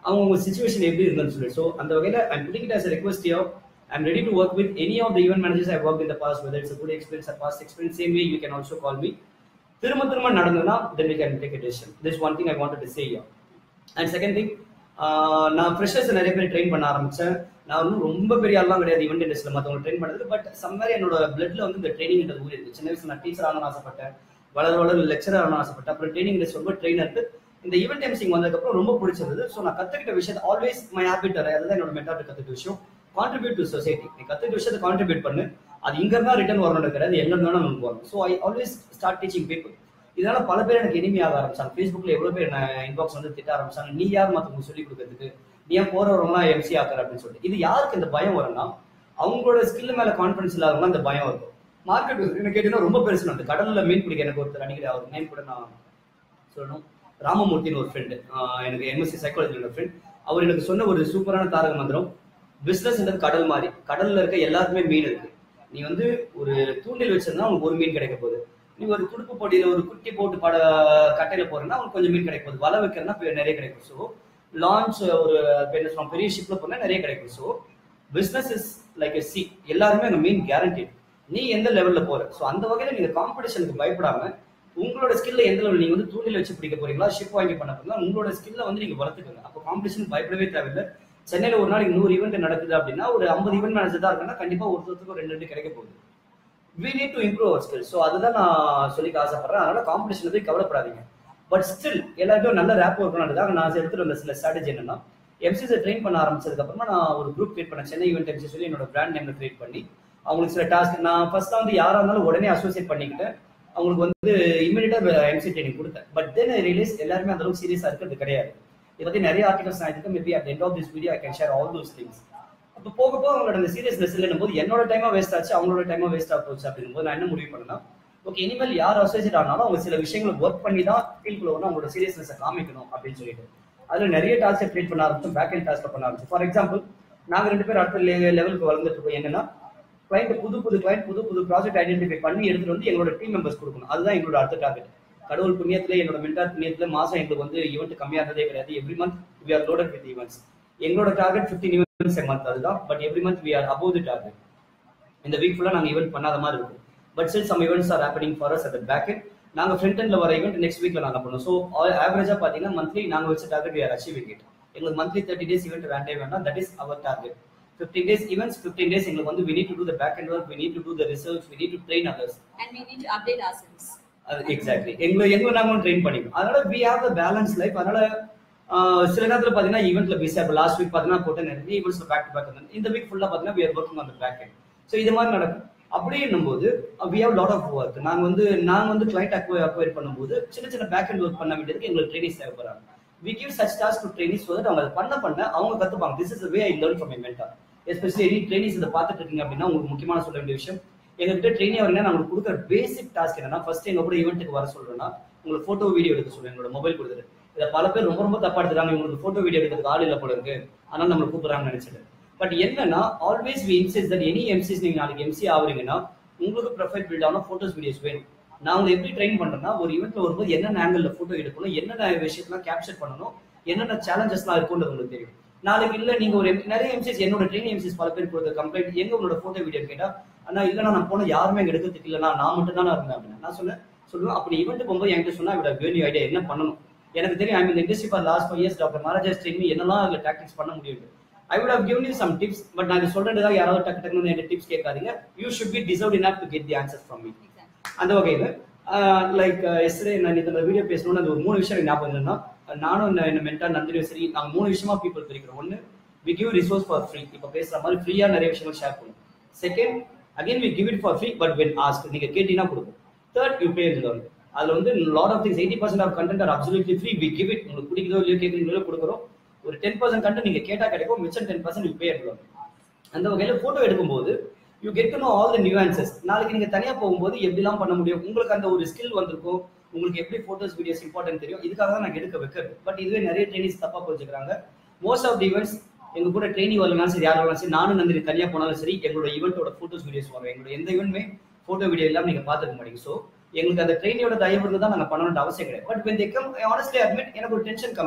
அவங்க உங்க சுச்சுவேஷன் எப்படி இருந்ததுன்னு சொல்லி ஸோ அந்த வகையில் I'm putting it as request யோ I'm ready to work with any of the event managers I work in the past whether it's good experience or past experience same way you can also call me திரும்ப திரும்ப நடந்ததுன்னா then we can take a decision this one thing I want to say you and second thing நான் ஃப்ரெஷர்ஸ் நிறைய பேர் ட்ரெயின் பண்ண ஆரம்பிச்சேன் நான் வந்து ரொம்ப பெரிய ஆள்லாம் கிடையாது ஈவெண்ட் இண்டஸ்ட்ரியில் மற்றவங்க ட்ரெயின் பண்ணது பட் சம்வேர் என்னோட பிளட்ல வந்து இந்த ட்ரைனிங் ஊறி இருக்கு சின்ன வயசுல நான் டீச்சர் ஆகணும்னு ஆசைப்பட்டேன் வளர வளர லெக்சர் ஆகணும்னு ஆசைப்பட்டேன் அப்புறம் ட்ரைனிங் இண்டஸ்ட்ரி ரொம்ப ட்ரெயினருக்கு இந்த ஈவெண்ட் எம்சிங் வந்ததுக்கப்புறம் ரொம்ப பிடிச்சிருந்தது ஸோ நான் கற்றுக்கிட்ட விஷயத்தை ஆல்வேஸ் மை ஹேபிட் அதுதான் என்னோட மென்டாட்டு கற்றுக்கிட்ட விஷயம் கான்ட்ரிபியூட் டு சொசைட்டி நீ கற்றுக்கிட்ட விஷயத்தை கான்ட்ரிபியூட் பண்ணு அது இங்க இருந்தா ரிட்டர்ன் வரணும் கிடையாது எங்க இருந்தாலும் நமக்கு வரும் so I always start teaching people இதனால பல பேர் எனக்கு இனிமையாக ஆரம்பிச்சாங்க ஃபேஸ்புக்ல எவ்வளவு பேர் என்ன இன்பாக்ஸ் வந்து திட்ட ஆரம்பிச்சாங்க நீ யார் மற்றவங்க சொல்லி கொடுக்கறதுக்கு நீ ஏன் போறவங்களாம் எம்சி ஆக்குற அப்படின்னு சொல்லிட்டு இது யாருக்கு இந்த பயம் வரும்னா அவங்களோட ஸ்கில் மேல கான்ஃபிடன்ஸ் இல்லாதவங்க அந்த பயம் இருக்கும் மார்க்கெட் என்ன கேட்டீங்கன்னா ரொம்ப பெருசு அந்த கடல்ல மீன் பிடிக்க எனக்கு ஒருத்தர் அடிக்கடி அவர் நேம் கூட நான் சொல்லணும் ராமமூர்த்தின்னு ஒரு ஃப்ரெண்டு எனக்கு எம்எஸ்சி சைக்காலஜி ஃப்ரெண்ட் அவர் எனக்கு சொன்ன ஒரு சூப்பரான தாரக மந்திரம் பிசினஸ்ன்றது கடல் மாதிரி கடல்ல இருக்க எல்லாருக்குமே மீன் இருக்கு நீ வந்து ஒரு தூண்டில் வச்சிருந்தா உனக்கு ஒரு மீன் கிடைக்க போகுது நீ ஒரு துடுப்பு போட்டியில ஒரு குட்டி போட்டு பட கட்டையில போறேன்னா உனக்கு கொஞ்சம் மீன் கிடைக்க போகுது வலை வைக்கிறதுனா இப்ப நிறைய கிடைக்கும் ஸோ லான்ச் ஒரு இப்ப என்ன சொல்லுவோம் பெரிய ஷிப்ல போனா நிறைய கிடைக்கும் so business is like a sea எல்லாருமே அங்க மீன் கேரண்டி நீ எந்த லெவல்ல போற ஸோ அந்த வகையில நீங்க காம்படிஷனுக்கு பயப்படாம உங்களோட ஸ்கில்ல எந்த லெவல் நீங்க வந்து தூண்டில் வச்சு பிடிக்க போறீங்களா ஷிப் வாங்கி பண்ண போறீங்களா உங்களோட ஸ்கில்ல வந்து நீங்க வளர்த்துக்கோங்க அப்போ காம்படிஷன் பயப்படவே தேவையில்லை சென்னையில ஒரு நாளைக்கு நூறு ஈவெண்ட் நடக்குது அப்படின்னா ஒரு ஐம்பது ஈவெண்ட் மேனேஜர் தான் இருக்குன்னா கண்டிப்பா ஒருத்தருக்கு ரெண்டு ரெண்டு கிடைக்க போகுது we need to improve our skill so அதுதான் நான் சொல்லிக்க ஆசைப்படுறேன் அதனால காம்படிஷன் போய் கவலைப்படாதீங்க பட் ஸ்டில் எல்லாருக்கும் நல்ல ரேப் இருக்கணும் நான் எடுத்துட்டு வந்த சில ஸ்ட்ராட்டஜி என்னன்னா எம்சிஸை ட்ரெயின் பண்ண ஆரம்பிச்சதுக்கு அப்புறமா நான் ஒரு குரூப் கிரியேட் பண்ணேன் சென்னை ஈவெண்ட் எம்சி சொல்லி என்னோட பிராண்ட் நேம்ல கிரியேட் பண்ணி அவங்களுக்கு சில டாஸ்க் நான் ஃபர்ஸ்ட் வந்து யாரா இருந்தாலும் உடனே அசோசியேட் பண்ணிக்கிட்டேன் அவங்களுக்கு வந்து இமீடியட்டா எம்சி ட்ரைனிங் கொடுத்தேன் பட் தென் ரிலீஸ் எல்லாருமே அந்த அளவுக்கு சீரியஸா இருக்கிறது கிடையாது இதை பத்தி நிறைய ஆர்டிகல்ஸ் நான் இதுக்கு maybe at end of this video I can share all those things அப்போ போக போக அவங்களோட அந்த சீரியஸ்னஸ் இல்லைன்னும் போது என்னோட டைமா வேஸ்ட் ஆச்சு அவங்களோட டைமா வேஸ்ட் ஆக போச்சு அப்படிங்கும் போது நான் என்ன முடிவு பண்ணேன்னா ஓகே இனிமேல் யார் அசோசியேட் ஆனாலும் அவங்க சில விஷயங்களை ஒர்க் பண்ணி தான் ஃபீல்குள்ள வந்து அவங்களோட சீரியஸ்னஸை காமிக்கணும் அப்படின்னு சொல்லிட்டு அதுல நிறைய டாஸ்க் கிரியேட் பண்ண ஆரம்பிச்சோம் பேக் அண்ட் டாஸ்க் பண்ண ஆரம்பிச்சோம் ஃபார் எக்ஸாம்பிள் நாங்க ரெண்டு பேரும் அடுத்த லெவலுக்கு வளர்ந்துட்டு இருக்கோம் என்னன்னா கிளைண்ட் புது புது கிளைண்ட் புது புது ப்ராஜெக்ட் ஐடென்டிஃபை பண்ணி எடுத்துட்டு வந்து எங்களோட டீம் மெம்பர்ஸ் கொடுக்கணும் அதுதான் எங்களோட அடுத்த டார்கெட் கடவுள் புண்ணியத்துல என்னோட மென்டார் புண்ணியத்துல மாசம் எங்களுக்கு வந்து ஈவெண்ட் கம்மியா இருந்ததே கிடையாது every month we are loaded with events எங்களோட டார்கெட் ஃபிஃப்டின் ஈவெண்ட்ஸ் மந்த் அதுதான் but every month we are above the target இந்த வீக் ஃபுல்லா நாங்க ஈவெண்ட் பண்ணாத மாதிரி இருக்கும் but still some events are happening for us at back end நாங்க ஃப்ரண்ட் எண்ட்ல வர ஈவெண்ட் நெக்ஸ்ட் வீக்ல நாங்க பண்ணுவோம் ஸோ ஆவரேஜா பாத்தீங்கன்னா மந்த்லி நாங்க வச்ச target we are achieving it எங்களுக்கு மந்த்லி தேர்ட்டி டேஸ் ஈவெண்ட் வேண்டே வேண்டாம் that is our target fifteen days events fifteen days எங்களுக்கு வந்து we need to do the back end work we need to do the research we need to train others and we need to update ourselves. Exactly எங்களை எங்க நாங்களும் ட்ரெயின் பண்ணிக்கணும் அதனால we have the balance life அதனால ஆஹ், சில நேரத்துல பாத்தீங்கன்னா ஈவெண்ட்ல பிஸியா இப்போ லாஸ்ட் வீக் பாத்தீங்கன்னா போட்டு நிறைய ஈவெண்ட்ஸ்ல பேக் டு பேக் வந்து இந்த வீக் ஃபுல்லா பாத்தீங்கன்னா we are working on the back end so இது மாதிரி நடக்கும் அப்படி என்னும்போது we have lot of work நாங்க வந்து நாங்க வந்து கிளைண்ட் அக்வயர் அக்வயர் பண்ணும்போது சின்ன சின்ன பேக் அண்ட் ஒர்க் பண்ண வேண்டியதுக்கு எங்களுக்கு ட்ரைனிஸ் தேவைப்படுறாங்க we give such task to trainees so அவங்க அதை பண்ண பண்ண அவங்க கத்துப்பாங்க this is way I learn from my mentor especially any trainees இதை பார்த்துட்டு இருக்கீங்க அப்படின்னா உங்களுக்கு முக்கியமான சொல்ல வேண்டிய விஷயம் எங்ககிட்ட ட்ரைனிங் வரீங்கன்னா நாங்களுக்கு கொடுக்குற பேசிக் டாஸ்க் என்னன்னா ஃபர்ஸ்ட் எங்க கூட ஈவெண்ட்டுக்கு வர சொல்றேன்னா உங்களுக்கு போட்டோ வீடியோ எடுக்க சொல்லுவேன் என்னோட மொபைல் கொடுத்துட்டு இதை பல பேர் ரொம்ப ரொம்ப தப்பா எடுத்துறாங்க உங்களுக்கு போட்டோ வீடியோ எடுக்கிறதுக்கு ஆள் இல்ல போல இருக்கு அதனால நம்மளை கூப்பிடுறாங்கன்னு நினைச்சிட்டு பட் என்னன்னா always we insist that any MCs நீங்க நாளைக்கு எம்சி ஆகுறீங்கன்னா உங்களுக்கு ப்ரொஃபைல் பில்ட் ஆன போட்டோஸ் வீடியோஸ் வேணும் நான் உங்களை எப்படி ட்ரெயின் பண்றேன்னா ஒரு ஈவெண்ட்ல வரும்போது என்னென்ன ஆங்கிள் போட்டோ எடுக்கணும் என்னென்ன விஷயத்தெல்லாம் கேப்சர் பண்ணணும் என்னென்ன சேலஞ்சஸ்லாம் இருக்கும்ன்றது உங்களுக்கு தெரியும் நாளைக்கு இல்ல நீங்க ஒரு M- நிறைய எம்சிஸ் என்னோட ட்ரெயின் எம்சிஸ் பல பேர் கொடுத்த கம்ப்ளைண்ட் எங்க உங்களோட போட்டோ வீடியோ கேட்டா அண்ணா இல்ல நான் போன யாருமே இங்க எடுக்கிறதுக்கு இல்லைண்ணா நான் மட்டும் தானே இருந்தேன் அப்படின்னு நான் சொன்னேன் சொல்லுவேன் அப்படி ஈவெண்ட் போகும்போது என்கிட்ட சொன்னா இவட வேல்யூ ஐடியா என்ன பண்ணணும் எனக்கு தெரியும் I mean industry for last five years doctor Maharaja train என்னெல்லாம் அதுல டாக்டிக்ஸ் பண்ண முடியும் I would have given you some tips but நான் இது சொல்றதுக்காக யாராவது டக்கு டக்குன்னு என்கிட்ட டிப்ஸ் கேட்காதீங்க you should be deserve enough to get the answers from me Exactly. அந்த வகையில் லைக் எஸ்டே நான் இந்த வீடியோ பேசணும்னு அந்த ஒரு மூணு விஷயம் எனக்கு ஞாபகம் என்னன்னா நானும் என்ன என்ன மென்டா நந்தினி சரி நாங்கள் மூணு விஷயமா பீப்புள் பிரிக்கிறோம் ஒன்று we give resource for free இப்போ பேசுற மாதிரி ஃப்ரீயா நிறைய விஷயங்கள் ஷேர் பண்ணும் second again we give it for free but when ask நீங்க கேட்டீங்கன்னா கொடுப்போம் தேர்ட் யூ பே லேர்ன் அதுல வந்து lot of things eighty percent of content are absolutely free we give it உங்களுக்கு பிடிக்குதோ இல்லையோ கேட்குறீங்களோ கொடுக்குறோம் ஒரு டென் பர்சன்ட் கண்டென்ட் நீங்க கேட்டா கிடைக்கும் மிச்சம் ten percent you pay learn அந்த வகையில போட்டோ எடுக்கும்போது you get to know all the nuances நாளைக்கு நீங்க தனியா போகும்போது எப்படிலாம் பண்ண முடியும் உங்களுக்கு அந்த ஒரு ஸ்கில் வந்திருக்கும் உங்களுக்கு எப்படி போட்டோஸ் வீடியோஸ் இம்பார்ட்டன்ட் தெரியும் இதுக்காக தான் நான் எடுக்க வைக்கிறது பட் இதுவே நிறைய ட்ரைனிஸ் தப்பா புரிஞ்சுக்கிறாங்க மோஸ்ட் ஆஃப் தி ஈவெண்ட்ஸ் எங்க கூட ட்ரைனிங் வரலாம் சரி யார் வரலாம் சரி நானும் நந்தினி தனியா போனாலும் சரி எங்களோட ஈவெண்ட்டோட போட்டோஸ் வீடியோஸ் வரும் எங்களோட எந்த ஈவெண்ட்மே போட்டோ வீடியோ எல்லாம் நீங்க பாத்துக்க மாட்டீங்க ஸோ எங்களுக்கு அந்த ட்ரெயினியோட தயவு இருந்து தான் நாங்க பண்ணணும்னு அவசியம் கிடையாது but when they come I honestly admit எனக்கு ஒரு டென்ஷன் கம்மி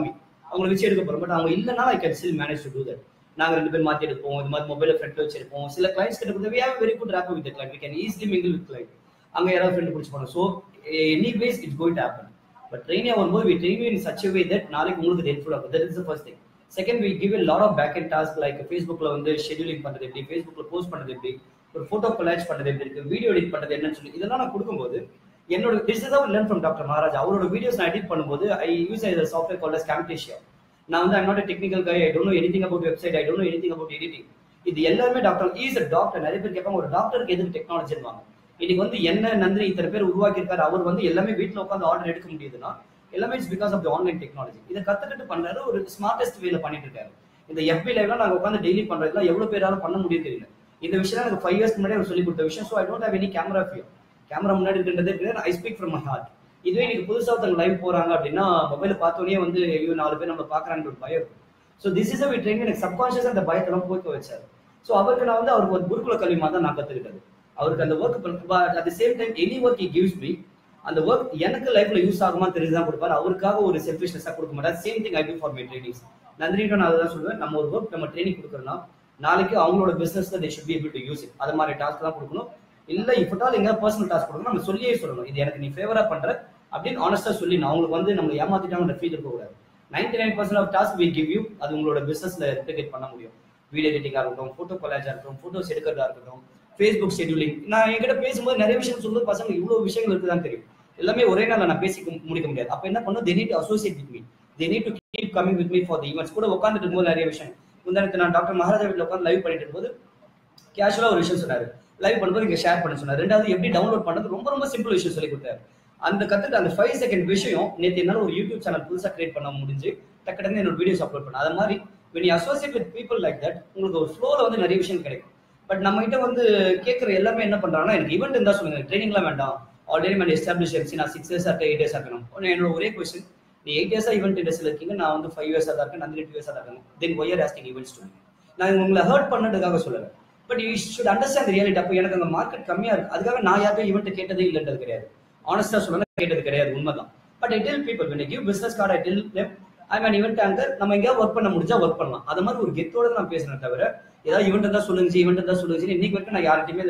அவங்களை வச்சு எடுக்க போறோம் பட் அவங்க இல்லைனா I can still manage to do that நாங்க ரெண்டு பேர் மாத்தி எடுப்போம் இது மாதிரி மொபைல ஃப்ரெண்ட்ல வச்சிருப்போம் சில கிளைண்ட்ஸ் கிட்ட கூட we have very good rapport with the client we can easily mingle with client அங்க யாராவது ஃப்ரெண்ட் பிடிச்சி போனோம் so any ways it's going to happen but ட்ரெயினியா வரும்போது we train in such way that நாளைக்கு உங்களுக்கு ஹெல்ப்ஃபுல் ஆகும் that is the first thing second we give lot of back end task like ஃபேஸ்புக்ல வந்து ஷெட்யூலிங் பண்றது எப்படி ஃபேஸ்புக்ல போஸ்ட் பண்றது எப்படி ஒரு போட்டோ கொலாஜ் பண்றது எப்படி இருக்கு வீடியோ எடிட் பண்றது என்னன்னு சொல்லி இதெல்லாம் நான் கொடுக்கும்போது என்னோட this is our learn from doctor Maharaj அவரோட வீடியோஸ் நான் எடிட் பண்ணும்போது ஐ யூஸ் ஐ சாஃப்ட்வேர் கால் ஸ்கேம்டேஷியா நான் வந்து I'm not technical guy I don't know anything about website I don't know anything about editing இது எல்லாமே டாக்டர் ஈஸ் அ டாக்டர் நிறைய பேர் கேட்பாங்க ஒரு டாக்டருக்கு எதுக்கு டெக்னாலஜி வாங்க இன்னைக்கு வந்து என்ன நந்தினி இத்தனை பேர் உருவாக்கி இருக்காரு அவர் வந்து எல்லாமே வீட்டில் உட்காந்து ஆர்டர் எடுக்க முடியுதுன்னா எல்லாமே it's because of the online technology இதை கத்துக்கிட்டு பண்றாரு ஒரு ஸ்மார்டஸ்ட் வேல பண்ணிட்டு இருக்காரு இந்த எஃபி லைவ்ல நாங்க உட்காந்து டெய்லி பண்றதுலாம் எவ்வளவு பேரால பண்ண முடியும் தெரியல இந்த விஷயம் எனக்கு ஃபைவ் இயர்ஸ் முன்னாடி அவர் சொல்லி கொடுத்த விஷயம் so I don't have any camera few camera முன்னாடி இருக்கின்றது I speak from my heart இதுவே இன்னைக்கு புதுசா ஒருத்தவங்க லைவ் போறாங்க அப்படின்னா மொபைல பார்த்தோன்னே வந்து ஐயோ நாலு பேர் நம்ம பாக்குறாங்க ஒரு பயம் so this is a train எனக்கு சப்கான்ஷியஸ் அந்த பயத்தெல்லாம் போய்க்க வச்சாரு ஸோ அவருக்கு நான் வந்து அவருக்கு ஒரு குருகுல கல்வி மாதிரி தான் நான் கத்துக்கிட்டது அவருக்கு அந்த work at the same time any work he gives me அந்த ஒர்க் எனக்கு லைஃப்ல யூஸ் ஆகுமா தெரிஞ்சு தான் கொடுப்பாரு அவருக்காக ஒரு செல்ஃபிஷ்னஸா கொடுக்க மாட்டார் same thing I do for my trainings நந்தினிட்ட நான் அதான் சொல்லுவேன் நம்ம ஒரு ஒர்க் நம்ம ட்ரைனிங் கொடுக்குறோம்னா நாளைக்கு அவங்களோட business they should be able to use it அது மாதிரி டாஸ்க் தான் கொடுக்கணும் இல்ல இப்பட்டால் எங்க பர்சனல் டாஸ்க் கொடுக்கணும் நம்ம சொல்லியே சொல்லணும் இது எனக்கு நீ ஃபேவரா பண்ற அப்படின்னு ஆனஸ்டா சொல்லி நான் அவங்களுக்கு வந்து நம்ம ஏமாத்திட்டாங்க ஃபீல் இருக்கக்கூடாது ninety nine percent of task we give you அது உங்களோட பிசினஸ்ல ரெப்ளிகேட் பண்ண முடியும் வீடியோ எடிட்டிங்கா இருக்கட்டும் போட்டோ கொலாஜா இருக்கட்டும் போட்டோஸ் எடுக்கிறதா இருக்கட்டும் ஃபேஸ்புக் ஷெடியூலிங் நான் என்கிட்ட பேசும்போது நிறைய விஷயம் சொல்லும்போது பசங்க இவ்வளவு விஷயங்கள் இருக்குதான் தெரியும் எல்லாமே ஒரே நாள்ல நான் பேசி முடிக்க முடியாது அப்ப என்ன பண்ணும் they need associate with me they need to keep coming with me for the events கூட உட்காந்துட்டு இருக்கும்போது நிறைய விஷயம் முந்தானத்து நான் டாக்டர் மகாராஜா வீட்டில் உட்காந்து லைவ் பண்ணிட்டு இருக்கும்போது கேஷுவலா ஒரு விஷயம் சொன்னாரு லைவ் பண்ணும்போது இங்க ஷேர் பண்ண சொன்னார் ரெண்டாவது எப்படி டவுன்லோட் பண்ணது ரொம்ப ரொம்ப சிம்பிள் விஷயம் சொல்லி கொடுத்தாரு அந்த கத்துட்டு அந்த ஃபைவ் செகண்ட் விஷயம் நேற்று என்னால ஒரு யூடியூப் சேனல் புதுசா கிரியேட் பண்ண முடிஞ்சு டக்கு டக்குன்னு என்னோட வீடியோஸ் அப்லோட் பண்ண அது மாதிரி when you associate with people like that உங்களுக்கு ஒரு ஃப்ளோல வந்து நிறைய விஷயம் கிடைக்கும் பட் நம்ம கிட்ட வந்து கேட்குற எல்லாமே என்ன பண்றாங்கன்னா எனக்கு ஈவெண்ட் இருந்தா சொல்லுங்க ட்ரைனிங்லாம் வேண்டாம் ஆல்ரெடி நான் எஸ்டாப்ளிஷ் எம்சி நான் சிக்ஸ் இயர்ஸ் ஆகிட்டு எயிட் இயர்ஸ் இருக்கணும் உடனே என்னோட ஒரே கொஸ்டின் நீ எயிட் இயர்ஸா ஈவெண்ட் இண்டஸ்ட்ரியில் இருக்கீங்க நான் வந்து ஃபைவ் இயர்ஸாக தான் இருக்கேன் நந்தினி டூ இயர்ஸாக தான் இருக்கேன் then we're hosting events to நான் உங்களை ஹர்ட் பண்ணதுக்காக சொல்லலை but you should understand reality அப்போ எனக்கு அந்த மார்க்கெட் கம்மியா இருக்கு அதுக்காக நான் யாருக்கும் ஈவெண்ட் கேட்டதே இல்லைன்றது கிடையாது ஆனஸ்டா சொல்லணும் கேட்டது கிடையாது உண்மைதான் but I tell people when I give business card I tell them I mean event anchor நம்ம எங்கேயாவது ஒர்க் பண்ண முடிஞ்சா ஒர்க் பண்ணலாம் அது மாதிரி ஒரு கெத்தோட தான் நான் பேசுறேன் தவிர ஏதாவது ஈவெண்ட் இருந்தா சொல்லுங்க ஈவெண்ட் இருந்தா சொல்லுங்க இன்னைக்கு வரைக்கும் நான் யார்கிட்டயுமே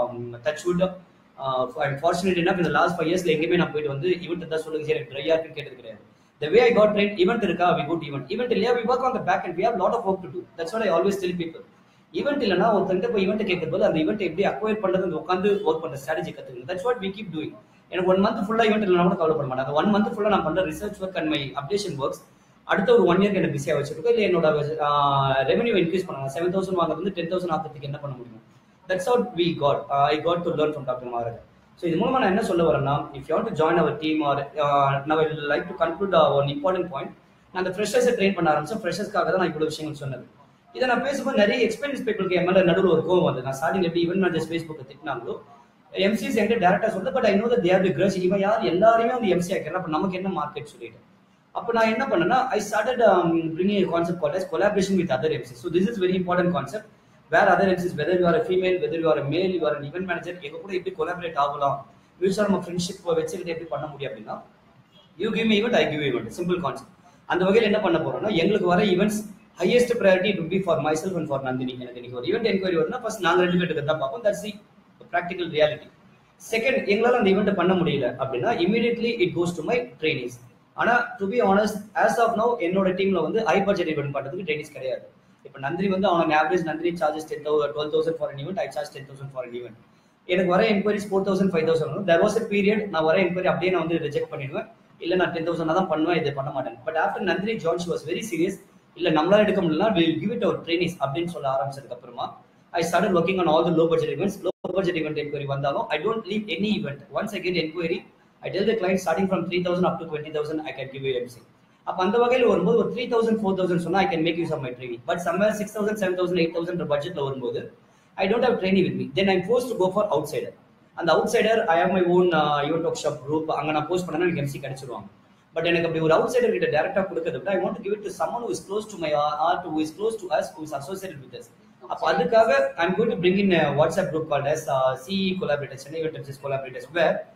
டச் வுட் ஃபார்ச்சுனேட் என்ன இந்த லாஸ்ட் ஃபைவ் இயர்ஸ்ல எங்கேயுமே நான் போயிட்டு வந்து ஈவெண்ட் இருந்தா சொல்லுங்க எனக்கு ட்ரையா இருக்குன்னு கேட்டது கிடையாது the way I got trained, event இருக்கா we go to event. Event இல்லையா we work on the back end. We have lot of work to do. That's what I always tell people. Event இல்லைனா ஒருத்தங்கிட்ட போய் ஈவெண்ட் கேட்கறது போது அந்த ஈவெண்ட் எப்படி அக்வயர் பண்றது உட்காந்து ஒர்க் பண்ற ஸ்ட்ராட்டஜி கத்துக்கணும் that's what we keep doing எனக்கு ஒன் மந்த் ஃபுல்லா ஈவெண்ட் இல்லைனா கூட கவலைப்பட மாட்டேன் அந்த ஒன் மந்த் ஃபுல்லா நான் பண்ற research work and my updation works அடுத்த ஒரு ஒன் இயர்க்கு எனக்கு பிஸியாக வச்சிருக்கோம் இல்லை என்னோட ரெவன்யூ இன்க்ரீஸ் பண்ணலாம் செவன் தௌசண்ட் வாங்குறது வந்து டென் தௌசண்ட் ஆகிறதுக்கு என்ன பண்ண முடியும் that's out we got I got to learn from doctor Maharaj so இது மூலமா நான் என்ன சொல்ல வரேன்னா if you to join our team or நான் like to conclude one important point நான் அந்த ஃப்ரெஷர்ஸை ட்ரெயின் பண்ண ஆரம்பிச்சேன் ஃப்ரெஷர்ஸ்க்காக தான் நான் இவ்வளோ விஷயங்கள் சொன்னது இதை நான் பேசும்போது நிறைய எக்ஸ்பீரியன்ஸ் பீப்புளுக்கு என் மேலே நடுவில் ஒரு கோவம் வந்து நான் ஸ்டார்டிங் எப்படி ஈவன் மேனேஜர்ஸ் ஃபேஸ்புக்கை திட்டினாங்களோ எம்சிஸ் என்கிட்ட டேரக்டா சொல்லுது but I know that they're the crux இவன் யார் எல்லாருமே வந்து எம்சி ஆக்கிறேன் அப்போ நமக்கு என்ன மார்க்கெட் சொல்லிட்டு அப்போ நான் என்ன பண்ணேன்னா I started bringing concept call collaboration with other MC so this is very important concept where other MCs whether you are female whether you are male you are event manager எங்க கூட எப்படி கொலாபரேட் ஆகலாம் மியூச்சுவல் நம்ம ஃப்ரெண்ட்ஷிப் வச்சுக்கிட்டு எப்படி பண்ண முடியும் அப்படின்னா you give me event I give event simple concept அந்த வகையில் என்ன பண்ண போறோம்னா எங்களுக்கு வர events highest priority to be for myself and for Nandini எனக்கு இன்னைக்கு ஒரு ஈவெண்ட் என்கொயரி வருதுன்னா ஃபர்ஸ்ட் நாங்கள் ரெண்டு பேருக்கு தான் பார்ப்போம் that's the practical reality second எங்களால் அந்த ஈவெண்ட் பண்ண முடியல அப்படின்னா immediately it goes to my trainings ஆனா to be honest as of no என்னோட டீம்ல வந்து ஹை பட்ஜெட் ஈவெண்ட் பண்றதுக்கு ட்ரைனிங்ஸ் கிடையாது இப்போ நந்தினி வந்து அவன் average Nandini charges ten thousand twelve thousand for event I charge ten thousand for event எனக்கு வர enquiries four thousand five thousand வரும் தேர் வாஸ் அ பீரியட் நான் வர என்கொயரி அப்படியே நான் வந்து ரிஜெக்ட் பண்ணிடுவேன் இல்ல நான் டென் தௌசண்ட் தான் பண்ணுவேன் இது பண்ண மாட்டேன் but after Nandini John she was very serious இல்ல நம்மளால எடுக்க முடியல will give it our trainings அப்படின்னு சொல்ல ஆரம்பிச்சதுக்கு அப்புறமா I start working on all the low budget events low budget event enquiry வந்தாலும் I don't leave any event once again enquiry I tell the client starting from three thousand up to twenty thousand I can give MC அப்ப அந்த வகையில் வரும்போது ஒரு த்ரீ தௌசண்ட் ஃபோர் தௌசண்ட் சொன்னா I can make use of my training but summer six thousand seven thousand eight thousand பட்ஜெட்ல வரும்போது I don't have training with me then I force to go for outsider அந்த outsider I have my own event workshop group அங்க நான் போஸ்ட் பண்ணா எனக்கு எம்சி கிடைச்சிருவாங்க பட் எனக்கு அப்படி ஒரு அவுட் சைடர் கிட்ட டேரக்டா கொடுக்கறது விட I want give it to someone who is close to my art who is close to us who is associated with us அப்ப அதுக்காக I am going to bring in WhatsApp group called as CE collaborators Chennai vetters collaborators where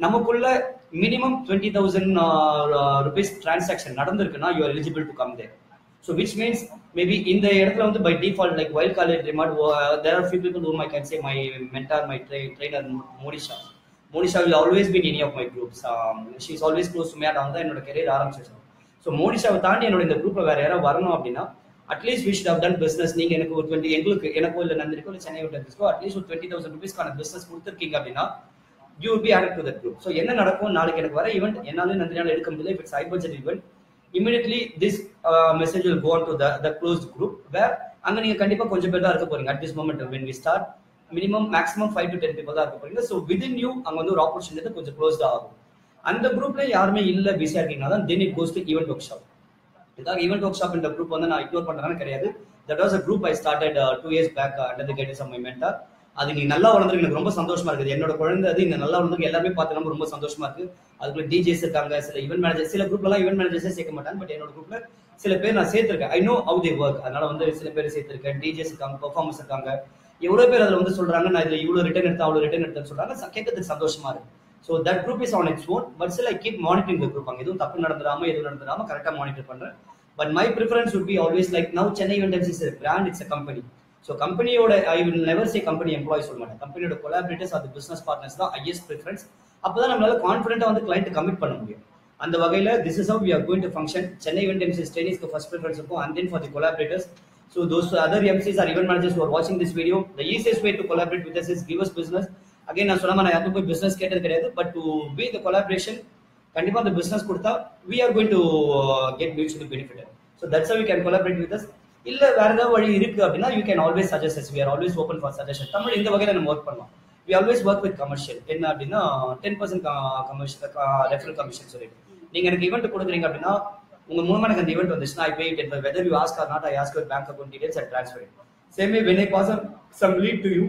நமக்குள்ள minimum twenty thousand rupees transaction நடந்திருக்குன்னா you are eligible to come there so which means maybe இந்த இடத்துல வந்து by default like wild college ரிமார்ட் there are few people whom I can say my mentor my trainer Monisha Monisha will always pin any of my groups she is always close to made அவங்க தான் என்னோட கெரியர் ஆரம்பிச்சிருக்கோம் ஸோ மோனிஷாவை தாண்டி என்னோட இந்த குரூப்ல வேற யாராவது வரணும் அப்படின்னா at least we should have done business நீங்க எனக்கு ஒரு டுவெண்ட்டி எங்களுக்கு எனக்கோ இல்லை நந்திரிக்கோ இல்லை சென்னை விட்டு அட்லீஸ்ட் ஒரு டுவெண்ட்டி தௌசண்ட் ருபீஸ்க்கான பிசினஸ் கொடுத்துருக்கீங்க அப்படின்னா you will be added to that group so என்ன நடக்கும் நாளைக்கு எனக்கு வர ஈவெண்ட் என்னால நந்திரியால எடுக்க முடியல if it's high budget event immediately this message will gone to the closest group where அங்க நீங்க கண்டிப்பா கொஞ்சம் பேர் தான் இருக்க போறீங்க at this moment when we start minimum maximum five to ten people தான் இருக்க போறீங்க ஸோ விதின் யூ அங்க வந்து ஒரு ஆப்பர்ச்சுனிட்டி கொஞ்சம் க்ளோஸ்ட் ஆகும் அந்த குரூப்ல யாருமே இல்ல பிஸியா இருக்கீங்கன்னா தான் then it goes to event workshop இதாக ஈவெண்ட் ஒர்க் ஷாப் இந்த குரூப் வந்து நான் இக்னோர் பண்றேன்னு கிடையாது that was a group I started two years back under the guidance of my mentor அது நீ நல்லா வளர்ந்துருக்கு எனக்கு ரொம்ப சந்தோஷமா இருக்குது என்னோட குழந்தை அது இங்க நல்லா வளர்ந்துருக்கு எல்லாமே பார்த்து நம்ம ரொம்ப சந்தோஷமா இருக்கு அதுக்குள்ள டிஜேஸ் இருக்காங்க சில ஈவெண்ட் மேனேஜர் சில குரூப்ல எல்லாம் ஈவெண்ட் மேனேஜர்ஸே சேர்க்க மாட்டாங்க பட் என்னோட குரூப்ல சில பேர் நான் சேர்த்திருக்கேன் I know how they work அதனால வந்து சில பேர் சேர்த்திருக்கேன் டிஜேஸ் இருக்காங்க பெர்ஃபார்மன்ஸ் இருக்காங்க எவ்வளவு பேர் அதுல வந்து சொல்றாங்க நான் இதுல இவ்வளவு ரிட்டர்ன் எடுத்தேன் அவ்வளவு ரிட்டர்ன் எடுத்தேன்னு சொல்றாங்க ச- கேட்கறதுக்கு சந்தோஷமா இருக்கு so that group is on its own but சில கீப் மானிட்டரிங் த குரூப் அங்க எதுவும் தப்பு நடந்துடாம எதுவும் நடந்துடாம கரெக்டா மானிட்டர் பண்றேன் but my preference would be always like now Chennai events is a brand it's a company so கம்பெனியோட I will never say company employee சொல்ல மாட்டேன் கம்பெனியோட கொலாபரேட்டர்ஸ் அது பிசினஸ் பார்ட்னர்ஸ் தான் ஹையஸ்ட் ப்ரிஃபரன்ஸ் அப்பதான் நம்மளால கான்ஃபிடென்ட்டா வந்து கிளைண்ட் கமிட் பண்ண முடியும் அந்த வகையில this is how we are going to function Chennai event MCs trainees first preference இருக்கும் and then for the collaborators so those other MCs are event managers who are watching this video the easiest way to collaborate with us is give us business again நான் சொன்ன மாதிரி நான் யாருக்கும் போய் பிசினஸ் கேட்டது கிடையாது but to be the collaboration கண்டிப்பா அந்த பிசினஸ் கொடுத்தா we are going to get mutually benefit so that's we can collaborate with us இல்ல வேற ஏதாவது வழி இருக்கு அப்படின்னா you can always suggest us we are always open for suggestion Tamil இந்த வகையில நம்ம ஒர்க் பண்ணலாம் we always work with commercial என்ன அப்படின்னா ten percent commercial referral commission சொல்லிட்டு நீங்க எனக்கு ஈவெண்ட் கொடுக்குறீங்க அப்படின்னா உங்க மூலமா எனக்கு அந்த ஈவெண்ட் வந்துச்சுன்னா I pay it whether you ask or not I ask your bank account details and transfer same way when I pass some lead to you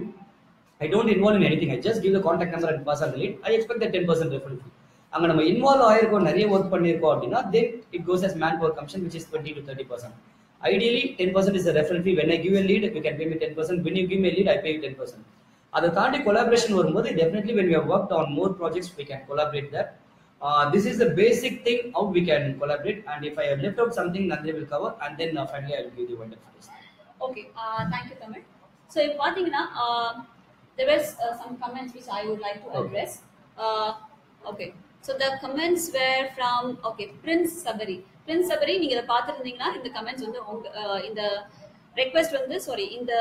I don't involve in anything I just give the contact number and pass அந்த lead I expect ten percent referral fee அங்க நம்ம இன்வால்வ் ஆயிருக்கோம் நிறைய ஒர்க் பண்ணியிருக்கோம் அப்படின்னா then it goes as manpower commission which is twenty to thirty percent ideally ten percent is referral fee when I give a lead you can pay me ten percent when you give me lead I pay ten percent அதை தாண்டி கொலாபரேஷன் வரும்போது definitely when you work on more projects we can collaborate that this is the basic thing how we can collaborate and if I lift out something நந்திரி will cover and then finally I will give the wonderful Okay, uh, thank you, Tamil. So, இப்போ பார்த்தீங்கன்னா uh, there was uh, some comments which I would like to Okay. address. Uh, okay, so the comments were from okay Prince Sabari. Prince Sabari நீங்க இதை பார்த்துருந்தீங்கன்னா இந்த கமெண்ட்ஸ் வந்து உங்க uh, இந்த ரெக்வெஸ்ட் வந்து சாரி இந்த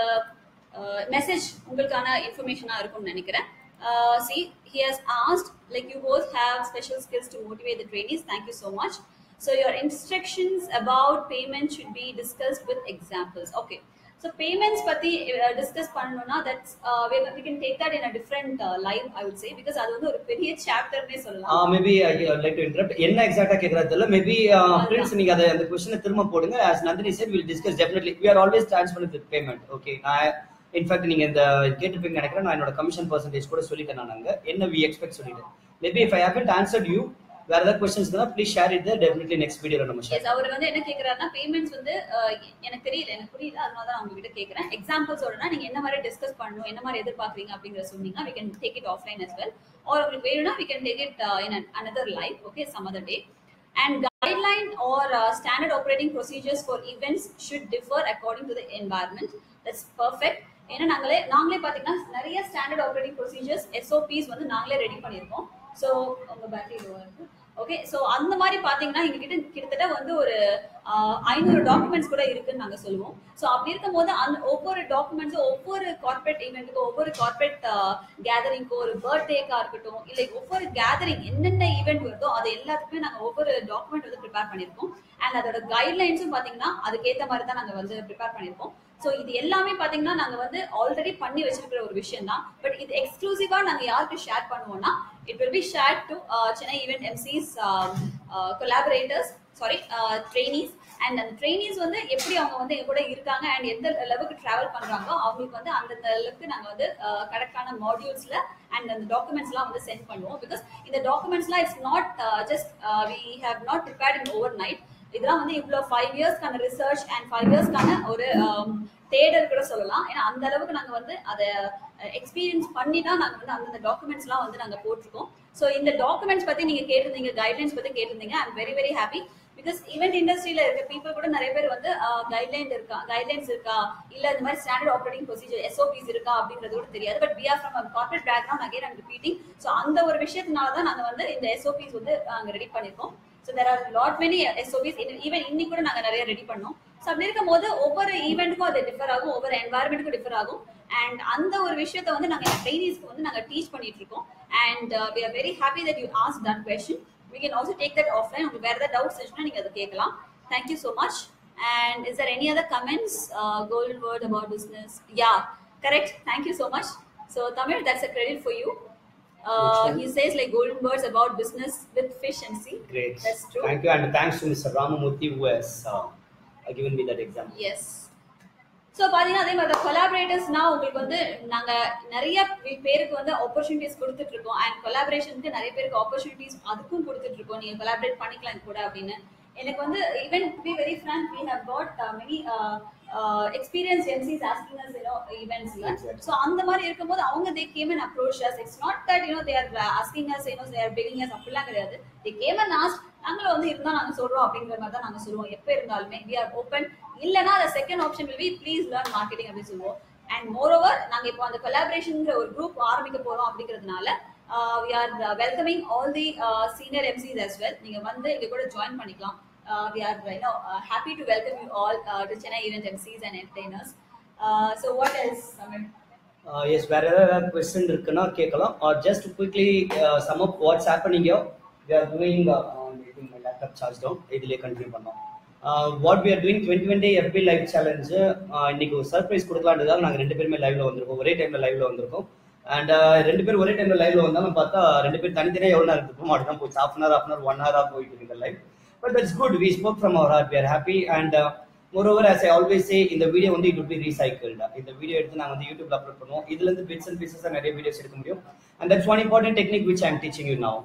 மெசேஜ் உங்களுக்கான இன்ஃபர்மேஷனா இருக்கும்னு நினைக்கிறேன் Uh, see, he has asked, like you both have special skills to motivate the trainees. Thank you so much. So your instructions about payment should be discussed with examples. Okay. So payments பத்தி uh, discuss பண்ணணும்னா that's uh, we, we can take that in a different uh, live I would say because அது வந்து ஒரு பெரிய சாப்டர்னே சொல்லலாம் maybe I like to interrupt என்ன எக்ஸாக்ட்டா கேக்குறது தெரியல மேபி பிரின்ஸ் நீங்க அதை அந்த கொஸ்டினை திரும்ப போடுங்க as Nandini said will discuss definitely we are always transparent with payment okay நான் இன்ஃபேக்ட் நீங்க இந்த கேட்டிருப்பீங்க நினைக்கிறேன் நான் என்னோட கமிஷன் பர்சன்டேஜ் கூட சொல்லிட்டேன் நான் அங்க என்ன வி எக்ஸ்பெக்ட் சொல்லிட்டேன் maybe if I haven't answered you வேற ஏதாவது கொஸ்டின்ஸ் இருந்தா please share it definitely next வீடியோல நம்ம ஷேர் எஸ் அவர் வந்து என்ன கேக்குறாருன்னா பேமெண்ட்ஸ் வந்து uh, எனக்கு தெரியல எனக்கு புரியல அதனால தான் நான் உங்ககிட்ட கேக்குறேன் எக்ஸாம்பிள்ஸோடனா நீங்க என்ன மாதிரி டிஸ்கஸ் பண்ணணும் என்ன மாதிரி எதிர்பார்க்கறீங்க அப்படிங்கறத சொன்னீங்கன்னா we can take it offline as well or உங்களுக்கு வேணும்னா we can take it uh, in an, another live okay some other day and guideline or uh, standard operating procedures for events should differ according to the environment that's perfect ஏன்னா நாங்களே நாங்களே பாத்தீங்கன்னா நிறைய ஸ்டாண்டர்ட் ஆப்ரேட்டிங் ப்ரொசீஜர்ஸ் எஸ்ஓபிஸ் வந்து நாங்களே ரெடி பண்ணியிருக்கோம் ஸோ உங்க பேட்டரி இருக்கு ஓகே ஸோ அந்த மாதிரி பாத்தீங்கன்னா எங்ககிட்ட கிட்டத்தட்ட வந்து ஒரு ஐநூறு டாக்குமெண்ட்ஸ் கூட இருக்குன்னு நாங்க சொல்லுவோம் ஸோ அப்படி இருக்கும்போது அந்த ஒவ்வொரு டாக்குமெண்ட்ஸும் ஒவ்வொரு கார்பரேட் ஈவெண்ட்டுக்கோ ஒவ்வொரு கார்பரேட் கேதரிங்க்கோ ஒரு பர்த்டேக்கா இருக்கட்டும் இல்லை ஒவ்வொரு கேதரிங் என்னென்ன ஈவெண்ட் வருதோ அது எல்லாத்துக்குமே நாங்க ஒவ்வொரு டாக்குமெண்ட் வந்து ப்ரிப்பேர் பண்ணியிருக்கோம் அண்ட் அதோட கைட்லைன்ஸும் பாத்தீங்கன்னா அதுக்கேற்ற மாதிரி தான் நாங்க வந்து ப்ரிப்பேர் பண்ணியிருக்கோம் ஸோ இது எல்லாமே பாத்தீங்கன்னா நாங்க வந்து ஆல்ரெடி பண்ணி வச்சிருக்கிற ஒரு விஷயம் தான் பட் இது எக்ஸ்க்ளூசிவா நாங்க யாருக்கு ஷேர் பண்ணுவோம்னா it will be share to Chennai event MCs collaborators sorry trainees and அந்த ட்ரெயினிஸ் வந்து எப்படி அவங்க வந்து எங்க கூட இருக்காங்க அண்ட் எந்த லெவலுக்கு டிராவல் பண்றாங்களோ அவங்களுக்கு வந்து அந்தந்த அளவுக்கு நாங்க வந்து கரெக்டான மாடியூல்ஸ்ல அண்ட் அந்த டாக்குமெண்ட்ஸ்லாம் வந்து சென்ட் பண்ணுவோம் பிகாஸ் இந்த டாக்குமெண்ட்ஸ்லாம் it's not just we have not prepared in overnight இதெல்லாம் வந்து இவ்வளோ ஃபைவ் இயர்ஸ்க்கான ரிசர்ச் அண்ட் ஃபைவ் இயர்ஸ்க்கான ஒரு um, தேடல் கூட சொல்லலாம் ஏன்னா அந்த அளவுக்கு நாங்கள் வந்து அதை எக்ஸ்பீரியன்ஸ் பண்ணி தான் நாங்கள் வந்து அந்தந்த டாக்குமெண்ட்ஸ்லாம் வந்து நாங்கள் போட்டிருக்கோம் ஸோ இந்த டாக்குமெண்ட்ஸ் பத்தி நீங்க கேட்டிருந்தீங்க கைட்லைன்ஸ் பத்தி கேட்டிருந்தீங்க I'm very very happy because event இண்டஸ்ட்ரியில இருக்க பீப்புள் கூட நிறைய பேர் வந்து கைட்லைன் இருக்கா கைட்லைன்ஸ் இருக்கா இல்ல இந்த மாதிரி ஸ்டாண்டர்ட் ஆப்ரேட்டிங் ப்ரொசீஜர் எஸ்ஓபிஸ் இருக்கா அப்படின்றது கூட தெரியாது but we are from corporate background again and repeating so அந்த ஒரு விஷயத்தினால தான் நாங்க வந்து இந்த எஸ்ஓபிஸ் வந்து அங்க ரெடி பண்ணிருக்கோம் so there are lot many SOPs even இன்னைக்கு கூட நாங்க நிறைய ரெடி பண்ணோம் ஸோ அப்படி இருக்கும் போது ஒவ்வொரு ஈவெண்ட்டுக்கும் அது டிஃபர் ஆகும் ஒவ்வொரு என்வாயர்மெண்ட்டுக்கும் டிஃபர் ஆகும் அண்ட் அந்த ஒரு விஷயத்த வந்து நாங்க ட்ரைனிஸ்க்கு வந்து நாங்க டீச் பண்ணிட்டு இருக்கோம் and we are very happy that you ask that question we can also take that offline உங்களுக்கு வேற ஏதாவது டவுட்ஸ் இருந்துச்சுன்னா நீங்க அதை கேட்கலாம் thank you so much and is there any other comments uh, golden word about business yeah correct thank you so much so tamil that's a credit for you uh, he says like golden words about business with fish and sea Great. that's true Thank you, and thanks to Mr. Ramamurthy who has uh, given me that example. Yes so பார்த்தீங்கன்னா அதே மாதிரி கொலாபரேட்டர்ஸ்னா உங்களுக்கு வந்து நாங்கள் நிறைய பே- பேருக்கு வந்து ஆப்பர்ச்சுனிட்டிஸ் கொடுத்துட்டு இருக்கோம் அண்ட் கொலாபரேஷனுக்கு நிறைய பேருக்கு ஆப்பர்ச்சுனிட்டிஸ் அதுக்கும் கொடுத்துட்டு இருக்கோம் நீங்கள் கொலாபரேட் பண்ணிக்கலாம் இது கூட அப்படின்னு எனக்கு வந்து even be very frank we have got many experience MCs asking us you know ஈவெண்ட்ஸ்ல Exactly. ஸோ அந்த மாதிரி இருக்கும்போது அவங்க they came and approach us it's not that you know they are asking us you know they are begging us அப்படிலாம் கிடையாது தே கேம் அண்ட் ஆஸ்க் நாங்களும் வந்து இருந்தா நாங்க சொல்றோம் அப்படிங்கிற மாதிரி தான் நாங்க சொல்லுவோம் எப்ப இருந்தாலுமே வி ஆர் ஓப்பன் இல்லனா அந்த second option will be please learn marketing அப்படின்னு சொல்லுவோம் அண்ட் மோர் ஓவர் நாங்க இப்போ அந்த கொலாபரேஷன்ங்கிற ஒரு குரூப் ஆரம்பிக்க போறோம் அப்படிங்கிறதுனால we are welcoming all the senior MCs as well நீங்க வந்து எங்க கூட ஜாயின் பண்ணிக்கலாம் we are you know happy to welcome you all to Chennai event MCs and entertainers so what else Tamil Uh, yes, வேற ஏதாவது கொஸ்டின் இருக்குன்னா கேட்கலாம் or just quickly sum up what's happening yo we are doing my laptop charge down இதுலேயே கண்டினியூ பண்ணோம் what we are doing twenty twenty FB live challenge இன்னைக்கு ஒரு சர்ப்ரைஸ் கொடுக்கலான்றதால நாங்கள் ரெண்டு பேருமே லைவ்ல வந்திருக்கோம் ஒரே டைம்ல லைவ்ல வந்திருக்கோம் அண்ட் ரெண்டு பேர் ஒரே டைம்ல லைவ்ல வந்தாலும் பார்த்தா ரெண்டு பேர் தனித்தனியாக எவ்வளோ நேரம் இருப்போம் அப்படி தான் போச்சு half an hour half an hour one ஹவராக போயிட்டு இருக்கு இந்த live but that's good we spoke from our heart we are happy and moreover as I always say இந்த வீடியோ வந்து இட் பி ரீசைக்கிள்டா இந்த வீடியோ எடுத்து நாங்கள் வந்து யூடியூப்ல அப்லோட் பண்ணுவோம் இதுல இருந்து பிட்ஸ் அண்ட் பீசஸ் நிறைய வீடியோஸ் எடுக்க முடியும் and that's one important technique which I am teaching you now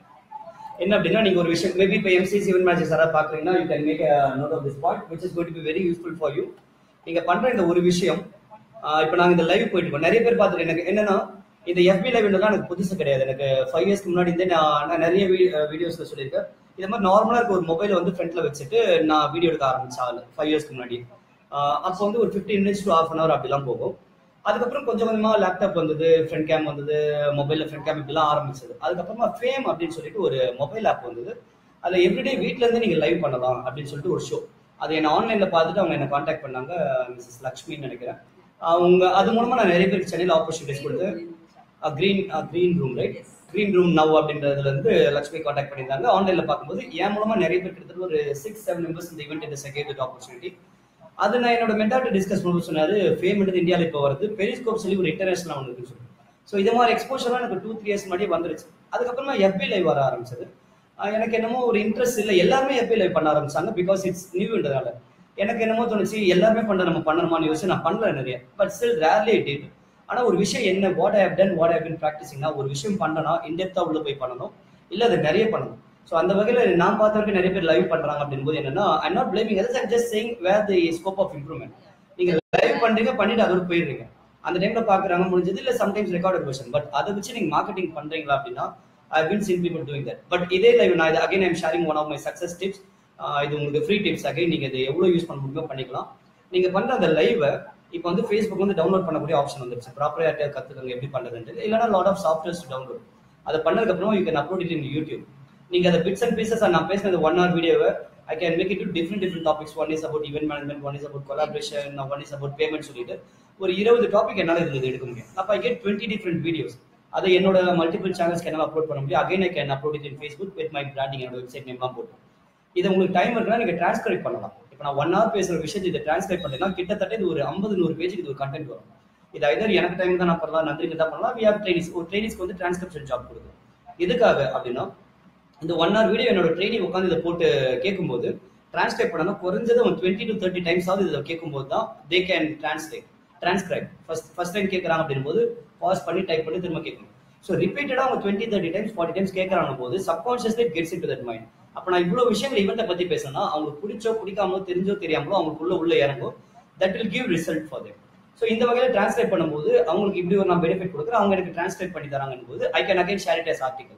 என்ன அப்படின்னா நீங்க ஒரு விஷயம் மேபி இப்போ எம்சிசி இவன் மேட்சஸ் யாராவது பாக்குறீங்கன்னா you can make note of this point which is got to be very useful for you நீங்க பண்ற இந்த ஒரு விஷயம் இப்போ நாங்க இந்த லைவ் போயிட்டு இருக்கோம் நிறைய பேர் பார்த்துட்டு எனக்கு என்னன்னா இந்த எஃபி லைவ் எனக்கு புதுசு கிடையாது எனக்கு ஃபைவ் இயர்ஸ்க்கு முன்னாடி இருந்தே நான் நான் நிறைய வீடியோஸ்ல சொல்லியிருக்கேன் இது மாதிரி நார்மலா இருக்க ஒரு மொபைல் வந்து ஃப்ரண்ட்ல வச்சுட்டு நான் வீடியோ எடுக்க ஆரம்பிச்சேன் ஃபைவ் இயர்ஸ்க்கு முன்னாடி ஆஹ் அப்போ வந்து ஒரு fifteen minutes to half an hour அப்படிலாம் போகும் அதுக்கப்புறம் கொஞ்சம் கொஞ்சமா லேப்டாப் வந்தது ஃப்ரண்ட் கேம் வந்தது மொபைல்ல ஃப்ரண்ட் கேம் இப்படிலாம் ஆரம்பிச்சது அதுக்கப்புறமா ஃபேம் அப்படின்னு சொல்லிட்டு ஒரு மொபைல் ஆப் வந்தது அதுல எவ்ரிடே வீட்ல இருந்து நீங்க லைவ் பண்ணலாம் அப்படின்னு சொல்லிட்டு ஒரு ஷோ அது என்ன ஆன்லைன்ல பார்த்துட்டு அவங்க என்ன காண்டாக்ட் பண்ணாங்க மிஸ்ஸஸ் லக்ஷ்மின்னு நினைக்கிறேன் அவங்க அது மூலமா நான் நிறைய பேருக்கு சென்னையில் ஆப்பர்ச்சுனிட்டிஸ் கொடுத்து green green room right green room now அப்படின்றதுல இருந்து லக்ஷ்மி காண்டாக்ட் பண்ணியிருந்தாங்க ஆன்லைன்ல பார்க்கும்போது என் மூலமா நிறைய பேர் கிட்டத்தட்ட ஒரு சிக்ஸ் செவன் மெம்பர்ஸ் இந்த ஈவெண்ட் இந்த செகண்ட் ஆப்பர்ச்சுனிட்டி அது நான் என்னோட மென்டார்ட்ட டிஸ்கஸ் பண்ணும்போது சொன்னாரு ஃபேம் எடுத்து இந்தியாவில் இப்போ வருது பெரிஸ்கோப் சொல்லி ஒரு இன்டர்நேஷனல் ஒன்று இருக்குன்னு சொல்லி ஸோ இது மாதிரி எக்ஸ்போஷர்லாம் எனக்கு டூ த்ரீ இயர்ஸ் முன்னாடியே வந்துருச்சு அதுக்கப்புறமா எஃபி லைவ் வர ஆரம்பிச்சது ஆஹ் எனக்கு என்னமோ ஒரு இன்ட்ரெஸ்ட் இல்லை எல்லாருமே எஃபி லைவ் பண்ண ஆரம்பிச்சாங்க பிகாஸ் இட்ஸ் நியூன்றதால எனக்கு என்னமோ தோணுச்சு எல்லாருமே பண்ண நம்ம பண்ணணுமான்னு யோசிச்சு நான் பண்ணல நிறைய but still rarely it it ஆனா ஒரு விஷயம் என்ன what I have done what I been ப்ராக்டிசிங்னா ஒரு விஷயம் பண்ணனா இன்டெப்தா உள்ள போய் பண்ணணும் இல்ல அதை நிறைய பண்ணணும் ஸோ அந்த வகையில நான் பார்த்த வரைக்கும் நிறைய பேர் லைவ் பண்றாங்க அப்படிங்கும்போது என்னன்னா I not blaming others I'm just saying where the scope of improvement நீங்க லைவ் பண்றீங்க பண்ணிட்டு அதோட போயிடுறீங்க அந்த டைம்ல பாக்குறாங்க முடிஞ்சது இல்ல சம்டைம்ஸ் ரெக்கார்டட் வெர்ஷன் பட் அதை வச்சு நீங்க மார்க்கெட்டிங் பண்றீங்களா அப்படின்னா I been seen people doing that but இதே லைவ் நான் இது again I'm sharing one of my success tips இது உங்களுக்கு ஃப்ரீ டிப்ஸ் அகைன் நீங்க இது எவ்வளவு யூஸ் பண்ண முடியுமோ பண்ணிக்கலாம் நீங்க பண்ற அந்த லைவை இப்போ வந்து ஃபேஸ்புக் வந்து டவுன்லோட் பண்ணக்கூடிய ஆப்ஷன் வந்துருச்சு ப்ராப்பரா யார்ட்டையா கத்துக்கங்க எப்படி பண்றதுன்ட்டு இல்லைன்னா லாட் ஆஃப் சாஃப்ட்வேர்ஸ் டவுன்லோட் அதை பண்ணதுக்கு அப்புறம் you can upload it in YouTube நீங்க அந்த பிட்ஸ் அண்ட் பீசஸ் நான் பேசினது ஒன் ஹவர் வீடியோவை I can make it to different different topics one is about event management one is about collaboration one is about payment சொல்லிட்டு ஒரு இருபது டாபிக் என்னால் இதில் எடுக்க முடியும் அப்போ I get twenty different videos அதை என்னோட மல்டிபிள் சேனல்ஸ்க்கு என்னால் அப்லோட் பண்ண முடியும் again I can upload it in Facebook with my branding என்னோட வெப்சைட் நேம்லாம் போட்டு இது உங்களுக்கு டைம் இருக்குன்னா நீங்க டிரான்ஸ்கிரைப் பண்ணலாம் இப்போ நான் ஒன் ஹவர் பேசுற விஷயத்தை இதை டிரான்ஸ்கிரைப் பண்ணேன்னா கிட்டத்தட்ட இது ஒரு ஐம்பது நூறு பேஜுக்கு இது ஒரு கண்டென்ட் வரும் இது ஐதர் எனக்கு டைம் தான் நான் பண்ணலாம் நந்திரிக்கு தான் பண்ணலாம் வி ஹேவ் ட்ரைனிஸ் ஒரு ட்ரைனிஸ்க்கு வந்து டிரான்ஸ்கிரிப்ஷன் ஜாப் கொடுக்கும் எதுக்காக அப்படின்னா இந்த ஒன் ஹவர் வீடியோ என்னோட ட்ரைனிங் உட்காந்து இதை போட்டு கேட்கும்போது டிரான்ஸ்கிரைப் பண்ணணும் குறைஞ்சது ஒரு டுவெண்ட்டி டு தேர்ட்டி டைம்ஸ் ஆகுது இதை கேட்கும்போது தான் they can translate transcribe first first time கேட்குறாங்க அப்படின் போது பாஸ் பண்ணி டைப் பண்ணி திரும்ப கேட்கணும் ஸோ ரிப்பீட்டடாக அவங்க twenty thirty times forty times கேட்குறாங்க போது subconsciously gets in to that mind அப்போ நான் இவ்வளோ விஷயங்கள் இவெண்ட்டை பற்றி பேசினா அவங்களுக்கு பிடிச்சோ பிடிக்காமலோ தெரிஞ்சோ தெரியாமலோ அவங்களுக்குள்ள உள்ள இறங்கும் that will give result for them so இந்த வகையில் டிரான்ஸ்லேட் பண்ணும்போது அவங்களுக்கு இப்படி ஒரு நான் பெனிஃபிட் கொடுக்குறேன் அவங்க எனக்கு டிரான்ஸ்லேட் பண்ணி தராங்கன்னு போது I can again share it as article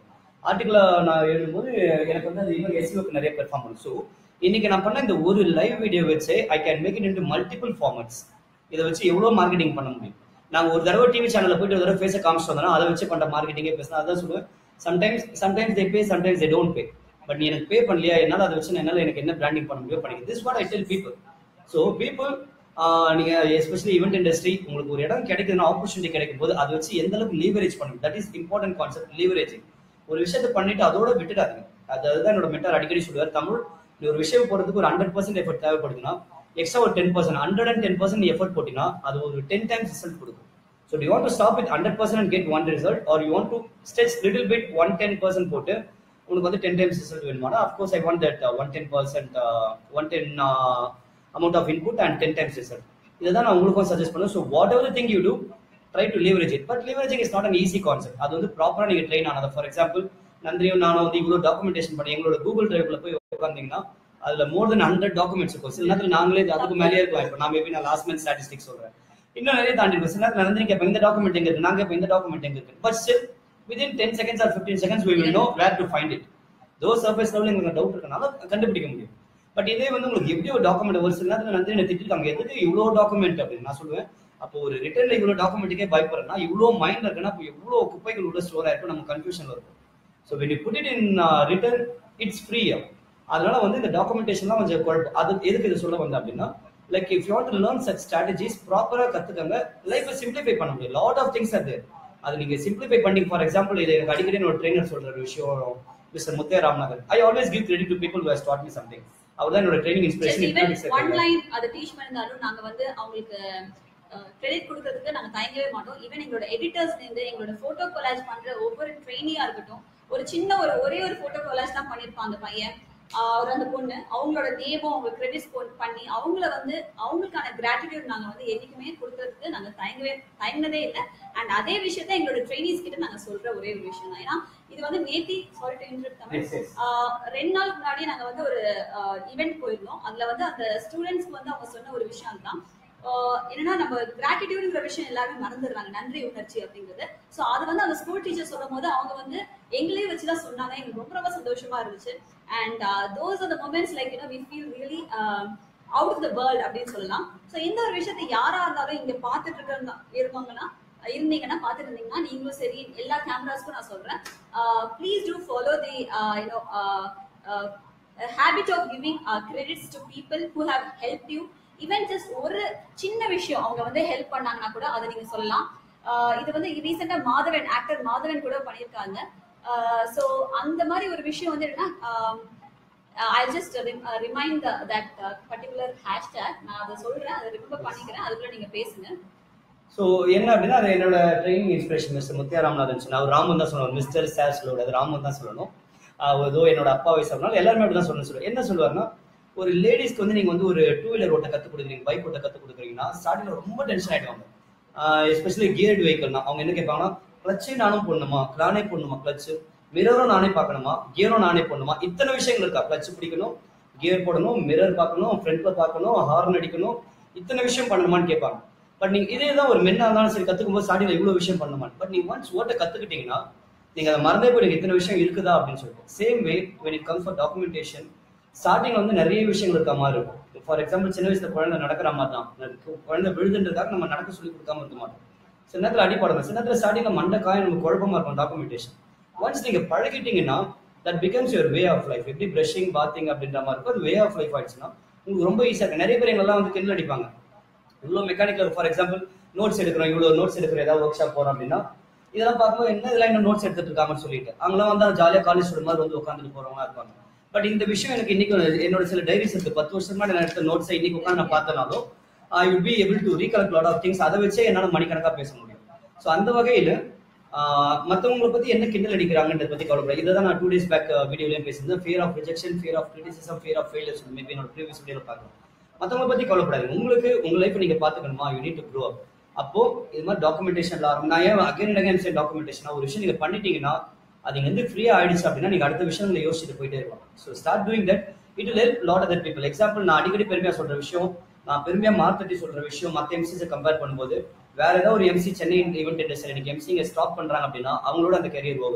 ஆர்டிகிள நான் எழுதும்போது எனக்கு வந்து அது இன்னும் எஸ்சிஓக்கு நிறைய பெர்ஃபார்ம் பண்ணும் ஸோ இன்னைக்கு நான் பண்ண இந்த ஒரு லைவ் வீடியோ வச்சு I can make it into multiple formats இதை வச்சு எவ்வளோ மார்க்கெட்டிங் பண்ண முடியும் நாங்கள் ஒரு தடவை டிவி சேனலில் போயிட்டு ஒரு தடவை ஃபேஸை காமிச்சு வந்தோம்னா அதை வச்சு பண்ணுற மார்க்கெட்டிங்கே பேசினா அதான் சொல்லுவேன் sometimes sometimes they pay sometimes they don't pay but நீ எனக்கு பே பண்ணலையா என்னால் அதை வச்சு என்னால் எனக்கு என்ன பிராண்டிங் பண்ண முடியும் பண்ணிக்க this what I tell people so people நீங்கள் எஸ்பெஷலி ஈவெண்ட் இண்டஸ்ட்ரி உங்களுக்கு ஒரு இடம் கிடைக்குதுன்னா ஆப்பர்ச்சுனிட்டி கிடைக்கும் போது அதை வச்சு எந்த அளவுக்கு லீவரேஜ் பண்ணணும் that is important concept leveraging ஒரு விஷயத்தை பண்ணிட்டு அதோட விட்டுடாதீங்க அதாவது என்னோட மென்டார் அடிக்கடி சொல்லுவார் தமிழ் நீ ஒரு விஷயம் போறதுக்கு ஒரு ஹண்ட்ரட் பர்சன்ட் எஃபர்ட் தேவைப்படுதுன்னா எக்ஸ்ட்ரா ஒரு ten percent hundred and ten percent effort போட்டினா அது ஒரு டென் டைம்ஸ் ரிசல்ட் கொடுக்கும் so do want to stop with hundred percent and get one result or you want to stretch little bit one ten percent போட்டு உனக்கு வந்து டென் டைம்ஸ் ரிசல்ட் வேணுமானா of course I want that one ten percent one ten amount of input and ten times result இதை தான் நான் உங்களுக்கும் சஜஸ்ட் பண்ணுவேன் so whatever thing you do try to leverage it but leveraging is not an easy concept அது வந்து ப்ராப்பராக நீங்கள் ட்ரெயின் ஆனது ஃபார் எக்ஸாம்பிள் நந்திரியும் நானும் வந்து இவ்வளோ டாக்குமெண்டேஷன் பண்ணி எங்களோட கூகுள் டிரைவ்ல போய் உட்காந்தீங்கன்னா அதுல மோர் தென் ஹண்ட்ரட் டாக்குமெண்ட்ஸ் இருக்கும் சில நேரத்தில் நாங்களே அதுக்கு மேலேயே இருக்கலாம் இப்போ நான் மேபி நான் லாஸ்ட் மந்த் ஸ்டாட்டிஸ்டிக்ஸ் சொல்றேன் இன்னும் நிறைய தாண்டி இருக்கும் சில நேரத்தில் நந்திரி கேட்பேன் இந்த டாக்குமெண்ட் எங்க இருக்கு நாங்க இப்போ இந்த டாக்குமெண்ட் எங்க இருக்கு but still within ten seconds or fifteen seconds we will know where to find it though surface லெவலில் எங்களுக்கு டவுட் இருக்கனால கண்டுபிடிக்க முடியும் பட் இதே வந்து உங்களுக்கு எப்படி ஒரு டாக்குமெண்ட் ஒரு சில நேரத்தில் நந்திரி என்ன திட்டிருக்காங்க எதுக்கு இவ்வளோ டாக்குமெண்ட் அப்படின்னு நான் சொல்லுவேன் அப்போ ஒரு ரிட்டர்ன்ல இவ்வளோ டாக்குமெண்ட்டுக்கே பயப்படுறேன்னா இவ்வளோ மைண்ட் இருக்குன்னா அப்போ எவ்வளோ குப்பைகள் உள்ள ஸ்டோர் ஆயிருக்கும் நம்ம கன்ஃபியூஷன்ல இருக்கும் so when you put it in return it's free அதனால வந்து இந்த டாக்குமெண்டேஷன்லாம் கொஞ்சம் குழப்பம் அது எதுக்கு இது சொல்ல வந்தேன் அப்படின்னா like if you to learn such strategies ப்ராப்பராக கற்றுக்கங்க லைஃப்பை சிம்பிளிஃபை பண்ண முடியும் லாட் ஆஃப் திங்ஸ் அது அது நீங்கள் சிம்பிளிஃபை பண்ணி ஃபார் எக்ஸாம்பிள் இது எனக்கு அடிக்கடி ஒரு ட்ரெயினர் சொல்ற ஒரு விஷயம் mister Muthaiya Ramnagar I always give credit to people who start me something அவர் தான் என்னோட training even one inspiration line அதை டீச் பண்ணிருந்தாலும் நாங்க வந்து அவங்களுக்கு கிரெடிட் கொடுக்கறதுக்கு நாங்க தயங்கவே மாட்டோம் ஈவன் எங்களோட எடிட்டர்ஸ்ல இருந்து எங்களோட போட்டோ கொலாஜ் பண்ற ஒவ்வொரு ட்ரெயினியா இருக்கட்டும் ஒரு சின்ன ஒரு ஒரே ஒரு போட்டோ கொலாஜ் தான் பண்ணிருப்பான் அந்த பையன் ஆஹ் ஒரு அந்த பொண்ணு அவங்களோட நேமும் அவங்க கிரெடிட்ஸ் பண்ணி அவங்கள வந்து அவங்களுக்கான கிராட்டிடியூட் நாங்க வந்து என்னைக்குமே கொடுக்கறதுக்கு நாங்க தயங்கவே தயங்கினதே இல்லை அண்ட் அதே விஷயத்த எங்களோட ட்ரைனிஸ் கிட்ட நாங்க சொல்ற ஒரே ஒரு விஷயம் தான் ஏன்னா இது வந்து நேத்தி sorry to interrupt Tamil Yes, yes. ஆஹ் ரெண்டு நாள் முன்னாடி நாங்க வந்து ஒரு ஈவெண்ட் போயிருந்தோம் அதுல வந்து அந்த ஸ்டூடெண்ட்ஸ்க்கு வந்து அவங்க சொன்ன ஒரு விஷயம் தான் என்னன்னா நம்ம கிராட்டிடியூட்ங்கிற விஷயம் எல்லாருமே மறந்துடுறாங்க நன்றி உணர்ச்சி அப்படிங்கிறது சோ அது வந்து அந்த ஸ்கூல் டீச்சர் சொல்லும் போது அவங்க வந்து எங்களையும் வச்சுதான் சொன்னாங்க எங்களுக்கு ரொம்ப ரொம்ப சந்தோஷமா இருந்துச்சு and those are the moments like you know we feel really out of the world அப்படின்னு சொல்லலாம் ஸோ இந்த ஒரு விஷயத்தை யாரா இருந்தாலும் இங்க பார்த்துட்டு இருக்கிற இருப்பாங்கன்னா இருந்தீங்கன்னா பார்த்துட்டு இருந்தீங்கன்னா நீங்களும் சரி எல்லா கேமராஸ்க்கும் நான் சொல்றேன் please do follow the you know habit of giving credits to people who have help you even just ஒரு சின்ன விஷயம் அவங்க வந்து ஹெல்ப் பண்ணாங்கன்னா கூட அதை நீங்க சொல்லலாம் ஆஹ் இது வந்து ரீசெண்டா மாதவன் ஆக்டர் மாதவன் கூட பண்ணியிருக்காங்க ஸோ அந்த மாதிரி ஒரு விஷயம் வந்து என்னன்னா I just remind that particular hashtag நான் அதை சொல்றேன் அதை ரிமெம்பர் பண்ணிக்கிறேன் அதுக்குள்ள நீங்க பேசுங்க ஸோ என்ன அப்படின்னா அது என்னோட training inspiration mister Muthiah Ramanathan சொன்ன அவர் ராமன் தான் சொல்லணும் மிஸ்டர் சார் சொல்லக்கூடாது ராமன் தான் சொல்லணும் ஆஹ் ஏதோ என்னோட அப்பா வயசு அப்படின்னாலும் எல்லாருமே அப்படி தான் சொல்லணும் சொல்லுவேன் என்ன சொல்லுவாருன்னா ஒரு லேடிஸ்க்கு வந்து நீங்க வந்து ஒரு டூ வீலர் ஓட்ட கத்து கொடுக்குறீங்க பைக் ஓட்ட கத்து கொடுக்குறீங்கன்னா ஸ்டார்டிங்ல ரொம்ப டென்ஷன் ஆயிடுவாங்க எஸ்பெஷலி கியர்டு வெஹிக்கல்னா அவங்க என்ன கேட்பாங்கன்னா கிளச்சே நானும் போடணுமா நானே போடணுமா கிளச்சு மிரரும் நானே பார்க்கணுமா கியரும் நானே போடணுமா இத்தனை விஷயங்கள் இருக்கா கிளச் பிடிக்கணும் கியர் போடணும் மிரர் பார்க்கணும் ஃப்ரண்ட்ல பார்க்கணும் ஹார்ன் அடிக்கணும் இத்தனை விஷயம் பண்ணணுமான்னு கேட்பாங்க பட் நீங்க இதே தான் ஒரு மென்னா இருந்தாலும் சரி கத்துக்கும் போது ஸ்டார்டிங்ல இவ்வளவு விஷயம் பண்ணுமா பட் நீங்க ஒன்ஸ் ஓட்ட கத்துக்கிட்டீங்கன்னா நீங்க அதை மறந்தே போய் எனக்கு இத்தனை விஷயம் இருக்குதா அப்படின்னு சொல்லிட்டு same way when it comes for documentation ஸ்டார்டிங்ல வந்து நிறைய விஷயங்கள் இருக்க மாதிரி இருக்கும் ஃபார் எக்ஸாம்பிள் சின்ன வயசுல குழந்தை நடக்கிற மாதிரி தான் எனக்கு குழந்தை விழுதுன்றதுக்காக நம்ம நடக்க சொல்லி கொடுக்காம இருக்க மாட்டோம் சில நேரத்தில் அடிப்படம் சில நேரத்தில் ஸ்டார்டிங்ல மண்டை காயம் நமக்கு குழப்பமா இருக்கும் டாக்குமெண்டேஷன் ஒன்ஸ் நீங்க பழகிட்டீங்கன்னா that becomes your way of life எப்படி பிரஷிங் பாத்திங் அப்படின்ற மாதிரி இருக்கும் அது வே ஆஃப் லைஃப் ஆயிடுச்சுன்னா உங்களுக்கு ரொம்ப ஈஸியாக இருக்கும் நிறைய பேர் எங்கெல்லாம் வந்து கிண்டல் அடிப்பாங்க இவ்வளோ மெக்கானிக்கல் ஃபார் எக்ஸாம்பிள் நோட்ஸ் எடுக்கிறோம் இவ்வளோ நோட்ஸ் எடுக்கிற ஏதாவது ஒர்க் ஷாப் போறோம் அப்படின்னா இதெல்லாம் பார்க்கும்போது என்ன இதெல்லாம் இன்னும் நோட்ஸ் எடுத்துட்டு இருக்காங்கன்னு சொல்லிட்டு அவங்களாம் வந்து ஜாலியாக காலேஜ் ஸ்டூடெண்ட் மாதிரி வந்து உட்காந்துட்டு போறவங்க இருப்பாங்க பட் இந்த விஷயம் எனக்கு இன்னைக்கு என்னோட சில டைரிஸ் இருக்கு பத்து வருஷமா நான் எடுத்த நோட்ஸை இன்னைக்கு உட்காந்து நான் பார்த்தனாலும் I will be able to recollect lot of things அதை வச்சே என்னால் மணிக்கணக்காக பேச முடியும் ஸோ அந்த வகையில் மற்றவங்களை பத்தி என்ன கிண்டல் அடிக்கிறாங்கன்றத பத்தி கவலைப்பட இதை தான் நான் டூ டேஸ் பேக் வீடியோலையும் பேசியிருந்தேன் fear of rejection fear of criticism fear of failures maybe என்னோட ப்ரீவியஸ் வீடியோவில் பார்க்கலாம் மற்றவங்களை பத்தி கவலைப்படாது உங்களுக்கு உங்க லைஃப் நீங்க பாத்துக்கணுமா you need to grow up அப்போ இது மாதிரி டாக்குமெண்டேஷன்ல ஆரம்பி நான் ஏன் again and again say documentation ஒரு விஷயம் நீங்க பண்ணிட்டீங்கன்னா அது இங்க வந்து ஃப்ரீயா ஆயிடுச்சு அப்படின்னா நீங்க அடுத்த விஷயங்களை யோசிச்சுட்டு போயிட்டே இருக்கலாம் so start doing that it will help lot other people example நான் அடிக்கடி பெருமையா சொல்ற விஷயம் நான் பெருமையா மார்த்தட்டி சொல்ற விஷயம் மற்ற எம்சிஸை கம்பேர் பண்ணும்போது வேற ஏதாவது ஒரு எம்சி சென்னை ஈவெண்ட் இண்டஸ்ட்ரி எனக்கு எம்சிங்க ஸ்டாப் பண்றாங்க அப்படின்னா அவங்களோட அந்த கரியர் ஓவர்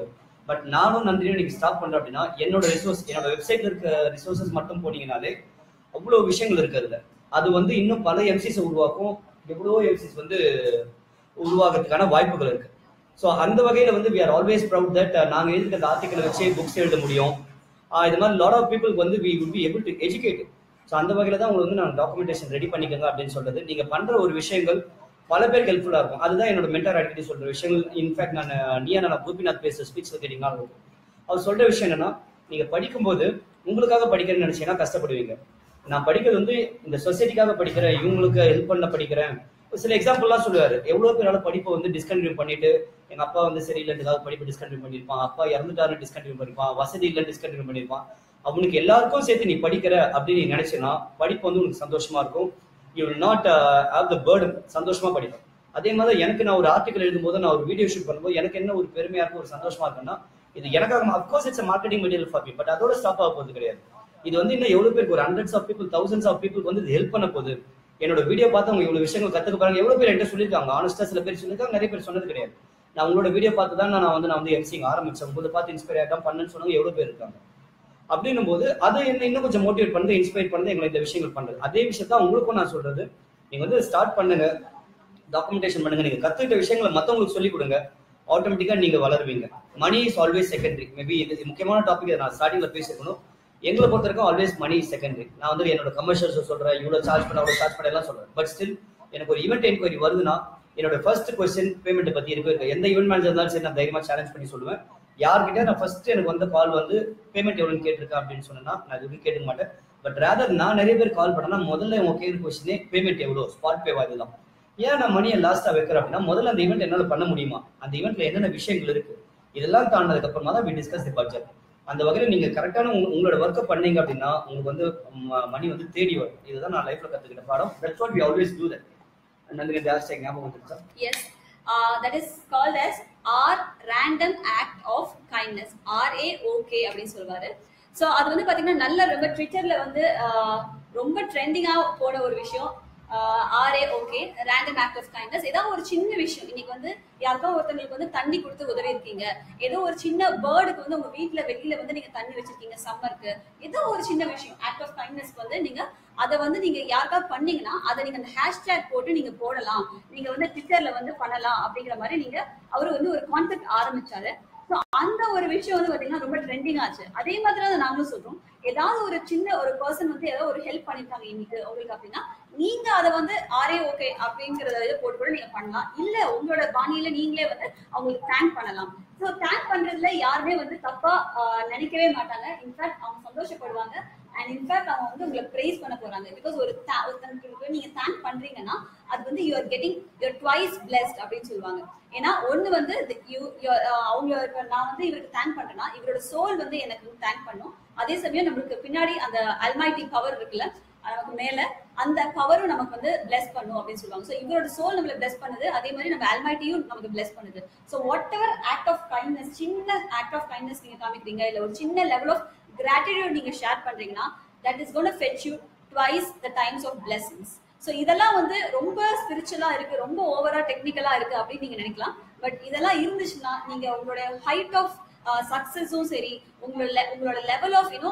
பட் நானும் நன்றியும் நீங்க ஸ்டாப் பண்றேன் அப்படின்னா என்னோட ரிசோர்ஸ் என்னோட வெப்சைட்ல இருக்க ரிசோர்சஸ் மட்டும் போனீங்கனாலே அவ்வளவு விஷயங்கள் இருக்கு அதுல அது வந்து இன்னும் பல எம்சிஸ் உருவாக்கும் எவ்வளவோ எம்சிஸ் வந்து உருவாகிறதுக்கான வாய்ப்புகள் இருக்கு ஸோ அந்த வகையில வந்து we are always proud that நாங்க எழுதுகிற ஆர்டிக்கலை வச்சு புக்ஸ் எழுத முடியும் ஆஹ் இது மாதிரி லாட் ஆஃப் பீப்புளுக்கு வந்து we would be able to educate so அந்த வகையில தான் உங்களுக்கு வந்து நான் டாக்குமெண்டேஷன் ரெடி பண்ணிக்கோங்க அப்படின்னு சொல்றது நீங்க பண்ற ஒரு விஷயங்கள் பல பேருக்கு ஹெல்ப்ஃபுல்லா இருக்கும் அதுதான் என்னோட மென்டர் அடிக்கடி சொல்ற விஷயங்கள் இன்ஃபேக்ட் நான் நீயா நான் பூபிநாத் பேசுற ஸ்பீச் கேட்டீங்கன்னா இருக்கும் அவர் சொல்ற விஷயம் என்னன்னா நீங்க படிக்கும்போது உங்களுக்காக படிக்கிறேன்னு நினைச்சீங்கன்னா கஷ்டப்படுவீங்க நான் படிக்கிறது வந்து இந்த சொசைட்டிக்காக படிக்கிறேன் இவங்களுக்கு ஹெல்ப் பண்ண படிக்கிறேன் ஒரு சில எக்ஸாம்பிள்லாம் சொல்லுவாரு எவ்வளவு பேரால படிப்பை வந்து டிஸ்கண்டினியூ பண்ணிட்டு எங்க அப்பா வந்து சரியில்லைன்றதுக்காக படிப்பு டிஸ்கண்டினியூ பண்ணிருப்பான் அப்பா இறந்துட்டாருன்னு டிஸ்கண்டினியூ பண்ணிருப்பான் வசதி இல்லைன்னு டிஸ்கண்டினியூ பண்ணிருப்பான் அவனுக்கு எல்லாருக்கும் சேர்த்து நீ படிக்கிற அப்படின்னு நீ நினைச்சேன்னா படிப்பு வந்து உனக்கு சந்தோஷமா இருக்கும் you will not have the burden சந்தோஷமா படிப்பேன் அதே மாதிரி எனக்கு நான் ஒரு ஆர்டிகல் எழுதும்போது நான் ஒரு வீடியோ ஷூட் பண்ணும்போது எனக்கு என்ன ஒரு பெருமையா இருக்கும் ஒரு சந்தோஷமா இருக்குன்னா இது எனக்காக of course it's marketing material for me but அதோட ஸ்டாப் ஆக போகுது கிடையாது இது வந்து இன்னும் எவ்வளவு பேருக்கு ஒரு hundreds of people thousands of people வந்து ஹெல்ப் பண்ண போகுது என்னோட வீடியோ பார்த்து அவங்க இவ்வளவு விஷயங்கள் கத்துக்க போறாங்க எவ்வளவு பேர் என்கிட்ட சொல்லியிருக்காங்க ஆனஸ்டா சில பேர் சொல்லியிருக்காங்க நிறைய பேர் சொன்னது கிடையாது நான் உங்களோட வீடியோ பார்த்து தான் நான் வந்து நான் வந்து எம்சிங் ஆரம்பிச்சேன் உங்களை பார்த்து இன்ஸ்பயர் ஆகிட்டா பண்ணுன்னு சொன்னவங்க எவ்வளவு பேர் இருக்காங்க அப்படின்னும் போது அது என்ன இன்னும் கொஞ்சம் மோட்டிவேட் பண்ணுது இன்ஸ்பயர் பண்ணுது எங்களை இந்த விஷயங்கள் பண்றது அதே விஷயத்தான் உங்களுக்கும் நான் சொல்றது நீங்க வந்து ஸ்டார்ட் பண்ணுங்க டாக்குமெண்டேஷன் பண்ணுங்க நீங்க கத்துக்கிட்ட விஷயங்களை மத்தவங்களுக்கு சொல்லிக் கொடுங்க ஆட்டோமேட்டிக்கா நீங்க வளருவீங்க money is always secondary maybe இது முக்கியமான டாபிக் நான் ஸ்டார்டிங்ல பேசிருக்கணும் எங்களை பொறுத்த வரைக்கும் ஆல்வேஸ் மணி செகண்டரி நான் வந்து என்னோட கமர்ஷியல்ஸ் சொல்றேன் இவ்வளவு சார்ஜ் பண்ண அவ்வளவு சார்ஜ் பண்ண எல்லாம் சொல்றேன் பட் ஸ்டில் எனக்கு ஒரு ஈவெண்ட் என்கொயரி வருதுன்னா என்னோட ஃபர்ஸ்ட் கொஸ்டின் பேமெண்ட் பத்தி இருக்கு இருக்கு எந்த ஈவெண்ட் மேனேஜர் இருந்தாலும் சரி நான் தைரியமா சேலஞ்ச் பண்ணி சொல்லுவேன் யார்கிட்ட நான் ஃபர்ஸ்ட் எனக்கு வந்த கால் வந்து பேமெண்ட் எவ்வளோன்னு கேட்டிருக்கேன் அப்படின்னு சொன்னா நான் எதுவும் கேட்டுக்க மாட்டேன் பட் ரேதர் நான் நிறைய பேர் கால் பண்ணேன்னா முதல்ல உங்க கேட்குற கொஸ்டினே பேமெண்ட் எவ்வளோ ஸ்பாட் பேவா இதெல்லாம் ஏன் நான் மணியை லாஸ்டா வைக்கிறேன் அப்படின்னா முதல்ல அந்த ஈவெண்ட் என்னால பண்ண முடியுமா அந்த ஈவெண்ட்ல என்னென்ன விஷயங்கள் இருக்கு இதெல்லாம் தாண்டதுக்கு அப்புறமா தான் வி டிஸ்கஸ் தி பட்ஜெட் அந்த வகையில நீங்க கரெக்டான உங்களோட ஒர்க்கை பண்ணீங்க அப்படின்னா உங்களுக்கு வந்து மணி வந்து தேடி வரும் இதுதான் நான் லைஃப்ல கத்துக்கிட்ட பாடம் that's what we always do that Nandini ஜாஸ்தி ஞாபகம் வந்துருச்சா Yes, uh, that is called as R random act of kindness. R A O K அப்படின்னு சொல்லுவாரு ஸோ அது வந்து பாத்தீங்கன்னா நல்ல ரொம்ப ட்விட்டர்ல வந்து ஆஹ், ரொம்ப ட்ரெண்டிங்கா போன ஒரு விஷயம் R A K random act of kindness ஏதாவது ஒரு சின்ன விஷயம் இன்னைக்கு வந்து யாருக்கோ ஒருத்தங்களுக்கு வந்து தண்ணி கொடுத்து உதவி இருக்கீங்க ஏதோ ஒரு சின்ன பேர்டுக்கு வந்து உங்க வீட்ல வெளியில வந்து நீங்க தண்ணி வச்சிருக்கீங்க சம்மருக்கு ஏதோ ஒரு சின்ன விஷயம் ஆக்ட் ஆஃப் கைண்ட்னஸ்க்கு வந்து நீங்க அதை வந்து நீங்க யாருக்காவது பண்ணீங்கன்னா அதை நீங்க அந்த ஹேஷ்டேக் போட்டு நீங்க போடலாம் நீங்க வந்து ட்விட்டர்ல வந்து பண்ணலாம் அப்படிங்கிற மாதிரி நீங்க அவரு வந்து ஒரு கான்செப்ட் ஆரம்பிச்சாரு ஸோ அந்த ஒரு விஷயம் வந்து பாத்தீங்கன்னா ரொம்ப ட்ரெண்டிங் ஆச்சு அதே மாதிரி தான் நாங்களும் சொல்றோம் ஏதாவது ஒரு சின்ன ஒரு பர்சன் வந்து ஏதாவது ஒரு ஹெல்ப் பண்ணிருக்காங்க இன்னைக்கு உங்களுக்கு அப்படின்னா நீங்க அதை வந்து ஆரே ஓகே அப்படிங்கறத இதை போட்டு கூட நீங்க பண்ணலாம் இல்ல உங்களோட பாணியில நீங்களே வந்து அவங்களுக்கு தேங்க் பண்ணலாம் ஸோ தேங்க் பண்றதுல யாருமே வந்து தப்பா ஆஹ், நினைக்கவே மாட்டாங்க இன்ஃபேக்ட் அவங்க சந்தோஷப்படுவாங்க அண்ட் இன்ஃபேக்ட் அவங்க வந்து உங்களை ப்ரைஸ் பண்ண போறாங்க பிகாஸ் ஒரு tha- ஒருத்தனுக்கு நீங்க தேங்க் பண்றீங்கன்னா அது வந்து you are getting your twice blessed அப்படின்னு சொல்லுவாங்க ஏன்னா ஒண்ணு வந்து the- you- you- ஆஹ், அவங்க இப்ப நான் வந்து இவருக்கு தேங்க் பண்றேன்னா இவரோட சோல் வந்து எனக்கு தேங்க் பண்ணும் அதே சமயம் நம்மளுக்கு பின்னாடி அந்த அல்மைட்டி பவர் இருக்குல்ல அஹ் நமக்கு மேல அந்த பவரும் நமக்கு வந்து பிளஸ் பண்ணும் அப்படின்னு சொல்லுவாங்க ஸோ இவரோட சோல் நம்மள பிளஸ் பண்ணுது அதே மாதிரி நம்ம அல்மைட்டியும் நமக்கு பிளஸ் பண்ணுது so whatever act of kindness சின்ன ஆக்ட் ஆஃப் கைண்ட்னஸ் நீங்க காமிக்கிறீங்க இல்ல ஒரு சின்ன லெவல் ஆஃப் கிராட்டிடியூட் நீங்க ஷேர் பண்றீங்கன்னா that is gonna fetch you twice the times of blessings so இதெல்லாம் வந்து ரொம்ப ஸ்பிரிச்சுவலா இருக்கு ரொம்ப ஓவரா டெக்னிக்கலா இருக்கு அப்படின்னு நீங்க நினைக்கலாம் பட் இதெல்லாம் இருந்துச்சுன்னா நீங்க உங்களுடைய ஹைட் ஆஃப் சக்சஸும் சரி உங்களோட le- உங்களோட level of you know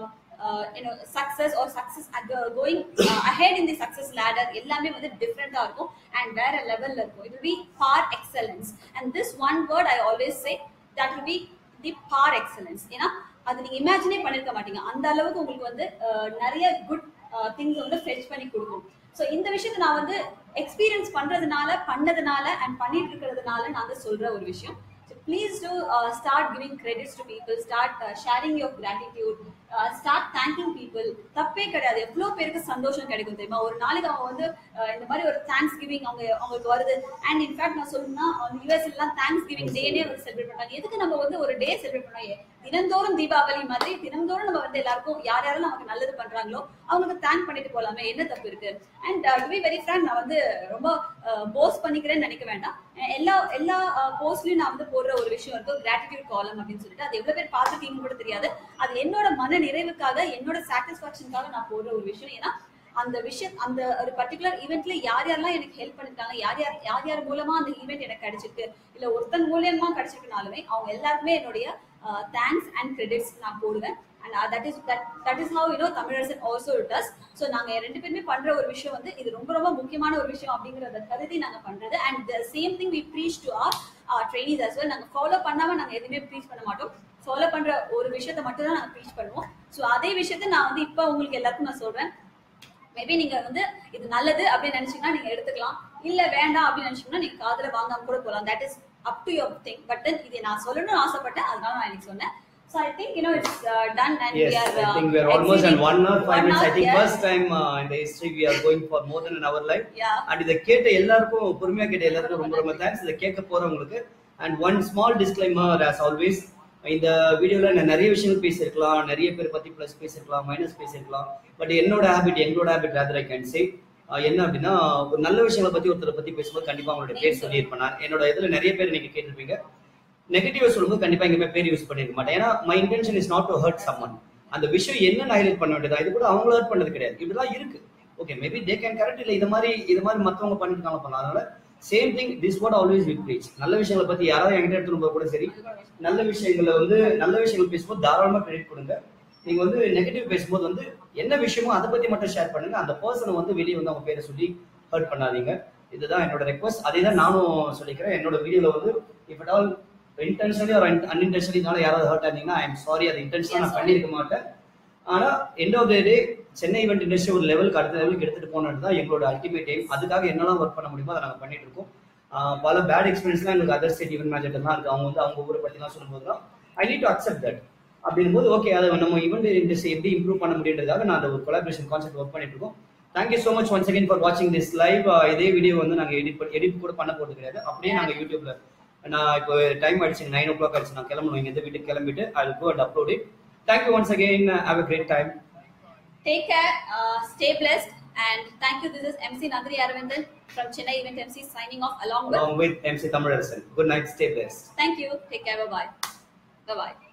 you know success or success going ahead in the success ladder எல்லாமே வந்து டிஃப்ரெண்டா இருக்கும் அண்ட் வேற லெவல்ல இருக்கும் it will be for excellence and this one word I always say that will be the par excellence ஏன்னா அது நீங்க இமேஜினே பண்ணிருக்க மாட்டீங்க அந்த அளவுக்கு உங்களுக்கு வந்து அஹ், நிறைய குட் திங்ஸ் வந்து ஃபெச் பண்ணி கொடுக்கும் ஸோ இந்த விஷயத்தை நான் வந்து எக்ஸ்பீரியன்ஸ் பண்றதுனால பண்ணதுனால அண்ட் பண்ணிட்டு இருக்கிறதுனால நான் வந்து சொல்ற ஒரு விஷயம் please do start giving credits to people start sharing your gratitude start thanking people தப்பே கிடையாது எவ்வளோ பேருக்கு சந்தோஷம் கிடைக்கும் தெரியுமா ஒரு நாளைக்கு அவங்க வந்து uh, இந்த மாதிரி ஒரு தேங்க்ஸ் கிவிங் அவங்க அவங்களுக்கு வருது அண்ட் இன்ஃபேக்ட் நான் சொல்லணும்னா யூஎஸ் எல்லாம் தேங்க்ஸ் கிவிங் டேனே வந்து செலிப்ரேட் பண்றாங்க எதுக்கு நம்ம வந்து ஒரு டே செலிப்ரேட் பண்ணோம் தினந்தோறும் தீபாவளி மாதிரி தினந்தோறும் நம்ம வந்து எல்லாருக்கும் யார் யாரெல்லாம் நமக்கு நல்லது பண்றாங்களோ அவங்களுக்கு தேங்க் பண்ணிட்டு போலாமே என்ன தப்பு இருக்கு and to be very frank நான் வந்து ரொம்ப போஸ்ட் பண்ணிக்கிறேன்னு நினைக்க வேண்டாம் அஹ் எல்லா எல்லா போஸ்ட்லயும் நான் வந்து போடுற ஒரு விஷயம் இருக்கு கிராட்டிடியூட் காலம் அப்படின்னு சொல்லிட்டு அது எவ்வளவு பேர் பார்த்துருக்கீங்கன்னு கூட தெரியாது அது என்னோட மன நிறைவுக்காக என்னோட சாட்டிஸ்பாக்சனுக்காக நான் போடுற ஒரு விஷயம் ஏன்னா அந்த விஷயம் அந்த ஒரு பர்டிகுலர் ஈவெண்ட்ல யார் யாரெல்லாம் எனக்கு ஹெல்ப் பண்ணிருக்காங்க யார் யார் யார் யார் மூலமா அந்த ஈவெண்ட் எனக்கு கிடைச்சிருக்கு இல்ல ஒருத்தன் மூலியமா கிடைச்சிருக்குனாலுமே அவங்க எல்லாருக்குமே என்னுடைய தேங்க்ஸ் அண்ட் கிரெடிட்ஸ் நான் போடுவேன் and that is that that is how you know Tamilarasan also does so நாங்க ரெண்டு பேருமே பண்ற ஒரு விஷயம் வந்து இது ரொம்ப ரொம்ப முக்கியமான ஒரு விஷயம் அப்படிங்கறத கருதி நாங்க பண்றது and the same thing we preach to our trainees as well நாங்க ஃபாலோ பண்ணாம நாங்க எதுவுமே ப்ரீச் பண்ண மாட்டோம் ஃபாலோ பண்ற ஒரு விஷயத்த மட்டும் தான் நாங்க ப்ரீச் பண்ணுவோம் ஸோ அதே விஷயத்த நான் வந்து இப்போ உங்களுக்கு எல்லாருக்கும் நான் சொல்றேன் மேபி நீங்க வந்து இது நல்லது அப்படின்னு நினைச்சீங்கன்னா நீங்க எடுத்துக்கலாம் இல்ல வேண்டாம் அப்படின்னு நினைச்சீங்கன்னா நீங்க காதுல வாங்காம கூட போகலாம் that is up to your thing but then இதை நான் சொல்லணும்னு ஆசைப்பட்டேன் அதனால நான் எனக்கு சொன்னேன் so I think you know it's done and Yes, we are I uh, think we are almost in exceeding one hour, five one minutes. I hour, think yeah. first time uh, in the history we are going for more than an hour live. Yeah. And இதை கேட்ட எல்லாருக்கும் பொறுமையா கேட்ட எல்லாருக்கும் ரொம்ப ரொம்ப தேங்க்ஸ் இதை கேட்க போறவங்களுக்கு and one small disclaimer as always இந்த வீடியோல நான் நிறைய விஷயங்கள் பேசியிருக்கலாம் நிறைய பேர் பத்தி ப்ளஸ் பேசியிருக்கலாம் மைனஸ் பேசியிருக்கலாம் பட் என்னோட ஹேபிட் எங்களோட habit rather I can say என்ன அப்படின்னா ஒரு நல்ல விஷயங்களை பத்தி ஒருத்தரை பத்தி பேசும்போது கண்டிப்பா அவங்களோட பேர் சொல்லியிருப்பேன் நான் என்னோட இதுல நிறைய பேர் நீங்க கேட்டிருப்பீங்க நெகட்டிவ் சொல்லும்போது கண்டிப்பா எங்கேயுமே பேர் யூஸ் பண்ணிருக்க மாட்டேன் ஏன்னா my intention is not to hurt someone அந்த விஷயம் என்ன ஹைலைட் பண்ண வேண்டியதா இது கூட அவங்கள ஹர்ட் பண்ணது கிடையாது இப்படிலாம் இருக்கு okay maybe they can correct இல்ல இது மாதிரி இது மாதிரி மத்தவங்க பண்ணிட்டு இருக்காங்க பண்ணலாம் அதனால same thing this what always we preach நல்ல விஷயங்களை பத்தி யாராவது என்கிட்ட எடுத்துட்டு போக கூட சரி நல்ல விஷயங்களை வந்து நல்ல விஷயங்கள் பேசும்போது தாராளமா கிரெடிட் கொடுங்க நீங்க வந்து நெகட்டிவ் பேசும்போது வந்து என்ன விஷயமோ அதை பத்தி மட்டும் ஷேர் பண்ணுங்க அந்த பர்சனை வந்து வெளியே வந்து அவங்க பேரை சொல்லி ஹர்ட் பண்ணாதீங்க இதுதான் என்னோட ரெக்வஸ்ட் அதே தான் நானும் சொல்லிக்கிறேன் என்னோட வீடியோல வந்து இஃப் அட் ஆல் இன்டென்ஷனலி ஒரு அன்இன்டென்ஷனலினால யாராவது ஹர்ட் ஆனீங்கன்னா ஐ எம் சாரி அது இன்டென்ஷனா நான் பண்ணியிருக்க மாட்டேன் ஆனா end of the day Chennai event industry ஒரு லெவலுக்கு அடுத்த லெவலுக்கு எடுத்துட்டு போனது தான் எங்களோட அல்டிமேட் எய்ம் அதுக்காக என்னெல்லாம் ஒர்க் பண்ண முடியுமோ அதை நாங்கள் பண்ணிட்டு இருக்கோம் ஆஹ் பல பேட் எக்ஸ்பீரியன்ஸ்லாம் எங்களுக்கு அதர் ஸ்டேட் ஈவெண்ட் மேனேஜர் தான் இருக்கு அவங்க வந்து அவங்க ஊரை பற்றிலாம் சொல்லும்போது தான் I need to accept that அப்படிங்கும்போது ஓகே அதை நம்ம ஈவெண்ட் இண்டஸ்ட்ரி எப்படி இம்ப்ரூவ் பண்ண முடியுன்றதுக்காக நான் அந்த ஒரு கொலாபரேஷன் கான்செப்ட் ஒர்க் பண்ணிட்டு இருக்கோம் thank you so much once again for வாட்சிங் திஸ் லைவ் இதே வீடியோ வந்து நாங்கள் எடிட் எடிட் கூட பண்ண போறது கிடையாது அப்படியே நாங்கள் யூடியூப்ல நான் இப்போ டைம் ஆயிடுச்சு நைன் ஓ கிளாக் ஆயிடுச்சு நான் கிளம்பணும் இங்க இருந்து வீட்டுக்கு கிளம்பிட்டு I go and upload it thank you once again have a great time Take care, uh, stay blessed, and thank you. This is MC Nandri Aravindan from Chennai Event MC signing off along with. along with MC Tamarasan. Good night, stay blessed. Thank you. Take care. Bye bye. Bye bye.